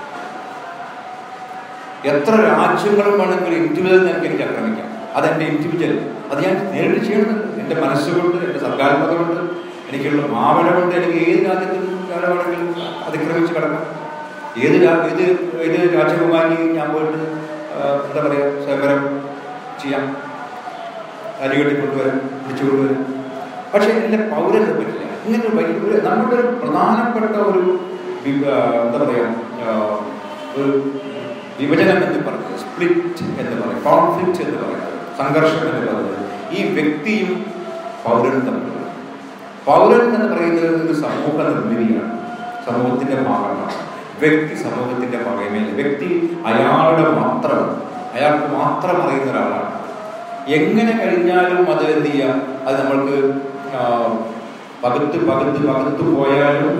എത്ര രാജ്യങ്ങളും വേണമെങ്കിൽ ഇൻഡിവിജ്വൽ നിലയ്ക്ക് എനിക്ക് ആക്രമിക്കാം അതെൻ്റെ ഇൻഡിവിജ്വൽ അത് ഞാൻ നേരിട്ട് ചെയ്യണമെന്നുണ്ട് എൻ്റെ മനസ്സുകൊണ്ട് എൻ്റെ സർഗാത്മക കൊണ്ട് എനിക്കുള്ള ഭാവന കൊണ്ട് എനിക്ക് ഏത് രാജ്യത്തിലും ഞാൻ വേണമെങ്കിലും അതിക്രമിച്ച് കിടക്കാം ഏത് രാ- ഏത് ഏത് രാജകുമാരി ഞാൻ പോയിട്ട് ആ, എന്താ പറയുക സ്വയംവരം ചെയ്യാം അരികെട്ടി കൊണ്ടുവരാം പിടിച്ചു കൊണ്ടുവരാം പക്ഷേ എൻ്റെ പൗരന് പറ്റില്ല ഇങ്ങനെ ഒരു വലിയ ഒരു നമ്മുടെ ഒരു പ്രധാനപ്പെട്ട ഒരു വി- ആ, എന്താ പറയുക ആ, ഒരു വിഭജനം എന്ന് പറയുന്നത് സ്പ്ലിറ്റ് എന്ന് പറയും കോൺഫ്ലിക്റ്റ് എന്ന് പറയുന്നത് സംഘർഷം എന്ന് പറയുന്നത് ഈ വ്യക്തിയും പൗരനും തമ്മിലുള്ള പൗരൻ എന്ന് പറയുന്നത് ഒരു സമൂഹ നിർമ്മിതിയാണ് സമൂഹത്തിന്റെ ഭാഗമാണ് വ്യക്തി സമൂഹത്തിന്റെ ഭാഗമേല വ്യക്തി അയാളുടെ മാത്രം അയാൾക്ക് മാത്രം അറിയുന്ന ഒരാളാണ് എങ്ങനെ കഴിഞ്ഞാലും അത് എന്ത് ചെയ്യാം അത് നമ്മൾക്ക് ആ, പകുത്ത് പകുത്ത് പകുത്ത് പോയാലും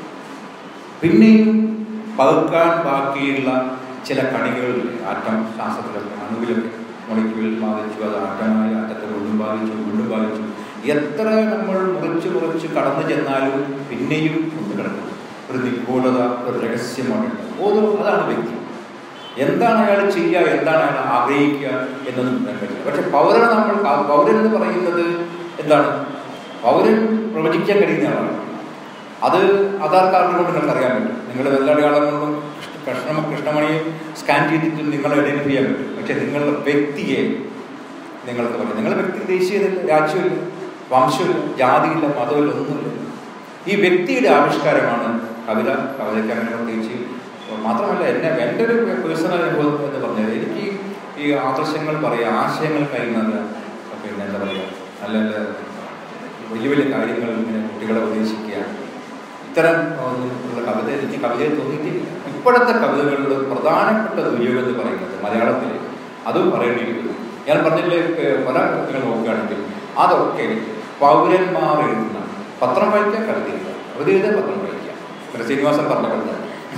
പിന്നെയും പകുക്കാൻ ബാക്കിയുള്ള ചില കണികളില്ലേ ആറ്റം ശാസ്ത്രത്തിലൊക്കെ അണുവിലൊക്കെ മൊളിക്യൂളിൽ ബാധിച്ചു അത് ആറ്റമായി ആറ്റത്തെ വീണ്ടും ബാധിച്ചു വീണ്ടും ബാധിച്ചു എത്ര നമ്മൾ മുറിച്ച് മുറിച്ച് കടന്നു ചെന്നാലും പിന്നെയും കൊണ്ട് കിടക്കും ഒരു നിഗൂഢത ഒരു രഹസ്യമുണ്ട് ഓരോ അതാണ് വ്യക്തി എന്താണ് അയാൾ ചെയ്യുക എന്താണ് അയാൾ ആഗ്രഹിക്കുക എന്നൊന്നും പറയാൻ പറ്റില്ല പക്ഷെ പൗരൻ നമ്മൾ പൗരൻ എന്ന് പറയുന്നത് എന്താണ് പൗരൻ പ്രവചിക്കാൻ കഴിയുന്ന ആളാണ് അത് ആധാർ കാർഡ് കൊണ്ട് നിങ്ങൾക്ക് അറിയാൻ പറ്റും നിങ്ങൾ വെള്ളടയാളം കൊണ്ടും കൃഷ്ണ കൃഷ്ണമണിയും സ്കാൻ ചെയ്തിട്ട് നിങ്ങളെ ഐഡന്റിഫൈ ചെയ്യാൻ പറ്റും പക്ഷെ നിങ്ങളുടെ വ്യക്തിയെ നിങ്ങൾക്ക് പറയും നിങ്ങളുടെ വ്യക്തി ദേശീയതയില്ല രാജ്യമില്ല വംശമില്ല ജാതിയില്ല മതമില്ല ഒന്നുമില്ല ഈ വ്യക്തിയുടെ ആവിഷ്കാരമാണ് കവിത കവിതയ്ക്ക് അങ്ങനെ പ്രത്യേകിച്ച് മാത്രമല്ല എന്നെ എൻ്റെ ഒരു പേഴ്സണൽ അനുഭവം എന്ന് പറഞ്ഞത് എനിക്ക് ഈ ആദർശങ്ങൾ പറയുക ആശയങ്ങൾ കഴിയുന്നത് പിന്നെ എന്താ പറയുക നല്ല നല്ല വലിയ വലിയ കാര്യങ്ങൾ ഇങ്ങനെ കുട്ടികളെ ഉപദേശിക്കുക ഇത്തരം ഒന്നും ഉള്ള കവിത എനിക്ക് കവിതയിൽ തോന്നിയിട്ടില്ല ഇപ്പോഴത്തെ കവിതകളിൽ പ്രധാനപ്പെട്ട ദുര്യോഗം എന്ന് പറയുന്നത് മലയാളത്തിൽ അതും പറയേണ്ടിയിരിക്കുന്നു ഞാൻ പറഞ്ഞില്ലേ ഏർ പല നിങ്ങൾ നോക്കുകയാണെങ്കിൽ അതൊക്കെ പൗരന്മാർ എഴുതുന്ന പത്രം വായിക്കാൻ കവിതയില്ല കവിത എഴുതാൻ പത്രം വായിക്കാം പിന്നെ ശ്രീനിവാസൻ പറഞ്ഞ കവിത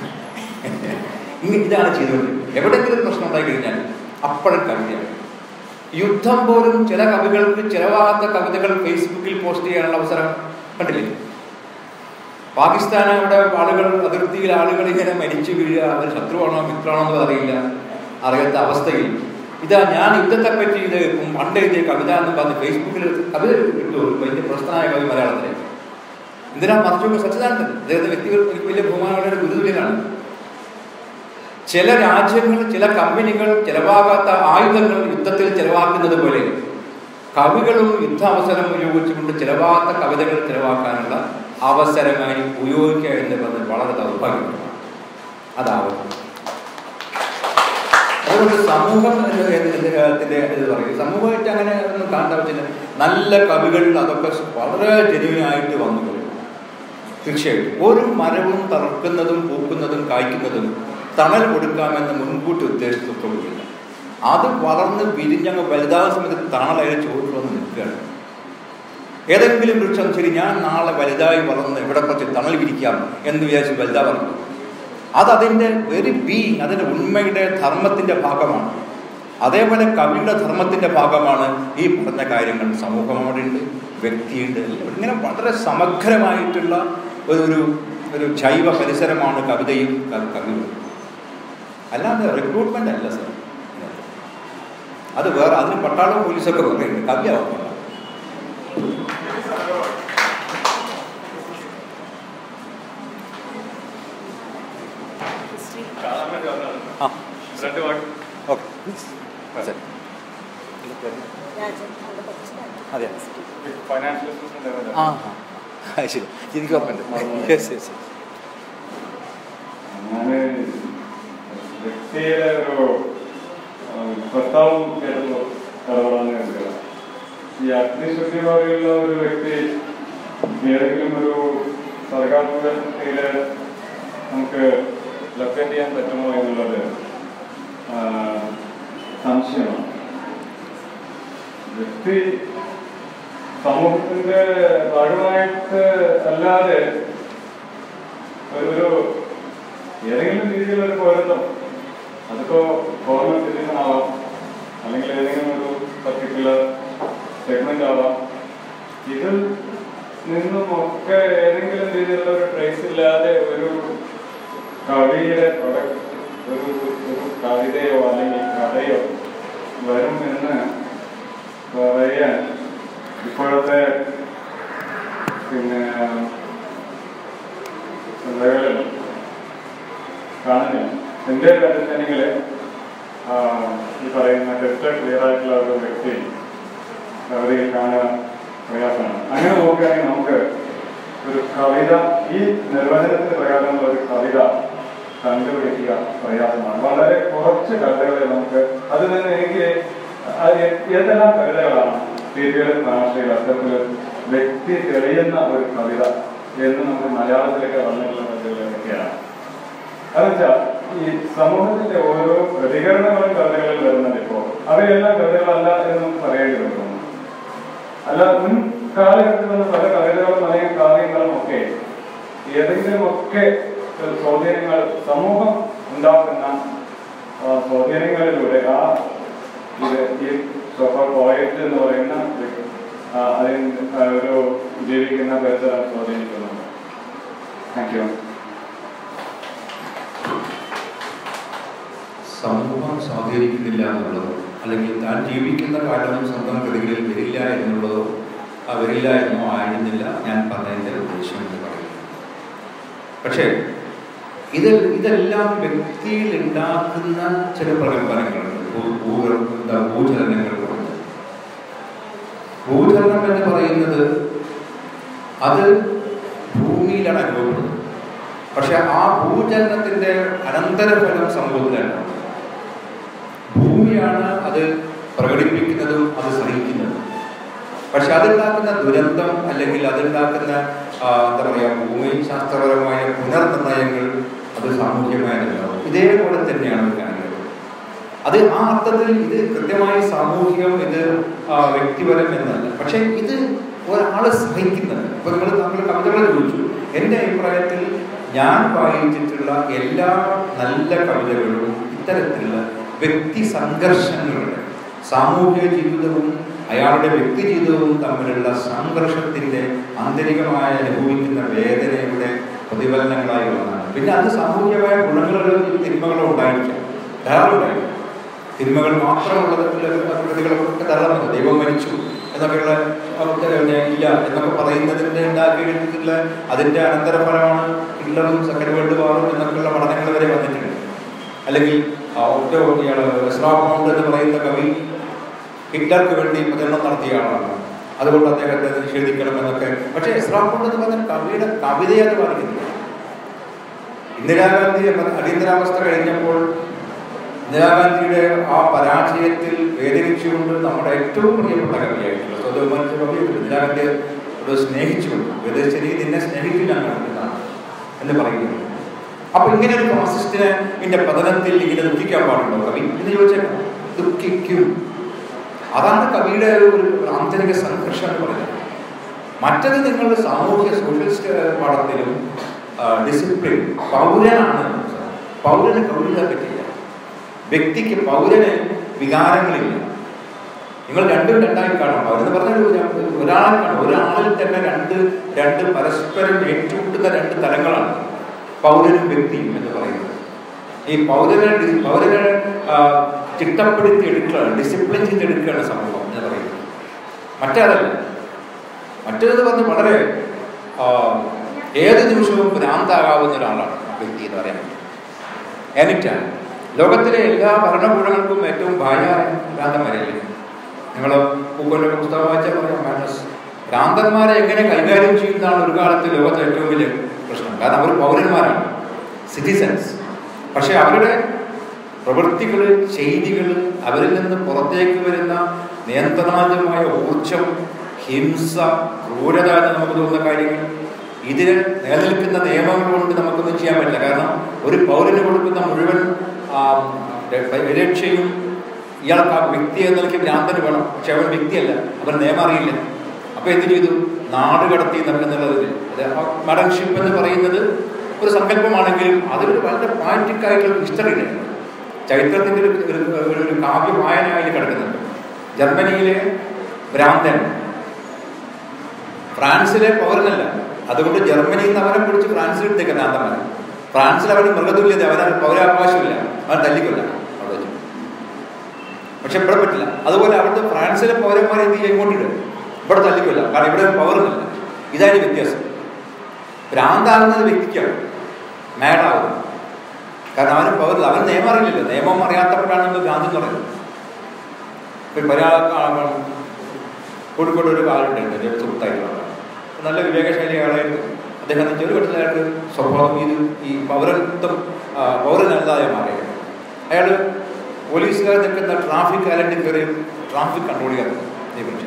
ഇങ്ങനെ ഇതാണ് ചെയ്തുകൊണ്ടിരിക്കുന്നത് എവിടെയെങ്കിലും പ്രശ്നം ഉണ്ടായി കഴിഞ്ഞാൽ അപ്പോഴും കവിതയാണ് യുദ്ധം പോലും ചില കവികൾക്ക് ചിലവാകാത്ത കവിതകൾ ഫേസ്ബുക്കിൽ പോസ്റ്റ് ചെയ്യാനുള്ള അവസരം കണ്ടില്ലേ പാകിസ്ഥാൻ അവിടെ ആളുകൾ അതിർത്തിയിൽ ആളുകൾ ഇങ്ങനെ മരിച്ചു വീഴുക അവർ ശത്രുവാണോ മിത്രമാണോ എന്ന് അറിയില്ല അറിയാത്ത അവസ്ഥയിൽ ഇതാ ഞാൻ യുദ്ധത്തെ പറ്റി ഇത് പണ്ട് എഴുതിയ കവിത എന്ന് പറഞ്ഞ് ഫേസ്ബുക്കിൽ കവിത ഇട്ടു ഒരു വലിയ പ്രശ്നമായ കവി മലയാളത്തിലെ എന്തിനാ മറിച്ചു സച്ചിദാനന്ദൻ അദ്ദേഹത്തെ വ്യക്തികൾ എനിക്ക് വലിയ ബഹുമാനങ്ങളുടെ ഗുരുതുല്യനാണ് ചില രാജ്യങ്ങൾ ചില കമ്പനികൾ ചെലവാകാത്ത ആയുധങ്ങൾ യുദ്ധത്തിൽ ചെലവാക്കുന്നത് പോലെ കവികളും യുദ്ധാവസരം ഉപയോഗിച്ചുകൊണ്ട് ചിലവാകാത്ത കവിതകൾ ചിലവാക്കാനുള്ള അവസരമായി ഉപയോഗിക്കുക എന്ന് പറഞ്ഞത് വളരെ ദൗർഭാഗ്യമാണ് അതാവും അതുകൊണ്ട് സമൂഹം എന്ന് ഇതിന്റെ ഇത് പറയും സമൂഹമായിട്ട് അങ്ങനെ ഒന്നും കാണേണ്ട ആവശ്യമില്ല നല്ല കവികൾ അതൊക്കെ വളരെ ജനുവിനായിട്ട് വന്നു വരും തീർച്ചയായിട്ടും ഒരു മരവും തറക്കുന്നതും പൂക്കുന്നതും കായ്ക്കുന്നതും തണൽ കൊടുക്കാമെന്ന് മുൻകൂട്ടി ഉദ്ദേശിച്ചിട്ടുള്ളൂ അത് വളർന്ന് വിരിഞ്ഞങ്ങ് വലുതാകുന്ന സമയത്ത് തണലയാൽ ചോദിച്ചു വന്ന് നിൽക്കുകയാണ് ഏതെങ്കിലും വൃക്ഷം ശരി ഞാൻ നാളെ വലുതായി വളർന്ന് ഇവിടെ കുറച്ച് തണൽ വിരിക്കാം എന്ന് വിചാരിച്ച് വലുതാ പറഞ്ഞു അത് അതിൻ്റെ വെരി ബീങ് അതിൻ്റെ ഉണ്മയുടെ ധർമ്മത്തിൻ്റെ ഭാഗമാണ് അതേപോലെ കവിയുടെ ധർമ്മത്തിൻ്റെ ഭാഗമാണ് ഈ പറഞ്ഞ കാര്യങ്ങൾ സമൂഹം അവിടെയുണ്ട് വ്യക്തിയുണ്ട് എല്ലാം ഇങ്ങനെ വളരെ സമഗ്രമായിട്ടുള്ള ഒരു ഒരു ഒരു ജൈവ പരിസരമാണ് കവിതയും ക- കവിയും അല്ലാതെ റിക്രൂട്ട്മെന്റ് അല്ല സർ അത് വേറെ അതിന് പട്ടാളം പോലീസൊക്കെ പറയുന്നുണ്ട് കവിയാവുന്നില്ല ആ ഓക്കെ ശരി അതെ ആ ആ അത് ശരി എനിക്ക് ഓർമ്മയുണ്ട് യെസ് യെസ് ഞാന് വ്യക്തിയുടെ ഒരു ആ, പ്രസ്താവം കേട്ടു കടവളാന്ന് കരുതുക ഈ അഗ്നിശുദ്ധി പോലെയുള്ള ഒരു വ്യക്തി ഏതെങ്കിലും ഒരു സർക്കാർ വ്യവസ്ഥയില് നമുക്ക് ലൊക്കേറ്റ് ചെയ്യാൻ പറ്റുമോ എന്നുള്ളത് ആ, സംശയമാണ് വ്യക്തി സമൂഹത്തിന്റെ ഭാഗമായിട്ട് അല്ലാതെ ഒരു ഏതെങ്കിലും രീതിയിലുള്ള ഒരു പൗരത്വം അതിപ്പോ ഗവൺമെന്റ് സിറ്റിസൺ ആവാം അല്ലെങ്കിൽ ഏതെങ്കിലും ഒരു പർട്ടിക്കുലർ സെഗ്മെന്റ് ആവാം ഇതിൽ നിന്നും ഒക്കെ ഏതെങ്കിലും രീതിയിലുള്ള ഒരു ട്രേസ് ഇല്ലാതെ ഒരു കവിയുടെ പ്രൊഡക്റ്റ് ഒരു ഒരു കവിതയോ അല്ലെങ്കിൽ കഥയോ വരും എന്ന് പറയാൻ ഇപ്പോഴത്തെ പിന്നെ ചിന്തകളിൽ കാണുന്നില്ല എൻ്റെ ഒരു അണ്ടർസ്റ്റാൻഡിങ്ങിൽ ഈ പറയുന്ന ടെസ്റ്റ് ക്ലിയർ ആയിട്ടുള്ള ഒരു വ്യക്തി കവിതയിൽ കാണാൻ പ്രയാസമാണ് അങ്ങനെ നോക്കുകയാണെങ്കിൽ നമുക്ക് ഒരു കവിത ഈ നിർവചനത്തിന് പ്രകാരമുള്ള ഒരു കവിത കണ്ടുപിടിക്കുക പ്രയാസമാണ് വളരെ കുറച്ച് കവിതകളെ നമുക്ക് അത് തന്നെ എനിക്ക് അത് ഏതെല്ലാം കവിതകളാണ് രീതിയുടെ ഭാഷയിൽ അത്തരത്തിൽ വ്യക്തി തെളിയുന്ന ഒരു കവിത എന്ന് നമുക്ക് മലയാളത്തിലൊക്കെ വന്നിട്ടുള്ള കവിതകൾ ഏതൊക്കെയാണ് അതെന്നുവെച്ചാൽ ഈ സമൂഹത്തിന്റെ ഓരോ പ്രതികരണങ്ങളും കവിതകളിൽ വരുന്നത് ഇപ്പോ അവയെല്ലാം കവിതകളല്ല എന്ന് നമുക്ക് പറയേണ്ടി വരുന്നു അല്ല മുൻ കാലഘട്ടത്തിൽ വന്ന പല കവിതകളും അല്ലെങ്കിൽ കാവ്യങ്ങളും ഒക്കെ ഏതെങ്കിലുമൊക്കെ സ്വാധീനങ്ങൾ സമൂഹം ഉണ്ടാക്കുന്ന ആ, സ്വാധീനങ്ങളിലൂടെ ആ ഇത് ഈ സോഫ പോയറ്റ് എന്ന് പറയുന്ന വ്യക്തി, ആ, അതിൽ ആ, ഒരു ജീവിക്കുന്ന പരിസരം സ്വാധീനിക്കുന്നുണ്ട് താങ്ക് യു സമൂഹം സ്വാധീനിക്കുന്നില്ല എന്നുള്ളതോ അല്ലെങ്കിൽ താൻ ജീവിക്കുന്ന കാലം സ്വന്തം കൃതികളിൽ വരില്ല എന്നുള്ളതോ ആ, വരില്ല എന്നോ ആയിരുന്നില്ല ഞാൻ പറഞ്ഞതിൻ്റെ ഉദ്ദേശം എന്ന് പറയുന്നത് പക്ഷേ ഇത് ഇതെല്ലാം വ്യക്തിയിൽ ഉണ്ടാക്കുന്ന ചില പ്രകമ്പനങ്ങളുണ്ട് ഭൂ- ഭൂ- എന്താ, ഭൂചലനങ്ങൾ കൊണ്ട് ഭൂചലനം എന്ന് പറയുന്നത് അത് ഭൂമിയിലാണ് അനുഭവപ്പെടുന്നത് പക്ഷെ ആ ഭൂചലനത്തിന്റെ അനന്തരഫലം സമൂഹത്തിലാണ് ഭൂമിയാണ് അത് പ്രകടിപ്പിക്കുന്നതും അത് സഹിക്കുന്നതും പക്ഷെ അതുണ്ടാക്കുന്ന ദുരന്തം അല്ലെങ്കിൽ അതുണ്ടാക്കുന്ന ആ, എന്താ പറയുക ഭൂമി ശാസ്ത്രപരമായ പുനർനിർണയങ്ങൾ അത് സാമൂഹ്യമായതല്ലാവും ഇതേപോലെ തന്നെയാണ് ഒരു കാര്യങ്ങൾ അത് ആ അർത്ഥത്തിൽ ഇത് കൃത്യമായി സാമൂഹികം ഇത് ആ, വ്യക്തിപരം എന്നല്ല പക്ഷെ ഇത് ഒരാള് സഹിക്കുന്നത് ഇപ്പൊ നിങ്ങൾ നമ്മൾ കവിതകൾ ചോദിച്ചു എൻ്റെ അഭിപ്രായത്തിൽ ഞാൻ വായിച്ചിട്ടുള്ള എല്ലാ നല്ല കവിതകളും ഇത്തരത്തിലുള്ള വ്യക്തി സംഘർഷങ്ങളുടെ സാമൂഹിക ജീവിതവും അയാളുടെ വ്യക്തി ജീവിതവും തമ്മിലുള്ള സംഘർഷത്തിന്റെ ആന്തരികമായ അനുഭവിക്കുന്ന വേദനയുടെ പ്രതിഫലനങ്ങളായി വന്നതാണ് പിന്നെ അത് സാമൂഹികമായ ഗുണങ്ങളോ തിന്മകളോ ഉണ്ടായിരിക്കാം ധാരാളം ഉണ്ടായിരിക്കാം തിന്മകൾ മാത്രമുള്ളത് കൃതികളൊക്കെ ധാരാളമുണ്ട് ദൈവം മരിച്ചു എന്നൊക്കെയുള്ള അവർക്ക് പിന്നെ ഇല്ല എന്നൊക്കെ പറയുന്നതിൻ്റെ ഉണ്ടാക്കിയിട്ടുള്ള അതിൻ്റെ അനന്തരഫലമാണ് ഹിറ്റ്ലറും സെക്കൻഡ് വേൾഡ് വാറും എന്നൊക്കെയുള്ള പഠനങ്ങൾ വരെ വന്നിട്ടുണ്ട് അല്ലെങ്കിൽ ആ ഒറ്റ ഇയാൾ എസ്രാമൗണ്ട് എന്ന് പറയുന്ന കവി ഹിറ്റ്ലർക്ക് വേണ്ടി പ്രചരണം നടത്തിയ ആളാണ് അതുകൊണ്ട് അദ്ദേഹത്തെ നിഷേധിക്കണം എന്നൊക്കെ പക്ഷേ എസ്രാമൗണ്ട് എന്ന് പറഞ്ഞ കവിയുടെ കവിതയെ അത് ബാധിക്കുന്നില്ല ഇന്ദിരാഗാന്ധി അടിയന്തരാവസ്ഥ കഴിഞ്ഞപ്പോൾ ഇന്ദിരാഗാന്ധിയുടെ ആ പരാജയത്തിൽ വേദനിച്ചുകൊണ്ട് നമ്മുടെ ഏറ്റവും പ്രിയപ്പെട്ട കവിയായിട്ടുള്ള സ്വതോമനുഷ്യ കവി ഇന്ദിരാഗാന്ധിയെ ഒരു സ്നേഹിച്ചുകൊണ്ട് വേദശരി നിന്നെ സ്നേഹിക്കില്ല എന്നാണ് എന്ന് പറയുന്നത് അപ്പൊ ഇങ്ങനെ ഒരു ഫാസിസ്റ്റിനെ ഇതിന്റെ പതനത്തിൽ ഇങ്ങനെ ദുഃഖിക്കാൻ പാടുണ്ടോ കവി എന്ന് ചോദിച്ചേക്കാം ദുഃഖിക്കും അതാണ് കവിയുടെ ഒരു ഒരു ആന്തരിക സംഘർഷം എന്ന് പറയുന്നത് മറ്റത് നിങ്ങളുടെ സാമൂഹ്യ സോഷ്യലിസ്റ്റ് പാഠത്തിലും ഡിസിപ്ലിൻ പൗരനാണ് പൗരന് കവിത പറ്റില്ല വ്യക്തിക്ക് പൗരന് വികാരങ്ങളില്ല നിങ്ങൾ രണ്ടും രണ്ടായി കാണും പൗരെന്ന് പറഞ്ഞാൽ ഒരു- ഒരാളെ കാണും ഒരാളിൽ തന്നെ രണ്ട് രണ്ട് പരസ്പരം ഏറ്റുമുട്ടുന്ന രണ്ട് തലങ്ങളാണ് പൗരനും വ്യക്തിയും എന്ന് പറയുന്നത് ഈ പൗരനെ ഡി- പൗരനെ ആ, ചിട്ടപ്പെടുത്തി എടുക്കുകയാണ് ഡിസിപ്ലിൻ ചെയ്തെടുക്കുകയാണ് സമൂഹം എന്ന് പറയുന്നത് മറ്റേതല്ല മറ്റേത് പറഞ്ഞ് വളരെ ആ, ഏത് നിമിഷവും ഭ്രാന്താകാവുന്ന ഒരാളാണ് ആ വ്യക്തി എന്ന് പറയാൻ പറ്റും എനിറ്റാണ് ലോകത്തിലെ എല്ലാ ഭരണകൂടങ്ങൾക്കും ഏറ്റവും ഭാര്യ ഭ്രാന്തന്മാരല്ലേ നിങ്ങൾ പൂക്കോന്റെ പുസ്തകം വായിച്ചാൽ പറയാം മാനസ് ഭ്രാന്തന്മാരെ എങ്ങനെ കൈകാര്യം ചെയ്യുന്നതാണ് ഒരു കാലത്ത് ലോകത്തെ ഏറ്റവും വലിയ പ്രശ്നം കാരണം അവർ പൗരന്മാരാണ് സിറ്റിസൻസ് പക്ഷെ അവരുടെ പ്രവൃത്തികൾ ചെയ്തികൾ അവരിൽ നിന്ന് പുറത്തേക്ക് വരുന്ന നിയന്ത്രണാതീതമായ ഊർജം ഹിംസ ക്രൂരത എന്ന് നമുക്ക് തോന്നുന്ന കാര്യങ്ങൾ ഇതിന് നിലനിൽക്കുന്ന നിയമങ്ങൾ കൊണ്ട് നമുക്കൊന്നും ചെയ്യാൻ പറ്റില്ല കാരണം ഒരു പൗരന് കൊടുക്കുന്ന മുഴുവൻ ആ, പരിരക്ഷയും ഇയാൾക്ക് ആ വ്യക്തി എന്ന നിലയ്ക്ക് ഭ്രാന്തന് വേണം പക്ഷെ അവൻ വ്യക്തിയല്ല അവൻ നിയമം അറിയില്ല അപ്പൊ എന്ത് ചെയ്തു നാട് കടത്തി എന്നുള്ളതിൽ മഡൻഷിപ്പ് എന്ന് പറയുന്നത് ഒരു സങ്കല്പമാണെങ്കിലും അതിലൊരു വളരെ പ്രാക്ടിക് ആയിട്ടുള്ള ഹിസ്റ്ററി ഉണ്ട് ചരിത്രത്തിന്റെ ഒരു ഒരു- ഒരു- ഒരു കാവ്യ വായന അതിൽ കിടക്കുന്നുണ്ട് ജർമ്മനിയിലെ ഭ്രാന്തൻ ഫ്രാൻസിലെ പൗരനല്ല അതുകൊണ്ട് ജർമ്മനിയിൽ നിന്ന് അവനെ പിടിച്ച് ഫ്രാൻസിൽ എടുത്തേക്ക് ഭ്രാന്തന്മാരെ ഫ്രാൻസിൽ അവന് മൃഗതുല്യത അവന് പൗരാവകാശമില്ല അവൻ തല്ലിക്കൊല്ല അവിടെ വെച്ച് പക്ഷെ ഇവിടെ പറ്റില്ല അതുപോലെ അവിടുത്തെ ഫ്രാൻസിലെ പൗരന്മാരെ എന്ത് ചെയ്യാൻ ഇങ്ങോട്ടിടും ഇവിടെ തല്ലിക്കൊല്ല കാരണം ഇവിടെ പൗരനില്ല ഇതാണ് വ്യത്യാസം ഭ്രാന്താകുന്നത് വ്യക്തിക്കാണ് മേഡാവുന്നത് കാരണം അവന് പൗരല്ല അവൻ നിയമം അറിയില്ലല്ലോ നിയമം അറിയാത്തപ്പോഴാണ് നമ്മൾ ഭ്രാന്തി എന്ന് പറയുന്നത് ഇപ്പം ഒരാൾ കോഴിക്കോട് ഒരു ആളുണ്ട് എൻ്റെ ഒരു സുഹൃത്തായിട്ടുള്ള ആളാണ്. നല്ല വിവേകശാലി ആളായിരുന്നു അദ്ദേഹം എന്ന് വെച്ചാൽ ഒരു ഘട്ടത്തിലായിട്ട് സ്വഭാവം ഇത് ഈ പൗരത്വം ആ, പൗരനല്ലാതെ മാറിയത് അയാൾ പോലീസുകാർ നിൽക്കുന്ന ട്രാഫിക് അലണ്ടി കയറി ട്രാഫിക് കൺട്രോൾ ചെയ്യാൻ നിയമിച്ചു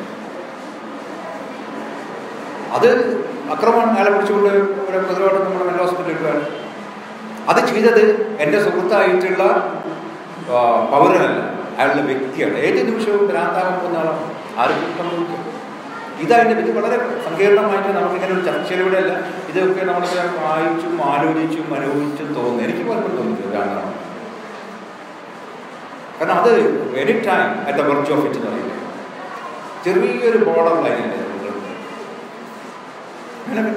അത് അക്രമം അയാളെ പിടിച്ചുകൊണ്ട് ഒരു കുതിരവട്ടം നമ്മുടെ മെന്റൽ ഹോസ്പിറ്റലിൽ ഇടുകയാണ് അത് ചെയ്തത് എൻ്റെ സുഹൃത്തായിട്ടുള്ള ആ, പൗരനല്ല അയാളുടെ വ്യക്തിയാണ് ഏത് നിമിഷവും ഭ്രാന്താകാൻ പോകുന്ന ആളാണ് ആർക്കും സംഭവിക്കും ഇതതിൻ്റെ ഇത് വളരെ സങ്കീർണമായിട്ട് നമുക്കിങ്ങനെ ഒരു ചർച്ചയിലൂടെ അല്ല ഇതൊക്കെ നമ്മളിങ്ങനെ വായിച്ചും ആലോചിച്ചും അനുഭവിച്ചും തോന്നുന്നു എനിക്ക് പലപ്പോഴും തോന്നിയിട്ടുണ്ട് ഭ്രാന്താണ് കാരണം അത് any time at the virtue of it എന്ന് പറയുന്നത് ചെറിയൊരു ബോർഡർ ലൈനില്ലേ അങ്ങനെ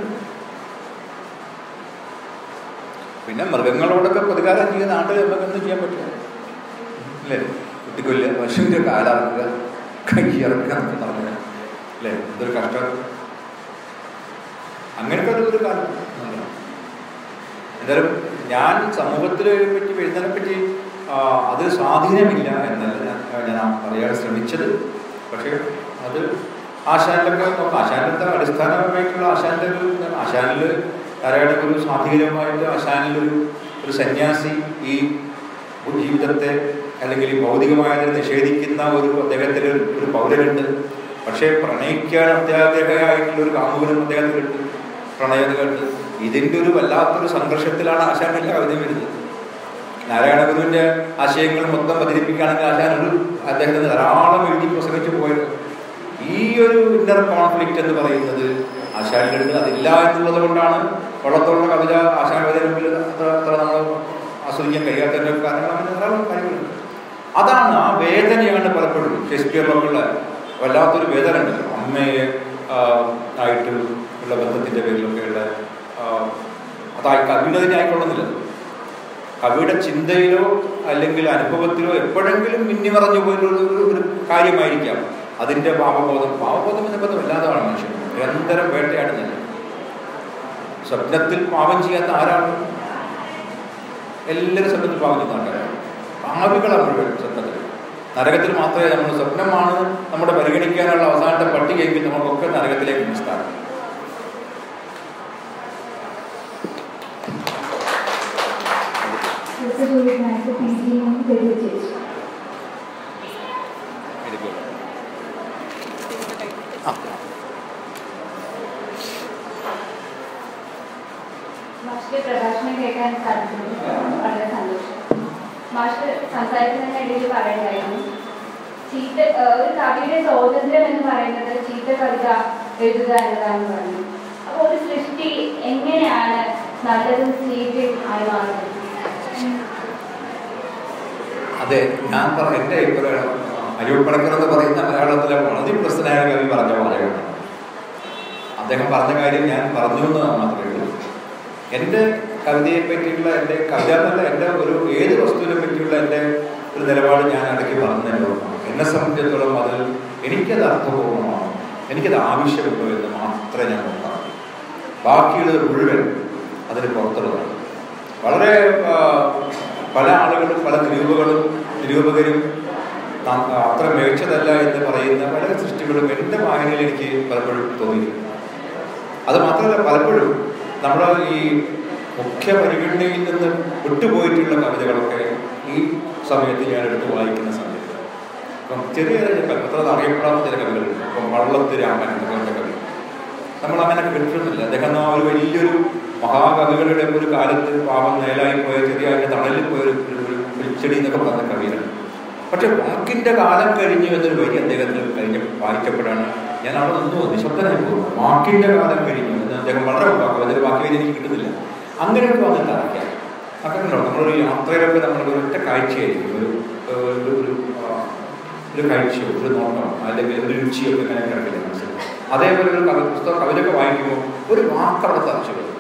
പിന്നെ മൃഗങ്ങളോടൊക്കെ പ്രതികാരം ചെയ്യുന്ന നാട്ടിൽ നമുക്ക് എന്തും ചെയ്യാൻ പറ്റില്ല അല്ലേ കുട്ടിക്കൊല്ലുക പശുവിൻ്റെ കാലിറക്കുക കൈ ഇറക്കുക എന്നൊക്കെ പറഞ്ഞു അല്ലേ ഇതൊരു കഷ്ടം അങ്ങനത്തെ ഒരു- ഒരു കാലം നല്ലതാണ്. എന്തായാലും ഞാൻ സമൂഹത്തിനെ പറ്റി എഴുതാനെ പറ്റി ആ, അത് സ്വാധീനമില്ല എന്നല്ല ഞാൻ ഞാൻ പറയാൻ ശ്രമിച്ചത് പക്ഷേ അത് ആശാനിലൊക്കെ നോക്കാം ആശാനിലത്തെ അടിസ്ഥാനമായിട്ടുള്ള ആശാന്റെ ഒരു ഇതാണ്. ആശാനിൽ ധാരാളം ഒരു സ്വാധീനമായിട്ട് ആശാനിലൊരു ഒരു സന്യാസി ഈ ജീവിതത്തെ അല്ലെങ്കിൽ ഈ ഭൗതികമായതിനെ നിഷേധിക്കുന്ന ഒരു അദ്ദേഹത്തിൽ ഒരു പൗരനുണ്ട് പക്ഷേ പ്രണയിക്കാൻ അത്യാഗ്രഹമായിട്ടുള്ള ഒരു കാമുകനും അദ്ദേഹത്തിലുണ്ട് പ്രണയതകളുണ്ട് ഇതിൻ്റെ ഒരു വല്ലാത്തൊരു സംഘർഷത്തിലാണ് ആശാന്റെ കവിത വരുന്നത് നാരായണ ഗുരുവിന്റെ ആശയങ്ങൾ മൊത്തം അവതരിപ്പിക്കുകയാണെങ്കിൽ ആശാൻ ഒരു അദ്ദേഹത്തിന് ധാരാളം എഴുതി പ്രസംഗിച്ചു പോയത് ഈ ഒരു ഇന്നർ കോൺഫ്ലിക്റ്റ് എന്ന് പറയുന്നത് ആശാനിലുണ്ട് അതില്ല എന്നുള്ളത് കൊണ്ടാണ് വള്ളത്തോളുടെ കവിത ആശാൻ കവിതയിൽ അത്ര അത്ര നമ്മൾ ആസ്വദിക്കാൻ കഴിയാത്തതിൻ്റെ കാരണങ്ങൾ അങ്ങനെ ധാരാളം കാര്യങ്ങളുണ്ട് അതാണ് ആ വേദനയാണ് പലപ്പോഴും ഷേക്സ്പിയറിലൊക്കെയുള്ള വല്ലാത്തൊരു വേദന ഉണ്ട് അമ്മയെ ആ, ആയിട്ട് ഉള്ള ബന്ധത്തിൻ്റെ പേരിലൊക്കെയുള്ള ആ, അതായി കവിയുടെ തന്നെ ആയിക്കൊള്ളുന്നില്ല കവിയുടെ ചിന്തയിലോ അല്ലെങ്കിൽ അനുഭവത്തിലോ എപ്പോഴെങ്കിലും മിന്നിമറഞ്ഞു പോയൊരു ഒരു- ഒരു കാര്യമായിരിക്കാം അതിൻ്റെ ഭാവബോധം ഭാവബോധം എന്ന ബന്ധം വല്ലാതാണ് മനുഷ്യൻ നിരന്തരം വേട്ടയാടുന്നില്ല സ്വപ്നത്തിൽ പാപം ചെയ്യാത്ത ആരാണ് എല്ലാവരും സ്വപ്നത്തിൽ പാപം ചെയ്യുന്ന ആൾക്കാരാണ് പാപികളാണ് മുഴുവൻ സ്വപ്നത്തിൽ നരകത്തിൽ മാത്രമേ നമ്മൾ സ്വപ്നമാണ് നമ്മുടെ പരിഗണിക്കാനുള്ള അവസാനത്തെ പട്ടികയെങ്കിൽ നമുക്കൊക്കെ നരകത്തിലേക്ക് നിസ്താരം ജോലിക്കായിട്ട് പി ജി തെളിവ് ചേച്ചു മാഷിന്റെ പ്രഭാഷണം കേൾക്കാൻ സാധിച്ചത് വളരെ സന്തോഷം മാഷ് സംസാരിക്കുന്നതിനിടയിൽ പറയുകയായിരുന്നു ചീത്ത ഏഹ് ഒരു കവിയുടെ സ്വാതന്ത്ര്യം എന്ന് പറയുന്നത് ചീത്ത കവിത എഴുതുക എന്നതാണെന്ന് പറഞ്ഞു അപ്പോൾ ഒരു സൃഷ്ടി എങ്ങനെയാണ് നല്ലതും ചീത്തയും ആയി മാറുന്നത് അതെ ഞാൻ പറ എൻ്റെ അഭിപ്രായം അയ്യോപ്പടക്കർ എന്ന് പറയുന്ന മലയാളത്തിലെ വളരെ പ്രസിദ്ധനായ കവി പറഞ്ഞ വാചകമാണ് അദ്ദേഹം പറഞ്ഞ കാര്യം ഞാൻ പറഞ്ഞു എന്ന് മാത്രമേ ഉള്ളൂ എൻ്റെ കവിതയെ പറ്റിയുള്ള എൻ്റെ കവിത എന്നല്ല എൻ്റെ ഒരു ഏത് വസ്തുവിനെ പറ്റിയുള്ള എൻ്റെ ഒരു നിലപാട് ഞാൻ ഇടയ്ക്ക് പറഞ്ഞല്ലോ എന്നെ സംബന്ധിച്ചിടത്തോളം അതിൽ എനിക്കത് അർത്ഥപൂർണ്ണമാണ് എനിക്കത് ആവശ്യമുണ്ടോ എന്ന് മാത്രമേ ഞാൻ നോക്കാം ബാക്കിയുള്ളത് മുഴുവൻ അതിന് പുറത്തുള്ളതാണ് വളരെ ആ, പല ആളുകളും പല നിരൂപകളും നിരൂപകരും ന- അത്ര മികച്ചതല്ല എന്ന് പറയുന്ന പല സൃഷ്ടികളും എൻ്റെ വായനയിൽ എനിക്ക് പലപ്പോഴും തോന്നിയിട്ടുണ്ട് അത് മാത്രമല്ല പലപ്പോഴും നമ്മുടെ ഈ മുഖ്യ പരിഗണനയിൽ നിന്ന് വിട്ടുപോയിട്ടുള്ള കവിതകളൊക്കെ ഈ സമയത്ത് ഞാൻ എടുത്ത് വായിക്കുന്ന സമയത്ത് ഇപ്പം ചെറിയ ചെറിയ കവി അത്ര അറിയപ്പെടാത്ത ചില കവികളുണ്ട് ഇപ്പം വള്ളത്ത് രാമൻ എന്ന് പറഞ്ഞ കവി നമ്മൾ അങ്ങനെ കേട്ടിരുന്നില്ല അദ്ദേഹം ആ ഒരു വലിയൊരു മഹാകവികളുടെ ഒരു കാലത്ത് പാപം നേലായി പോയ ചെറിയ അതിന്റെ തണലിൽ പോയ ഒരു ഒരു- ഒരു പുൽച്ചെടി എന്നൊക്കെ പറഞ്ഞ കവിയാണ് പക്ഷെ വാക്കിന്റെ കാലം കഴിഞ്ഞു എന്നൊരു വരി അദ്ദേഹത്തിന് കഴിഞ്ഞ വായിക്കപ്പെടാണ് ഞാൻ അവിടെ നിന്നു നിശബ്ദനായി പോകുന്നു വാക്കിന്റെ കാലം കഴിഞ്ഞു എന്ന് അദ്ദേഹം വളരെ വാക്കും അതിന്റെ ബാക്കി വരി എനിക്ക് കിട്ടുന്നില്ല അങ്ങനെയൊക്കെ വന്നിട്ട് അറിയാം അങ്ങനെ ഉണ്ടോ നമ്മളൊരു യാത്രയിലൊക്കെ നമ്മൾ ഒരു ഒറ്റ കാഴ്ചയായിരിക്കും ഒരു ഒരു ഒരു ആ, ഒരു കാഴ്ചയോ ഒരു നോട്ടമോ അല്ലെങ്കിൽ ഒരു രുചിയൊക്കെ ഇങ്ങനെ കിടക്കില്ല മനസ്സിൽ അതേപോലെ ഒരു കവി പുസ്തകം കവിതയൊക്കെ വായിക്കുമ്പോൾ ഒരു വാക്കവിടെ തറച്ചു വരും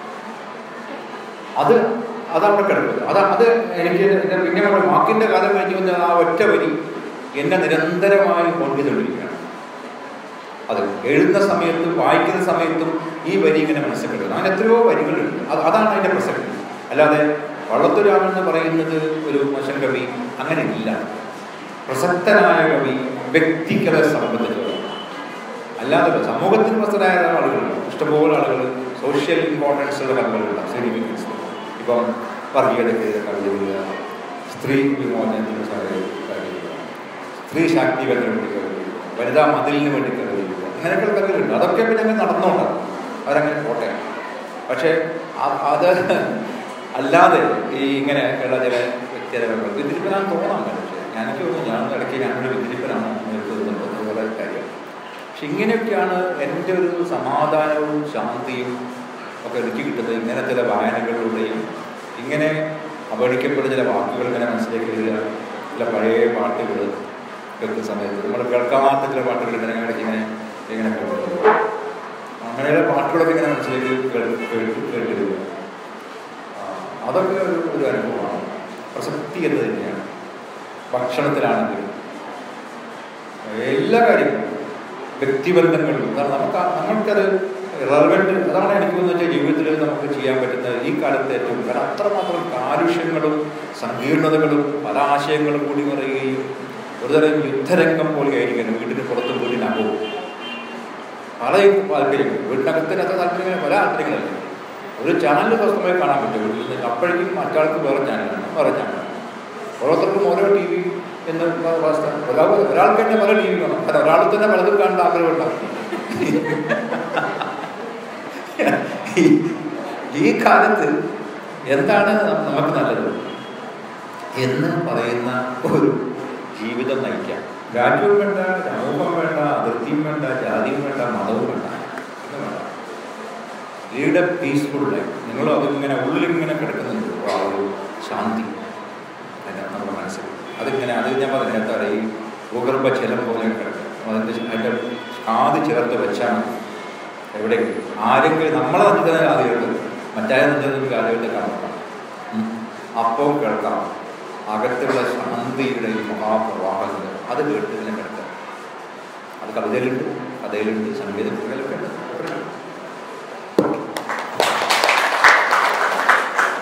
അത് അതവിടെ കിടക്കുന്നത് അത് അത് എനിക്ക് എൻ്റെ പിന്നെ അവിടെ വാക്കിൻ്റെ കാലം കഴിഞ്ഞ് വന്ന ആ ഒറ്റ വരി എന്നെ നിരന്തരമായി കൊണ്ടുകൊണ്ടിരിക്കുകയാണ് അത് എഴുതുന്ന സമയത്തും വായിക്കുന്ന സമയത്തും ഈ വരി ഇങ്ങനെ മനസ്സിൽ കിടക്കുന്നത് അങ്ങനെ എത്രയോ വരികളുണ്ട് അത് അതാണ് അതിൻ്റെ പ്രസക്തി അല്ലാതെ വള്ളത്തുരാമൻ എന്ന് പറയുന്നത് ഒരു മോശം കവി അങ്ങനെ ഇല്ല പ്രസക്തനായ കവി വ്യക്തികളെ സംബന്ധിച്ചിടത്തോളം അല്ലാതെ സമൂഹത്തിന് പ്രസക്തരായ ആളുകളുണ്ട് ഇഷ്ടംപോലെ ആളുകൾ സോഷ്യൽ ഇമ്പോർട്ടൻസ് ഉള്ള കവികളുണ്ട് സിഗ്നിഫിക്കൻസ് ഇപ്പം വർഗീയതയ്ക്ക് കവിതകൾ സ്ത്രീ വിമോചനത്തിന് കവിതകൾ സ്ത്രീ ശാക്തീകരണത്തിന് വേണ്ടി കവിതകൾ വനിതാ മതിലിന് വേണ്ടി കവിതകൾ അങ്ങനെയൊക്കെയുള്ള കവിതകളുണ്ട് അതൊക്കെ പിന്നെ അങ്ങനെ നടന്നുകൊണ്ടാണ് അവരങ്ങനെ പോട്ടെ പക്ഷേ അ- അത് അല്ലാതെ ഈ ഇങ്ങനെ ഉള്ള ചില വ്യക്തിരകൾ വിദ്രിപ്പനാന്ന് തോന്നാൻ പക്ഷേ ഞാനൊക്കെ തോന്നുന്നു ഞാൻ ഇടയ്ക്ക് ഞാനൊരു വിദ്രിപ്പനാണ് തോന്നുന്നുണ്ട് അതുപോലെ കാര്യം പക്ഷെ ഇങ്ങനെയൊക്കെയാണ് എൻ്റെ ഒരു സമാധാനവും ശാന്തിയും ഒക്കെ എനിക്ക് കിട്ടുന്നത് ഇങ്ങനെ ചില വായനകളിലൂടെയും ഇങ്ങനെ അവഗണിക്കപ്പെടുന്ന ചില വാക്കുകൾ ഇങ്ങനെ മനസ്സിലേക്ക് വരിക ചില പഴയ പാട്ടുകൾ കേൾക്കുന്ന സമയത്ത് നമ്മൾ കേൾക്കാത്ത ചില പാട്ടുകൾ ഇങ്ങനെ ഇടയ്ക്ക് ഇങ്ങനെ ഇങ്ങനെ കേൾക്കുന്നത് അങ്ങനെയുള്ള പാട്ടുകളൊക്കെ ഇങ്ങനെ മനസ്സിലേക്ക് കേൾ- കേട്ട് കേട്ട് വരിക ആ, അതൊക്കെ ഒരു ഒരു അനുഭവമാണ് പ്രസക്തി എന്ന് തന്നെയാണ് ഭക്ഷണത്തിലാണെങ്കിലും എല്ലാ കാര്യങ്ങളും വ്യക്തിബന്ധങ്ങളിലും കാരണം നമുക്ക് ആ- നമ്മൾക്കത് റെലവെന്റ് അതാണ് എനിക്ക് തോന്നുന്നത് വെച്ചാൽ ജീവിതത്തിൽ നമുക്ക് ചെയ്യാൻ പറ്റുന്ന ഈ കാലത്ത് ഏറ്റവും കാരണം അത്രമാത്രം കാലുഷ്യങ്ങളും സങ്കീർണതകളും പല ആശയങ്ങളും കൂടി പറയുകയും ഒരുതരം യുദ്ധരംഗം പോലെ ആയിരിക്കും വീടിന് പുറത്തും വീടിനകവും പല താല്പര്യങ്ങൾ വീടിനകത്തിനകത്ത് താല്പര്യങ്ങൾ പല താല്പര്യങ്ങളല്ല ഒരു ചാനൽ സ്വസ്ഥമായി കാണാൻ പറ്റും വീട്ടിൽ നിന്ന് അപ്പോഴേക്കും മറ്റാൾക്ക് വേറെ ചാനലാണ് വേറെ ചാനലാണ് ഓരോരുത്തർക്കും ഓരോ ടി വി എന്നുള്ള അവസ്ഥ ഒരാൾ ഒരാൾക്ക് തന്നെ പല ടി വി വേണം കാരണം ഒരാൾ തന്നെ പലതും കാണേണ്ട ആഗ്രഹമുണ്ടാകും ഈ- ഈ കാലത്ത് എന്താണ് ന- നമുക്ക് നല്ലത് എന്ന് പറയുന്ന ഒരു ജീവിതം നയിക്കാം രാജ്യവും വേണ്ട സമൂഹം വേണ്ട അതിർത്തിയും വേണ്ട ജാതിയും വേണ്ട മതവും വേണ്ട ഒന്നും വേണ്ട ലീഡ് എ പീസ്ഫുൾ ലൈഫ് നിങ്ങൾ അതിങ്ങനെ ഉള്ളിലിങ്ങനെ കിടക്കുന്നുണ്ട് ആ ഒരു ശാന്തി അതിൻ്റെ നമ്മുടെ മനസ്സിൽ അതിങ്ങനെ അത് ഞാൻ പറഞ്ഞു നേരത്തെ പറയാം, ഈ ഭൂഗർഭ ജലം പോലെ കിടക്കും അതിൻ്റെ അതിൻ്റെ കാത് ചേർത്ത് വെച്ചാൽ മതി എവിടെയെങ്കിലും ആരെങ്കിലും നമ്മളെ തന്നെ തന്നെ കാത് കേൾക്കുന്നത് മറ്റാരും തന്നെ കാത് കേട്ട് കാണാം അപ്പം കേൾക്കാം അകത്തുള്ള ശാന്തിയുടെ ഈ മഹാപ്രവാഹങ്ങൾ അത് കേട്ട് ഇങ്ങനെ കിടക്കാം അത് കവിതയിലുണ്ട് കഥയിലുണ്ട് സംഗീതത്തിലൊക്കെ ഉണ്ട്